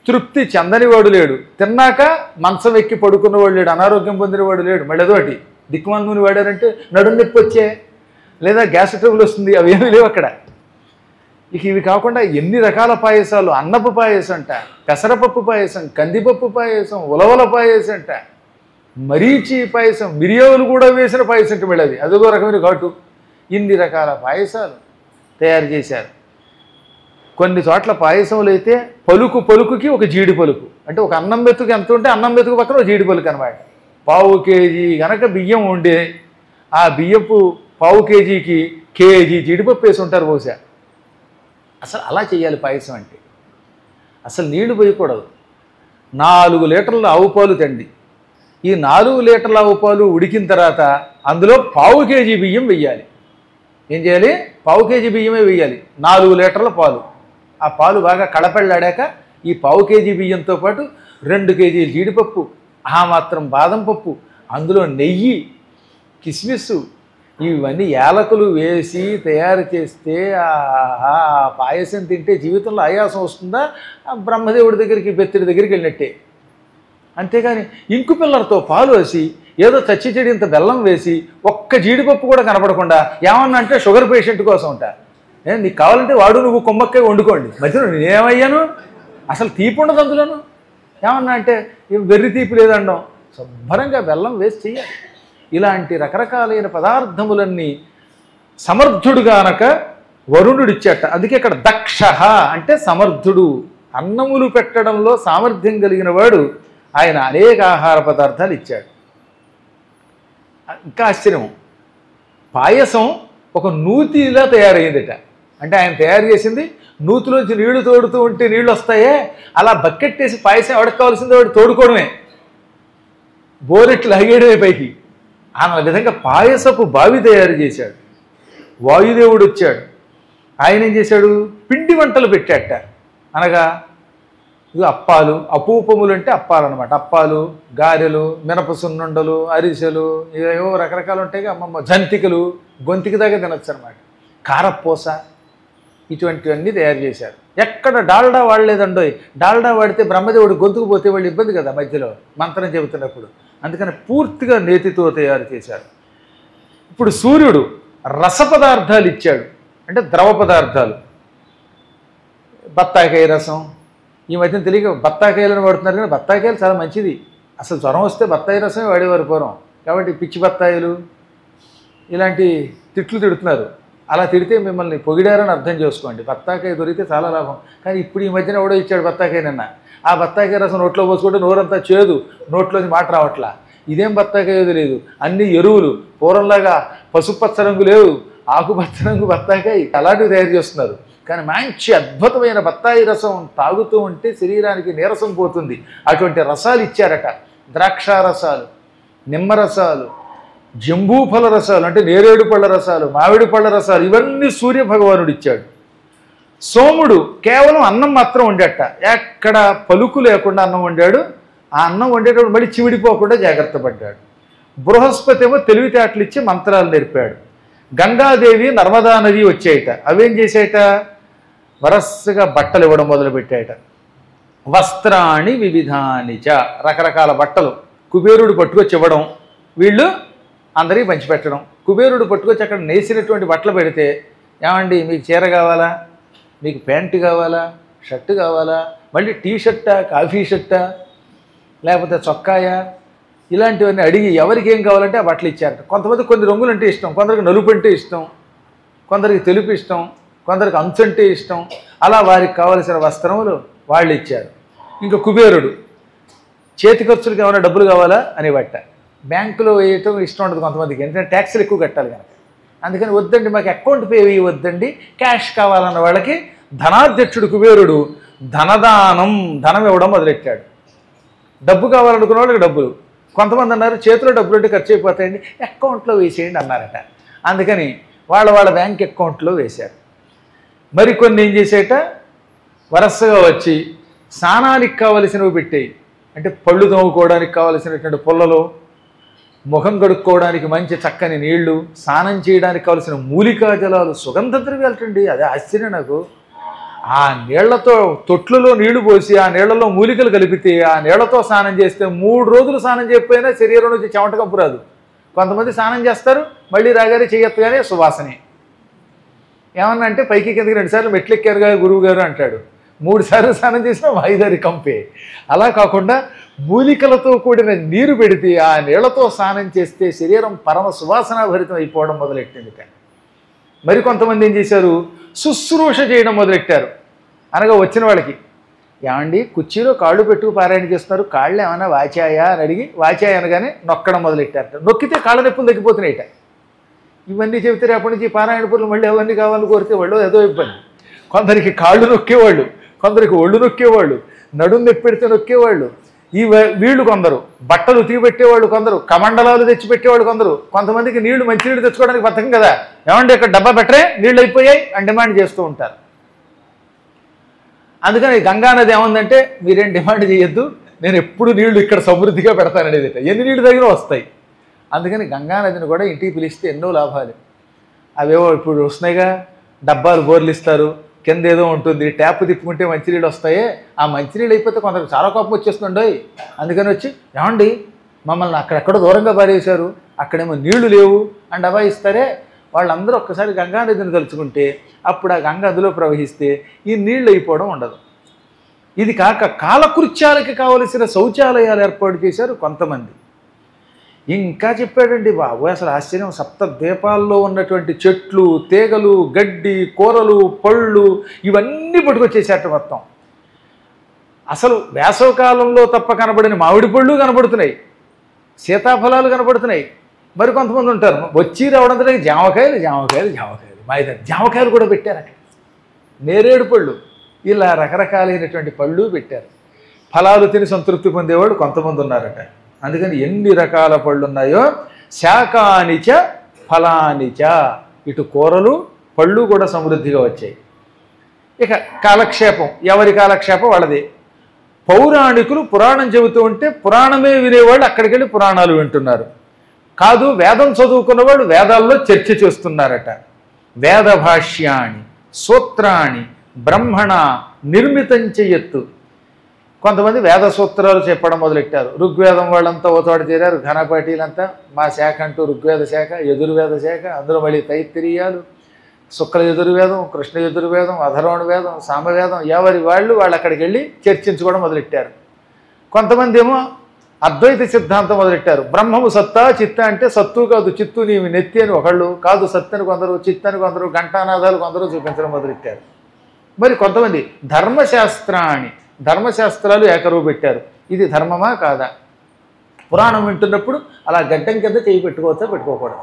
తృప్తి చెందనివాడు లేడు తిన్నాక మంచం ఎక్కి పడుకున్నవాడు లేడు అనారోగ్యం పొందినవాడు లేడు మళ్ళీ అదొకటి దిక్కుమాల నూనె వాడారంటే నడుము నొప్పి వచ్చే లేదా గ్యాస్ ట్రబుల్ వస్తుంది అవి ఏమీ లేవు అక్కడ ఇక ఇవి కాకుండా ఎన్ని రకాల పాయసాలు అన్నపు పాయసం అంట పెసరపప్పు పాయసం కందిపప్పు పాయసం ఉలవల పాయసం అంట మరీచి పాయసం మిరియాలు కూడా వేసిన పాయసం అంటే మళ్ళీ అది అదొక రకమైన ఘాటు ఇన్ని రకాల పాయసాలు తయారు చేశారు కొన్ని చోట్ల పాయసములు అయితే పలుకు పలుకుకి ఒక జీడి పలుకు అంటే ఒక అన్నం మెతుకు ఎంత ఉంటే అన్నం మెతుకు పక్కన ఒక జీడి పలుకు అనమాట పావు కేజీ గనక బియ్యం ఉండే ఆ బియ్యపు పావు కేజీకి కేజీ జీడిపప్పు వేసి ఉంటారు బహుశా అసలు అలా చేయాలి పాయసం అంటే అసలు నీళ్లు పోయకూడదు నాలుగు లీటర్ల ఆవు పాలు తండి ఈ నాలుగు లీటర్ల ఆవు పాలు ఉడికిన తర్వాత అందులో పావు కేజీ బియ్యం వెయ్యాలి ఏం చేయాలి పావు కేజీ బియ్యమే వేయాలి నాలుగు లీటర్ల పాలు ఆ పాలు బాగా కడపెళ్ళాడాక ఈ పావు కేజీ బియ్యంతో పాటు రెండు కేజీలు జీడిపప్పు ఆ మాత్రం బాదం పప్పు అందులో నెయ్యి కిస్మిస్ ఇవన్నీ యాలకులు వేసి తయారు చేస్తే ఆహా, ఆ పాయసం తింటే జీవితంలో ఆయాసం వస్తుందా ఆ బ్రహ్మదేవుడి దగ్గరికి బెత్తిడి దగ్గరికి వెళ్ళినట్టే అంతేగాని ఇంకు పిల్లలతో పాలు వేసి ఏదో చచ్చి చెడి ఇంత బెల్లం వేసి ఒక్క జీడిపప్పు కూడా కనపడకుండా ఏమన్నా అంటే షుగర్ పేషెంట్ కోసం ఉంటా ఏ నీకు కావాలంటే వాడు నువ్వు కొమ్మక్కే వండుకోండి మధ్యలో నేనేమయ్యాను అసలు తీపి ఉండదు అందులోను ఏమన్నా అంటే ఏం వెర్రి తీపి లేదండం శుభ్రంగా బెల్లం వేసి చెయ్యాలి ఇలాంటి రకరకాలైన పదార్థములన్నీ సమర్థుడుగానక వరుణుడిచ్చట అందుకే ఇక్కడ దక్ష అంటే సమర్థుడు అన్నములు పెట్టడంలో సామర్థ్యం కలిగిన వాడు ఆయన అనేక ఆహార పదార్థాలు ఇచ్చాడు ఇంకా ఆశ్చర్యం పాయసం ఒక నూతిలా తయారైందట అంటే ఆయన తయారు చేసింది నూతిలోంచి నీళ్లు తోడుతూ ఉంటే నీళ్లు వస్తాయే అలా బకెట్ వేసి పాయసం ఎవరికి కావాల్సిందో వాడు తోడుకోవడమే బోరెట్లు అగేయడమే పైకి ఆ విధంగా పాయసపు బావి తయారు చేశాడు వాయుదేవుడు వచ్చాడు ఆయన ఏం చేశాడు పిండి వంటలు పెట్టాట అనగా ఇది అప్పాలు అపూపములు అంటే అప్పాలు అనమాట అప్పాలు గారెలు మినప సున్నుండలు అరిసెలు ఏవో రకరకాలు ఉంటాయి కదా, అమ్మమ్మ జంతికలు గొంతికి దాకా తినొచ్చు అనమాట కారపూస ఇటువంటివన్నీ తయారు చేశారు ఎక్కడ డాల్డా వాడలేదండోయ్ డాల్డా వాడితే బ్రహ్మదేవుడు గొంతుకు పోతే వాళ్ళు ఇబ్బంది కదా మధ్యలో మంత్రం చెబుతున్నప్పుడు అందుకని పూర్తిగా నేతితో తయారు చేశారు ఇప్పుడు సూర్యుడు రస పదార్థాలు ఇచ్చాడు అంటే ద్రవ పదార్థాలు బత్తాకాయ రసం ఈ మధ్యన తెలియక బత్తాకాయలను వాడుతున్నారు కానీ బత్తాకాయలు చాలా మంచిది అసలు జ్వరం వస్తే బత్తాయి రసమే వాడేవారు పూర్వం కాబట్టి పిచ్చి బత్తాయిలు ఇలాంటి తిట్లు తిడుతున్నారు అలా తిడితే మిమ్మల్ని పొగిడారని అర్థం చేసుకోండి బత్తాకాయ దొరికితే చాలా లాభం కానీ ఇప్పుడు ఈ మధ్యన ఎవడో ఇచ్చాడు బత్తాకాయ నిన్న ఆ బత్తాకాయ రసం నోట్లో పోసుకుంటే నోరంతా చేదు నోట్లోంచి మాట రావట్లా ఇదేం బత్తాకాయ తెలియదు అన్ని ఎరువులు పూర్వంలాగా పసుపచ్చ రంగు లేవు ఆకుపచ్చ రంగు బత్తాకాయ అలాంటివి తయారు చేస్తున్నారు కానీ మంచి అద్భుతమైన బత్తాయి రసం తాగుతూ ఉంటే శరీరానికి నీరసం పోతుంది అటువంటి రసాలు ఇచ్చారట ద్రాక్ష రసాలు నిమ్మరసాలు జంబూఫల రసాలు అంటే నేరేడు పళ్ళ రసాలు మామిడి పళ్ళ రసాలు ఇవన్నీ సూర్య భగవానుడు ఇచ్చాడు సోముడు కేవలం అన్నం మాత్రం వండట ఎక్కడ పలుకు లేకుండా అన్నం వండాడు ఆ అన్నం వండేటప్పుడు మళ్ళీ చివిడిపోకుండా జాగ్రత్త పడ్డాడు బృహస్పతి ఏమో తెలివితేటలు ఇచ్చి మంత్రాలు నేర్పాడు గంగాదేవి నర్మదా నది వచ్చాయట అవేం చేసాయట వరసగా బట్టలు ఇవ్వడం మొదలుపెట్టాయట వస్త్రాణి వివిధాని చ రకరకాల బట్టలు కుబేరుడు పట్టుకొచ్చి ఇవ్వడం వీళ్ళు అందరికీ పంచిపెట్టడం కుబేరుడు పట్టుకొచ్చి అక్కడ నేసినటువంటి బట్టలు పెడితే ఏమండి మీకు చీర కావాలా మీకు ప్యాంటు కావాలా షర్టు కావాలా మళ్ళీ టీ షర్టా కాఫీ షర్టా లేకపోతే చొక్కాయా ఇలాంటివన్నీ అడిగి ఎవరికి ఏం కావాలంటే ఆ బట్టలు ఇచ్చారట కొంతమంది కొన్ని రంగులు అంటే ఇష్టం కొందరికి నలుపు అంటే ఇష్టం కొందరికి తెలుపు ఇష్టం కొందరికి అంచు అంటే ఇష్టం అలా వారికి కావలసిన వస్త్రములు వాళ్ళు ఇచ్చారు ఇంకా కుబేరుడు చేతి ఖర్చులకు ఏమైనా డబ్బులు కావాలా అని బట్ట బ్యాంకులో వేయటం ఇష్టం ఉండదు కొంతమందికి ఎందుకంటే ట్యాక్సులు ఎక్కువ కట్టాలి కనుక అందుకని వద్దండి మాకు అకౌంట్ పే వద్దండి క్యాష్ కావాలన్న వాళ్ళకి ధనాధ్యక్షుడు కుబేరుడు ధనదానం ధనం ఇవ్వడం మొదలెట్టాడు డబ్బు కావాలనుకున్న వాళ్ళకి డబ్బులు కొంతమంది అన్నారు చేతిలో డబ్బులు ఉంటే ఖర్చు అయిపోతాయండి అకౌంట్లో వేసేయండి అన్నారట అందుకని వాళ్ళ వాళ్ళ బ్యాంక్ అకౌంట్లో వేశారు మరికొన్ని ఏం చేసేట వరసగా వచ్చి స్నానానికి కావలసినవి పెట్టేయి అంటే పళ్ళు తోముకోవడానికి కావలసినటువంటి పుల్లలు ముఖం కడుక్కోవడానికి మంచి చక్కని నీళ్లు స్నానం చేయడానికి కావలసిన మూలికా జలాలు సుగంధ ద్రవ్యాలటండి అదే ఆశ్చర్యం నాకు ఆ నీళ్లతో తొట్లలో నీళ్లు పోసి ఆ నీళ్లలో మూలికలు కలిపితే ఆ నీళ్లతో స్నానం చేస్తే మూడు రోజులు స్నానం చేయకపోయినా శరీరం నుంచి చెమట కంపు రాదు కొంతమంది స్నానం చేస్తారు మళ్ళీ రాగానే చేయెత్తగానే సువాసనే ఏమన్నా అంటే పైకి కిందకి రెండుసార్లు మెట్లు ఎక్కారు కదా గురువు గారు అంటాడు మూడు సార్లు స్నానం చేసినా వాయిదారి కంపే అలా కాకుండా మూలికలతో కూడిన నీరు పెడితే ఆ నీళ్లతో స్నానం చేస్తే శరీరం పరమ సువాసనాభరితం అయిపోవడం మొదలెట్టింది కానీ మరి కొంతమంది ఏం చేశారు శుశ్రూష చేయడం మొదలెట్టారు అనగా వచ్చిన వాళ్ళకి ఏమండి కుర్చీలో కాళ్ళు పెట్టుకు పారాయణ చేస్తున్నారు కాళ్ళు ఏమైనా వాచాయా అని అడిగి వాచాయ అనగానే నొక్కడం మొదలెట్టారట నొక్కితే కాళ్ళ నొప్పులు తగ్గిపోతున్నాయిట ఇవన్నీ చెబితే రేపటి నుంచి పారాయణ పూర్లు మళ్ళీ అవన్నీ కావాలని కోరితే వాళ్ళు ఏదో ఇబ్బంది కొందరికి కాళ్ళు నొక్కేవాళ్ళు కొందరికి ఒళ్ళు నొక్కేవాళ్ళు నడుము నొప్పి పెడితే నొక్కేవాళ్ళు ఈ వే- వీళ్ళు కొందరు బట్టలు ఉతికి పెట్టేవాళ్ళు కొందరు కమండలాలు తెచ్చి పెట్టేవాళ్ళు కొందరు కొంతమందికి నీళ్లు మంచినీళ్ళు తెచ్చుకోవడానికి బతకం కదా ఏమంటే ఇక్కడ డబ్బా పెట్టరే నీళ్ళు అయిపోయాయి అని డిమాండ్ చేస్తూ ఉంటారు అందుకని గంగా నది ఏముందంటే మీరేం డిమాండ్ చేయొద్దు నేను ఎప్పుడు నీళ్లు ఇక్కడ సమృద్ధిగా పెడతాననేది ఎన్ని నీళ్లు తగిన వస్తాయి అందుకని గంగా నదిని కూడా ఇంటికి పిలిస్తే ఎన్నో లాభాలు అవేవో ఇప్పుడు వస్తున్నాయిగా డబ్బాలు బోర్లు ఇస్తారు కింద ఏదో ఉంటుంది ట్యాప్ తిప్పుకుంటే మంచినీళ్ళు వస్తాయే ఆ మంచినీళ్ళు అయిపోతే కొందరికి చాలా కోపం వచ్చేస్తుండోయ్ అందుకని వచ్చి ఏమండి మమ్మల్ని అక్కడెక్కడ దూరంగా పారేశారు అక్కడేమో నీళ్లు లేవు అని డబ్బా ఇస్తారే వాళ్ళందరూ ఒక్కసారి గంగా నదిని తలుచుకుంటే అప్పుడు ఆ గంగ అందులో ప్రవహిస్తే ఈ నీళ్లు అయిపోవడం ఉండదు ఇది కాక కాలకృత్యాలకి కావలసిన శౌచాలయాలు ఏర్పాటు చేశారు కొంతమంది ఇంకా చెప్పాడండి బాబు అసలు ఆశ్చర్యం సప్త ద్వీపాల్లో ఉన్నటువంటి చెట్లు తీగలు గడ్డి కూరలు పళ్ళు ఇవన్నీ పట్టుకొచ్చేసేట మొత్తం అసలు వేసవకాలంలో తప్ప కనబడిన మామిడి పళ్ళు కనబడుతున్నాయి సీతాఫలాలు కనబడుతున్నాయి మరి కొంతమంది ఉంటారు వచ్చి రావడంతో జామకాయలు జామకాయలు జామకాయలు మా ఇద్దరు జామకాయలు కూడా పెట్టారు అక్కడ నేరేడు పళ్ళు ఇలా రకరకాలైనటువంటి పళ్ళు పెట్టారు ఫలాలు తిని సంతృప్తి పొందేవాళ్ళు కొంతమంది ఉన్నారట అందుకని ఎన్ని రకాల పళ్ళు ఉన్నాయో శాకానిచ ఫలానిచ ఇటు కూరలు పళ్ళు కూడా సమృద్ధిగా వచ్చాయి ఇక కాలక్షేపం ఎవరి కాలక్షేపం వాళ్ళది పౌరాణికులు పురాణం చెబుతూ ఉంటే పురాణమే వినేవాళ్ళు అక్కడికి వెళ్ళి పురాణాలు వింటున్నారు కాదు వేదం చదువుకున్న వాళ్ళు వేదాల్లో చర్చ చేస్తున్నారట వేద భాష్యాణి సూత్రాణి బ్రహ్మణ నిర్మితం చెయ్యత్తు కొంతమంది వేద సూత్రాలు చెప్పడం మొదలెట్టారు ఋగ్వేదం వాళ్ళంతా ఓ చోట చేరారు ఘనపాటీలంతా మా శాఖ అంటూ ఋగ్వేద శాఖ యజుర్వేద శాఖ అందులో మళ్ళీ తైత్తిరీయాలు శుక్ల యజుర్వేదం కృష్ణ యజుర్వేదం అధర్వణ వేదం సామవేదం ఎవరి వాళ్ళు వాళ్ళు అక్కడికి వెళ్ళి చర్చించుకోవడం మొదలెట్టారు కొంతమంది ఏమో అద్వైత సిద్ధాంతం మొదలెట్టారు బ్రహ్మము సత్తా చిత్త అంటే సత్తు కాదు చిత్తు నీవి నెత్తి అని ఒకళ్ళు కాదు సత్తని కొందరు చిత్తని కొందరు ఘంటానాదాలు కొందరు చూపించడం మొదలెట్టారు మరి కొంతమంది ధర్మశాస్త్రాన్ని ధర్మశాస్త్రాలు ఏకరువు పెట్టారు ఇది ధర్మమా కాదా పురాణం వింటున్నప్పుడు అలా గడ్డం కింద చేయి పెట్టుకోవచ్చా పెట్టుకోకూడదు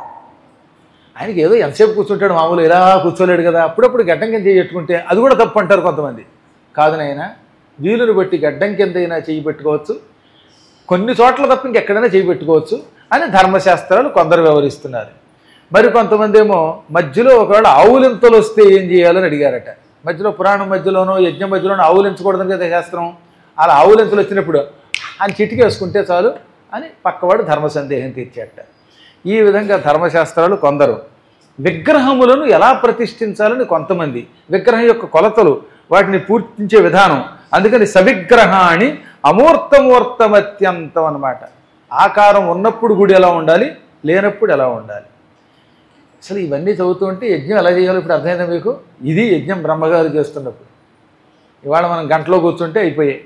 ఆయనకి ఏదో ఎంతసేపు కూర్చుంటాడు మామూలు ఇలా కూర్చోలేడు కదా అప్పుడప్పుడు గడ్డం కింద చేయి పెట్టుకుంటే అది కూడా తప్పు అంటారు కొంతమంది కాదు నాయనా వీలుని బట్టి గడ్డం కింద అయినా చేయి పెట్టుకోవచ్చు కొన్ని చోట్ల తప్ప ఇంకెక్కడైనా చేయి పెట్టుకోవచ్చు అని ధర్మశాస్త్రాలు కొందరు వ్యవహరిస్తున్నారు మరి కొంతమంది ఏమో మధ్యలో ఒకవేళ ఆవులింతలు వస్తే ఏం చేయాలని అడిగారట మధ్యలో పురాణం మధ్యలోనో యజ్ఞం మధ్యలోనో ఆవులించకూడదని కదా శాస్త్రం అలా ఆవులింతలు వచ్చినప్పుడు అని చిటికేసుకుంటే చాలు అని పక్కవాడు ధర్మ సందేహం తీర్చేట ఈ విధంగా ధర్మశాస్త్రాలు కొందరు విగ్రహములను ఎలా ప్రతిష్ఠించాలని కొంతమంది విగ్రహం యొక్క కొలతలు వాటిని పూర్తించే విధానం అందుకని సవిగ్రహాన్ని అమూర్తమూర్తమత్యంతం అన్నమాట ఆకారం ఉన్నప్పుడు గుడి ఎలా ఉండాలి లేనప్పుడు ఎలా ఉండాలి అసలు ఇవన్నీ చదువుతుంటే యజ్ఞం ఎలా చేయాలో ఇప్పుడు అర్థమైందా మీకు ఇది యజ్ఞం బ్రహ్మగారు చేస్తున్నప్పుడు ఇవాళ మనం గంటలో కూర్చుంటే అయిపోయాయి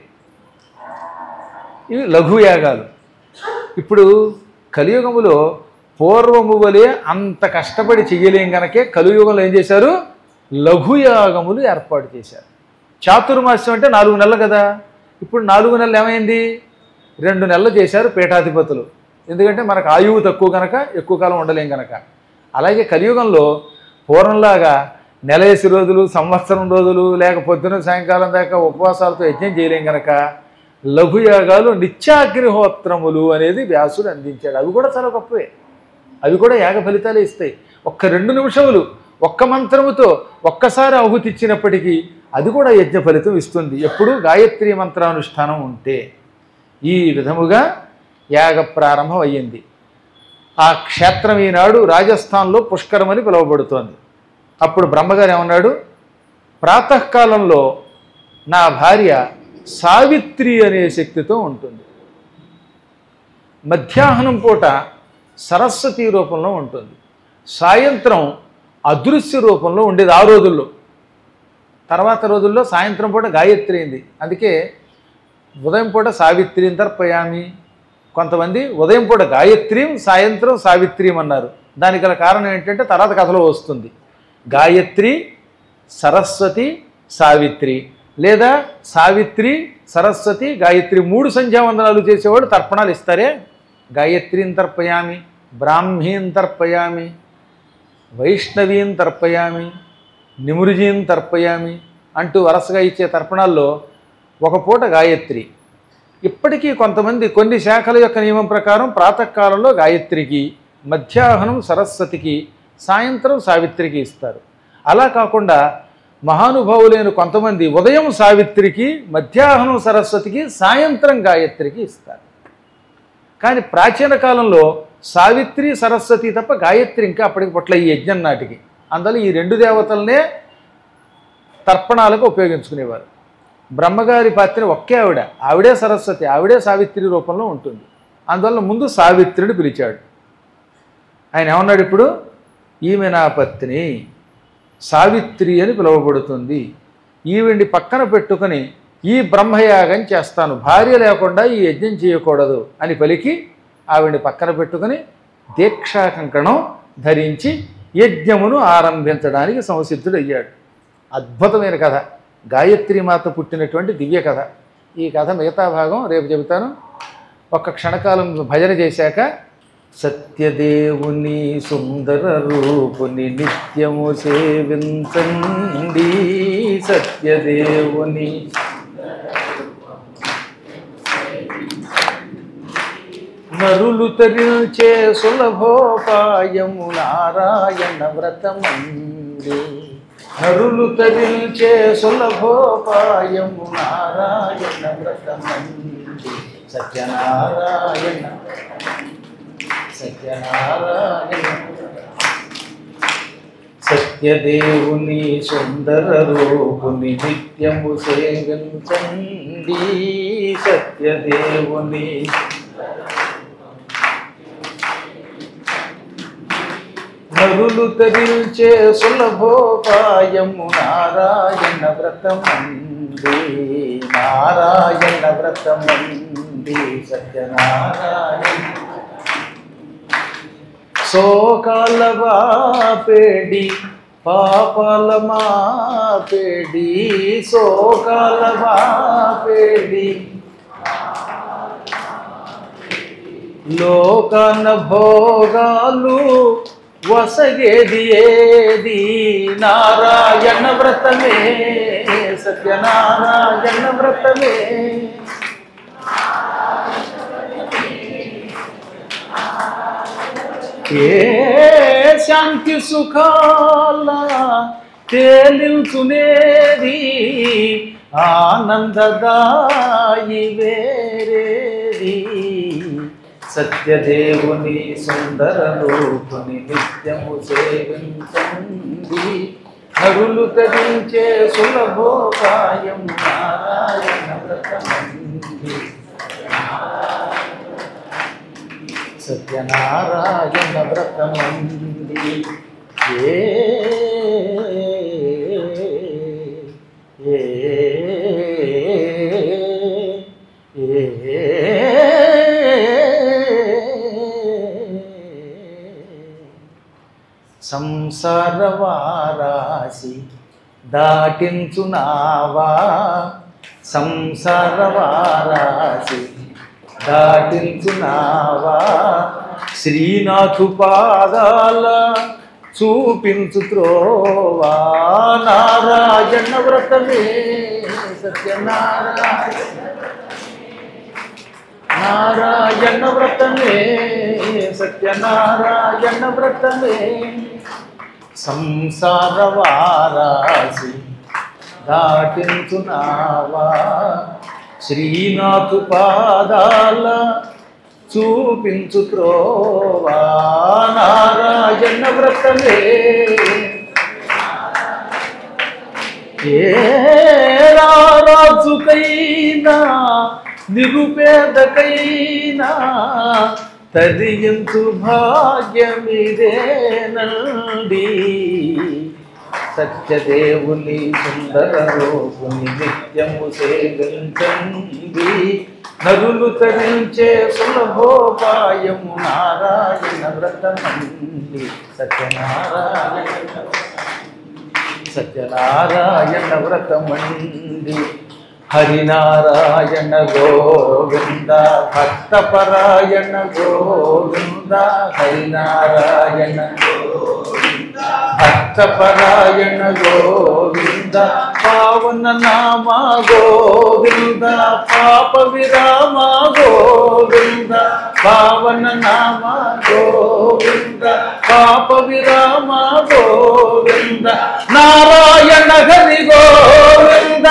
ఇవి లఘుయాగాలు ఇప్పుడు కలియుగములో పూర్వము వలె అంత కష్టపడి చెయ్యలేం గనకే కలియుగంలో ఏం చేశారు లఘుయాగములు ఏర్పాటు చేశారు చాతుర్మాస్యం అంటే నాలుగు నెలలు కదా ఇప్పుడు నాలుగు నెలలు ఏమైంది రెండు నెలలు చేశారు పీఠాధిపతులు ఎందుకంటే మనకు ఆయువు తక్కువ కనుక ఎక్కువ కాలం ఉండలేం కనుక అలాగే కలియుగంలో పూర్వంలాగా నెలేసి రోజులు సంవత్సరం రోజులు లేక పొద్దున సాయంకాలం దాకా ఉపవాసాలతో యజ్ఞం చేయలేం కనుక లఘుయాగాలు నిత్యాగ్నిహోత్రములు అనేది వ్యాసుడు అందించాడు అవి కూడా చాలా గొప్పవే అవి కూడా యాగ ఫలితాలే ఇస్తాయి ఒక్క రెండు నిమిషములు ఒక్క మంత్రముతో ఒక్కసారి ఆహుతి ఇచ్చినప్పటికీ అది కూడా యజ్ఞ ఫలితం ఇస్తుంది ఎప్పుడు గాయత్రి మంత్రానుష్ఠానం ఉంటే ఈ విధముగా యాగ ప్రారంభం అయ్యింది ఆ క్షేత్రం ఈనాడు రాజస్థాన్లో పుష్కరం అని పిలువబడుతోంది అప్పుడు బ్రహ్మగారు ఏమన్నాడు ప్రాతకాలంలో నా భార్య సావిత్రి అనే శక్తితో ఉంటుంది మధ్యాహ్నం పూట సరస్వతి రూపంలో ఉంటుంది సాయంత్రం అదృశ్య రూపంలో ఉండేది ఆ రోజుల్లో తర్వాత రోజుల్లో సాయంత్రం పూట గాయత్రి అయింది అందుకే ఉదయం పూట సావిత్రిని తర్పయామి కొంతమంది ఉదయం పూట గాయత్రీం సాయంత్రం సావిత్రీం అన్నారు దానికి గల కారణం ఏంటంటే తర్వాత కథలో వస్తుంది గాయత్రి సరస్వతి సావిత్రి లేదా సావిత్రి సరస్వతి గాయత్రి మూడు సంధ్యావందనాలు చేసేవాడు తర్పణాలు ఇస్తారే గాయత్రీం తర్పయామి బ్రాహ్మీం తర్పయామి వైష్ణవీం తర్పయామి నిమృజీం తర్పయామి అంటూ వరుసగా ఇచ్చే తర్పణాల్లో ఒక పూట గాయత్రి ఇప్పటికీ కొంతమంది కొన్ని శాఖల యొక్క నియమం ప్రకారం ప్రాతకాలంలో గాయత్రికి మధ్యాహ్నం సరస్వతికి సాయంత్రం సావిత్రికి ఇస్తారు అలా కాకుండా మహానుభావులైన కొంతమంది ఉదయం సావిత్రికి మధ్యాహ్నం సరస్వతికి సాయంత్రం గాయత్రికి ఇస్తారు కానీ ప్రాచీన కాలంలో సావిత్రి సరస్వతి తప్ప గాయత్రి ఇంకా అప్పటికి పుట్ల ఈ యజ్ఞం నాటికి అందువల్ల ఈ రెండు దేవతలనే తర్పణాలకు ఉపయోగించుకునేవారు బ్రహ్మగారి పాత్ర ఒకే ఆవిడ ఆవిడే సరస్వతి ఆవిడే సావిత్రి రూపంలో ఉంటుంది అందువల్ల ముందు సావిత్రిని పిలిచాడు ఆయన ఏమన్నాడు ఇప్పుడు ఈమె నా పత్ని సావిత్రి అని పిలువబడుతుంది ఈవిడ్ని పక్కన పెట్టుకొని ఈ బ్రహ్మయాగం చేస్తాను భార్య లేకుండా ఈ యజ్ఞం చేయకూడదు అని పలికి ఆవిడ్ని పక్కన పెట్టుకొని దీక్షా కంకణం ధరించి యజ్ఞమును ఆరంభించడానికి సంసిద్ధుడయ్యాడు అద్భుతమైన కథ గాయత్రి మాత పుట్టినటువంటి దివ్య కథ ఈ కథ మిగతా భాగం రేపు చెబుతాను ఒక్క క్షణకాలం భజన చేశాక సత్యదేవుని సుందర రూపుని నిత్యము సేవించండి సత్యదేవుని నరులు తరిల్చే సులభోపాయము నారాయణ వ్రతమండి నరులు తరిల్చే సులభోపాయము నారాయణ వ్రతమండి సత్యనారాయణ సత్యనారాయణ సత్యదేవుని సుందర రూపుని నిత్యము సేవించండి సత్యదేవుని నరులు తరిల్చే సులభోపాయము నారాయణ వ్రతమంది నారాయణ వ్రతమంది సత్యనారాయణ శోకాల వాపేడి పాపాల మాపేడి శోకాల వాపేడి లోకన భోగాలు వసగేది ఏది నారాయణ వ్రతమే సత్యనారాయణ వ్రతమే ఏ శాంతి సుఖాల తేలించునేది ఆనందదాయి వేరేది సత్యదేవుని సుందర రూపుని నిత్యము సేవించండి నరులు తరించే సులభోపాయం నారాయణ వ్రతమంది సత్యనారాయణ వ్రతమంది ఏ ఏ సంసార వారాసి దాటించునావా సంసార వారాసి దాటించునావా శ్రీనాథు పాదాల చూపించు త్రోవా నారాయణ వ్రతమే సత్యనారాయణ నారాయణ వ్రతమే సత్యనారాయణ వ్రతమే సంసార వారాసి దాటించునావా శ్రీనాథు పాదాల చూపించు త్రోవా నారాయణ వ్రతమే ఏ రాజుకైనా నిరుపేదకైనా తరియంతు భాగ్యమిదేనండి సత్యదేవుని సుందర రూపుని నిత్యము సేవించండి నరులు తరించే సులభోపాయము నారాయణ వ్రతమండి సత్యనారాయణ సత్యనారాయణ వ్రతమండి హరినారాయణ గోవింద భక్తపరాయణ గోవింద హరినారాయణ భక్తపరాయణ గోవింద పావన నామ గోవింద పాప విరామ గోవింద పావన నామ గోవింద పాప విరామ గోవింద నారాయణ హరి గోవింద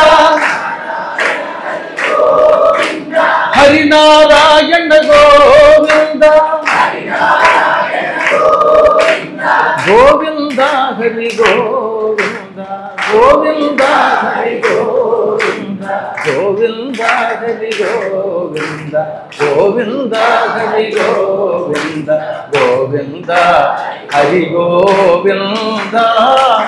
హరినారాయణ గోవింద గోవింద హరి గోవింద గోవింద హరి గోవింద గోవింద హరి గోవింద గోవింద హరి గోవింద గోవింద హరి గోవింద